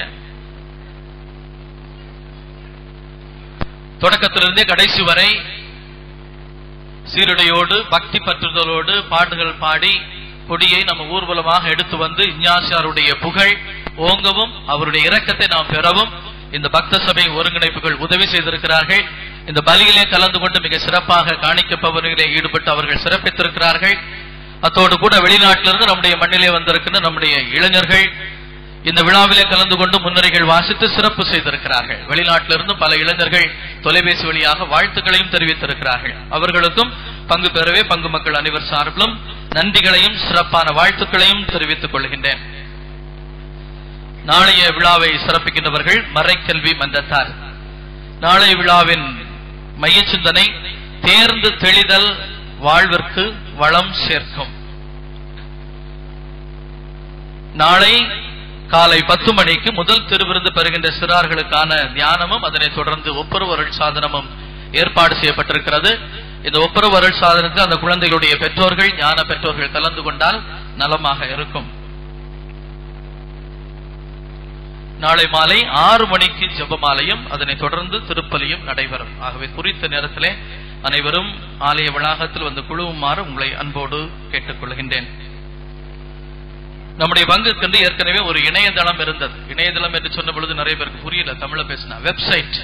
தொடக்கத்திலிருந்தே கடைசி வரை சீருடையோடு பக்தி பற்றுதலோடு பாட்டுகள் பாடி கொடியை நம்ம ஊர்வலமாக எடுத்து வந்து இஞ்ஞாசியாருடைய புகழ் ஓங்கவும் அவருடைய இரக்கத்தை நாம் பெறவும் இந்த பக்த சபை ஒருங்கிணைப்புகள் உதவி செய்திருக்கிறார்கள் இந்த பலியிலே கலந்து கொண்டு மிக சிறப்பாக காணிக்கப்பவர்களிலே ஈடுபட்டு அவர்கள் சிறப்பித்திருக்கிறார்கள் அத்தோடு கூட வெளிநாட்டிலிருந்து நம்முடைய மண்ணிலே வந்திருக்கின்ற நம்முடைய இளைஞர்கள் இந்த விழாவிலே கலந்து கொண்டு முன்னுரைகள் வாசித்து சிறப்பு செய்திருக்கிறார்கள் வெளிநாட்டிலிருந்து பல இளைஞர்கள் தொலைபேசி வழியாக வாழ்த்துக்களையும் தெரிவித்திருக்கிறார்கள் அவர்களுக்கும் பங்கு பெறவே பங்கு மக்கள் அனைவர் சார்பிலும் நன்றிகளையும் சிறப்பான வாழ்த்துக்களையும் தெரிவித்துக் கொள்கின்றேன் நாளைய விழாவை சிறப்பிக்கின்றவர்கள் மறைக்கல்வி மன்றத்தார் நாளைய விழாவின் மைய சிந்தனை தேர்ந்து தெளிதல் வாழ்விற்கு வளம் சேர்க்கும் நாளை காலை பத்து மணிக்கு முதல் திருவிருந்து பெறுகின்ற சிறார்களுக்கான தியானமும் அதனைத் தொடர்ந்து ஒப்புரவு அருள் சாதனமும் ஏற்பாடு செய்யப்பட்டிருக்கிறது இந்த ஒப்புரவு அருள் சாதனத்தில் அந்த குழந்தைகளுடைய பெற்றோர்கள் ஞான பெற்றோர்கள் கலந்து கொண்டால் நலமாக இருக்கும் நாளை மாலை ஆறு மணிக்கு ஜெபமாலையும் அதனைத் தொடர்ந்து திருப்பலியும் நடைபெறும் ஆகவே குறித்த நேரத்திலே அனைவரும் ஆலய வளாகத்தில் வந்து குழுவுமாறு உங்களை அன்போடு கேட்டுக்கொள்கின்றேன் நம்முடைய பங்குக்கென்று ஏற்கனவே ஒரு இணையதளம் இருந்தது இணையதளம் என்று சொன்ன பொழுது நிறைய பேருக்கு புரியல தமிழ பேசினா வெப்சைட்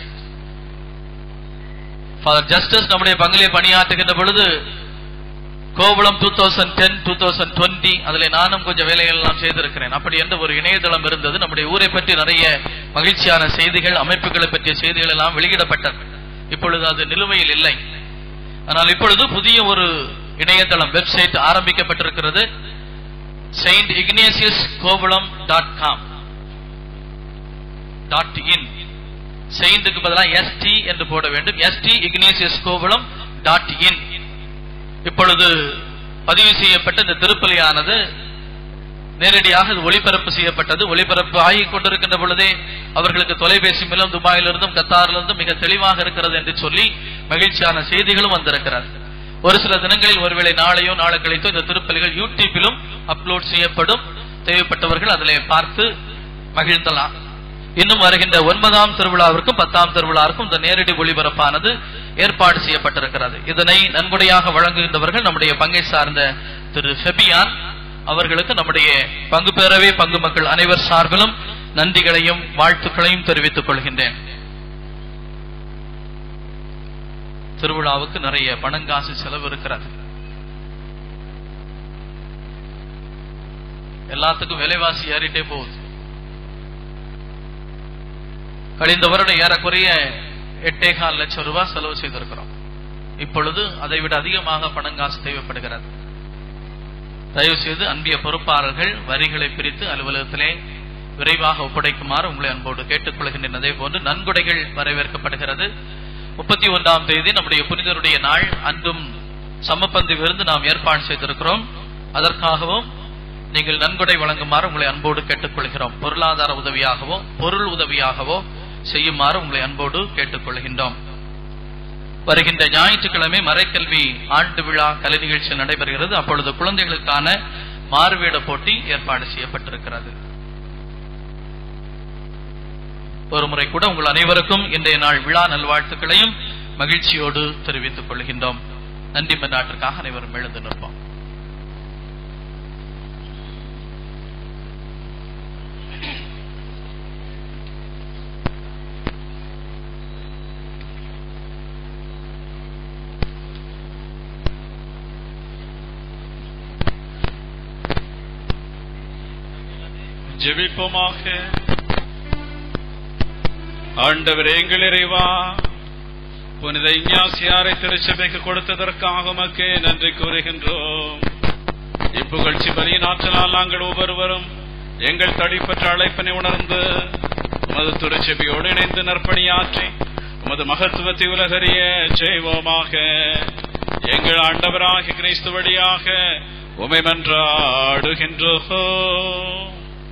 ஃபாதர் ஜஸ்டிஸ் நம்முடைய பங்கிலே பணியாற்றுகின்ற பொழுது Kovalam two thousand ten two thousand twenty அதுல நானும் கொஞ்சம் வேலைகள் எல்லாம் செய்திருக்கிறேன் அப்படி என்ற ஒரு இணையதளம் இருந்தது நம்முடைய ஊரை பற்றி நிறைய மகிழ்ச்சியான செய்திகள் அமைப்புகளை பற்றிய செய்திகள் எல்லாம் வெளியிடப்பட்டது இப்பொழுது அது நிலுவையில் இல்லை ஆனால் இப்பொழுது புதிய ஒரு இணையதளம் வெப்சைட் ஆரம்பிக்கப்பட்டிருக்கிறது Saint Ignatius Kovalam dot com dot in செயின்ட்டுக்கு பதிலாக எஸ்டி என்று போட வேண்டும் ST Ignatius Kovalam dot in இப்பொழுது பதிவு செய்யப்பட்ட இந்த திருப்பலியானது நேரடியாக இது ஒளிபரப்பு செய்யப்பட்டது ஒளிபரப்பு ஆகிக் கொண்டிருக்கின்ற பொழுதே அவர்களுக்கு தொலைபேசி மூலம் துபாயிலிருந்தும் கத்தாரிலிருந்தும் மிக தெளிவாக இருக்கிறது என்று சொல்லி மகிழ்ச்சியான செய்திகளும் வந்திருக்கிறது ஒரு சில தினங்களில் ஒருவேளை நாளையோ நாளை கழித்தோ இந்த திருப்பலிகள் யூடியூப்பிலும் அப்லோட் செய்யப்படும் தேவைப்பட்டவர்கள் அதிலே பார்த்து மகிழ்ந்தலாம் இன்னும் வருகின்ற ஒன்பதாம் திருவிழாவிற்கும் பத்தாம் திருவிழாவிற்கும் இந்த நேரடி ஒளிபரப்பானது ஏற்பாடு செய்யப்பட்டிருக்கிறது இதனை நன்கொடையாக வழங்குகின்றவர்கள் நம்முடைய பங்கை சார்ந்த திரு ஃபெபியான் அவர்களுக்கு நம்முடைய பங்கு பேரவை பங்கு மக்கள் அனைவர் சார்பிலும் நன்றிகளையும் வாழ்த்துக்களையும் தெரிவித்துக் கொள்கின்றேன் திருவிழாவுக்கு நிறைய பணங்காசு செலவு இருக்கிறது எல்லாத்துக்கும் விலைவாசி ஏறிட்டே போகுது கழிந்த வருடம் ஏறக்குறைய எட்டே கால் லட்சம் ரூபாய் செலவு செய்திருக்கிறோம் இப்பொழுது அதை விட அதிகமாக பணங்காசு தேவைப்படுகிறது தயவு செய்து அன்பிய பொறுப்பாளர்கள் வரிகளை பிரித்து அலுவலகத்திலே விரைவாக ஒப்படைக்குமாறு உங்களை அன்போடு கேட்டுக்கொள்கின்றன அதே போன்று நன்கொடைகள் வரவேற்கப்படுகிறது முப்பத்தி ஒன்றாம் தேதி நம்முடைய புனிதருடைய நாள் அன்றும் சமப்பந்து விருந்து நாம் ஏற்பாடு செய்திருக்கிறோம் அதற்காகவும் நீங்கள் நன்கொடை வழங்குமாறு உங்களை அன்போடு கேட்டுக்கொள்கிறோம் பொருளாதார உதவியாகவோ பொருள் உதவியாகவோ செய்யுமாறு உங்களை அன்போடு கேட்டுக்கொள்கின்றோம் வருகின்ற ஞாயிற்றுக்கிழமை மறைக்கல்வி ஆண்டு விழா கலை நிகழ்ச்சி நடைபெறுகிறது அப்பொழுது குழந்தைகளுக்கான மாறுவேட போட்டி ஏற்பாடு செய்யப்பட்டிருக்கிறது ஒரு முறை கூட உங்கள் அனைவருக்கும் இன்றைய நாள் விழா நல்வாழ்த்துக்களையும் மகிழ்ச்சியோடு தெரிவித்துக் கொள்கின்றோம் நன்றி மன்னாட்டிற்காக அனைவரும் எழுந்து நிற்போம் ஜெபிப்போமாக ஆண்டவர் எங்கள் இறைவா புனித இஞ்ஞாசியாரை திருச்சபைக்கு கொடுத்ததற்காக உமக்கு நன்றி கூறுகின்றோம் இப்புகழ்ச்சி பலியின் ஆற்றலால் நாங்கள் ஒவ்வொருவரும் எங்கள் தடிப்பற்ற அழைப்பினை உணர்ந்து உமது திருச்சபையோடு இணைந்து நற்பணியாற்றி உமது மகத்துவத்தை உலகறிய செய்வோமாக எங்கள் ஆண்டவராகிய கிறிஸ்து வழியாக உமை மன்றாடுகின்றோம்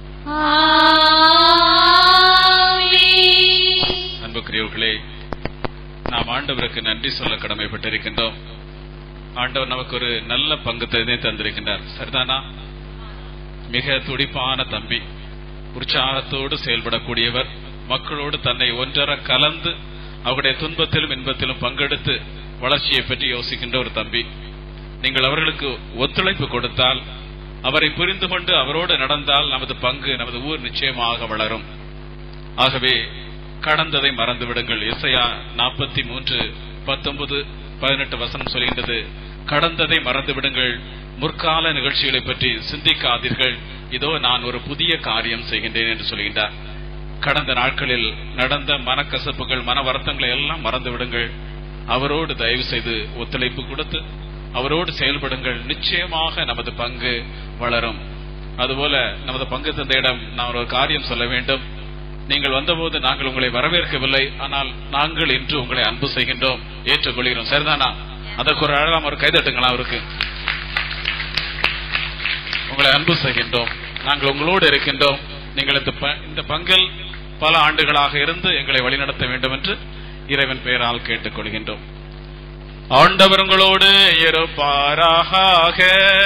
அன்புக்குரியவர்களே நாம் ஆண்டவருக்கு நன்றி சொல்ல கடமைப்பட்டிருக்கின்றோம் ஆண்டவர் நமக்கு ஒரு நல்ல பங்கு தந்தே தந்திருக்கின்றார் சரிதானா மிக துடிப்பான தம்பி உற்சாகத்தோடு செயல்படக்கூடியவர் மக்களோடு தன்னை ஒன்றர கலந்து அவருடைய துன்பத்திலும் இன்பத்திலும் பங்கெடுத்து வளர்ச்சியை பற்றி யோசிக்கின்ற ஒரு தம்பி நீங்கள் அவர்களுக்கு ஒத்துழைப்பு கொடுத்தால் அவரை புரிந்து கொண்டு அவரோடு நடந்தால் நமது பங்கு நமது ஊர் நிச்சயமாக வளரும் ஆகவே கடந்ததை மறந்து விடுங்கள் இசையா நாற்பத்தி மூன்று பத்தொன்பது பதினெட்டு வசனம் சொல்கின்றது கடந்ததை மறந்து விடுங்கள் முற்கால நிகழ்ச்சிகளை பற்றி சிந்திக்காதீர்கள் இதோ நான் ஒரு புதிய காரியம் செய்கின்றேன் என்று சொல்கின்றார் கடந்த நாட்களில் நடந்த மனக்கசப்புகள் மன வருத்தங்களை எல்லாம் மறந்து விடுங்கள் அவரோடு தயவு செய்து ஒத்துழைப்பு கொடுத்து அவரோடு செயல்படுங்கள் நிச்சயமாக நமது பங்கு வளரும் அதுபோல நமது பங்கு தந்தையிடம் நான் ஒரு காரியம் சொல்ல வேண்டும் நீங்கள் வந்தபோது நாங்கள் உங்களை வரவேற்கவில்லை ஆனால் நாங்கள் இன்று உங்களை அன்பு செய்கின்றோம் ஏற்றுக்கொள்கிறோம் சரிதானா அதற்கு ஒரு அழகாம ஒரு கைதட்டுங்களா அவருக்கு உங்களை அன்பு செய்கின்றோம் நாங்கள் உங்களோடு இருக்கின்றோம் நீங்கள் இந்த ப- இந்த பங்கில் பல ஆண்டுகளாக இருந்து எங்களை வழிநடத்த வேண்டும் என்று இறைவன் பெயரால் கேட்டுக்கொள்கின்றோம் ஆண்டவர் உங்களோடு இருப்பாராக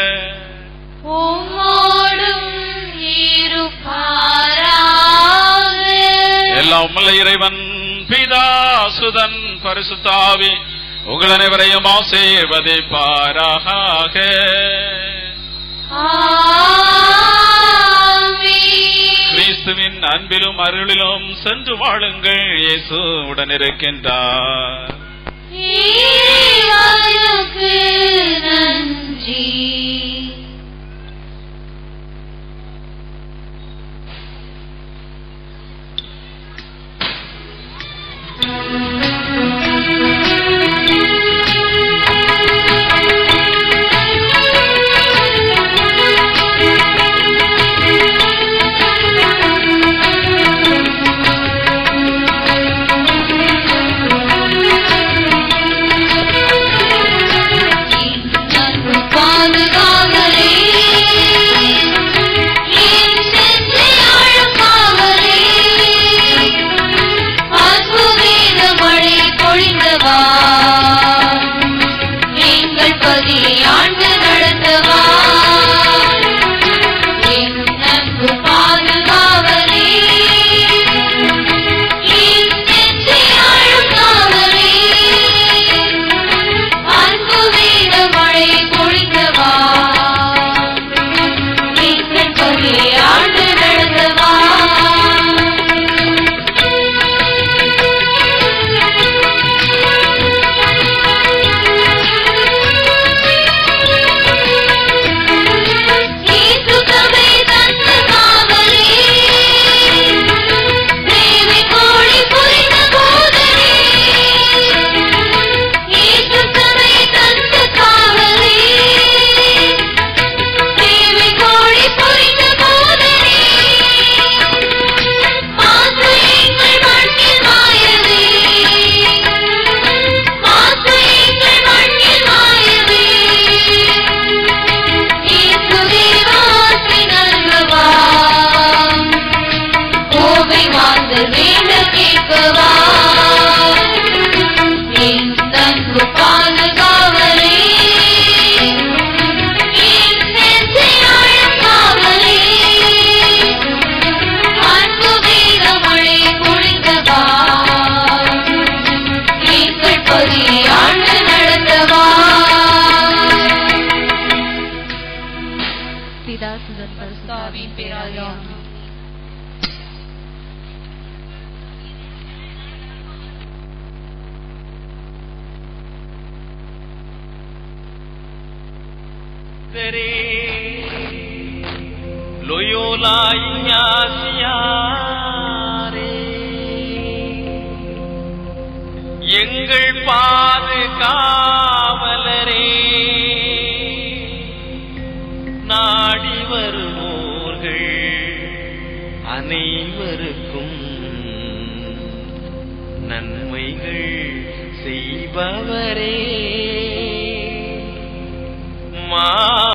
உம்மோடும் இருப்பாராக எல்லாம் உள்ள இறைவன் பிதா சுதன் பரிசுத்தாவி உங்கள் அனைவரையும் ஆசீர்வதிப்பாராக கிறிஸ்துவின் அன்பிலும் அருளிலும் சென்று வாழுங்கள் இயேசு உடன் இருக்கின்றார் இறைவனுக்கு நன்றி பாதுகாவலே என் நெஞ்சை ஆழமாவலே அற்புதேன மழை பொழிந்தவா எங்கள் பதியை ஆண்டு நடத்தவா என் அன்பு பாதுகாவலே என் நெஞ்சை ஆழமாவலே அன்பு வேத மழை பொழிந்தவா எங்கள் பதியை ஆண்டு நடத்தவா இயேசுவே தந்த காவலே தேவி கோடி புரிந்த போதரே இயேசுவே தந்த காவலே தேவி கோடி புரிந்த போதரே மாசு எங்கள் மண்ணில் மாயவே மாசு எங்கள் மண்ணில் மாயவே இயேசுவே வாசி நல்கவா கோவை வாழ்ந்து வேண்ட கேட்கவா என் தன்பு பாதுகாவலே என் நெஞ்சை ஆழக்காவலே அன்பு வேத மழை பொழிந்தவா எங்கள் பதியை ஆண்டு நடத்தவா பிதா சுதன் பரிசுத்தாவின் பேராலே ஆமென். லொயோலா இஞ்ஞாசியாரே எங்கள் பாதுகாவலரே நாடி வருவோர்கள் அனைவருக்கும் நன்மைகள் செய்பவரே மா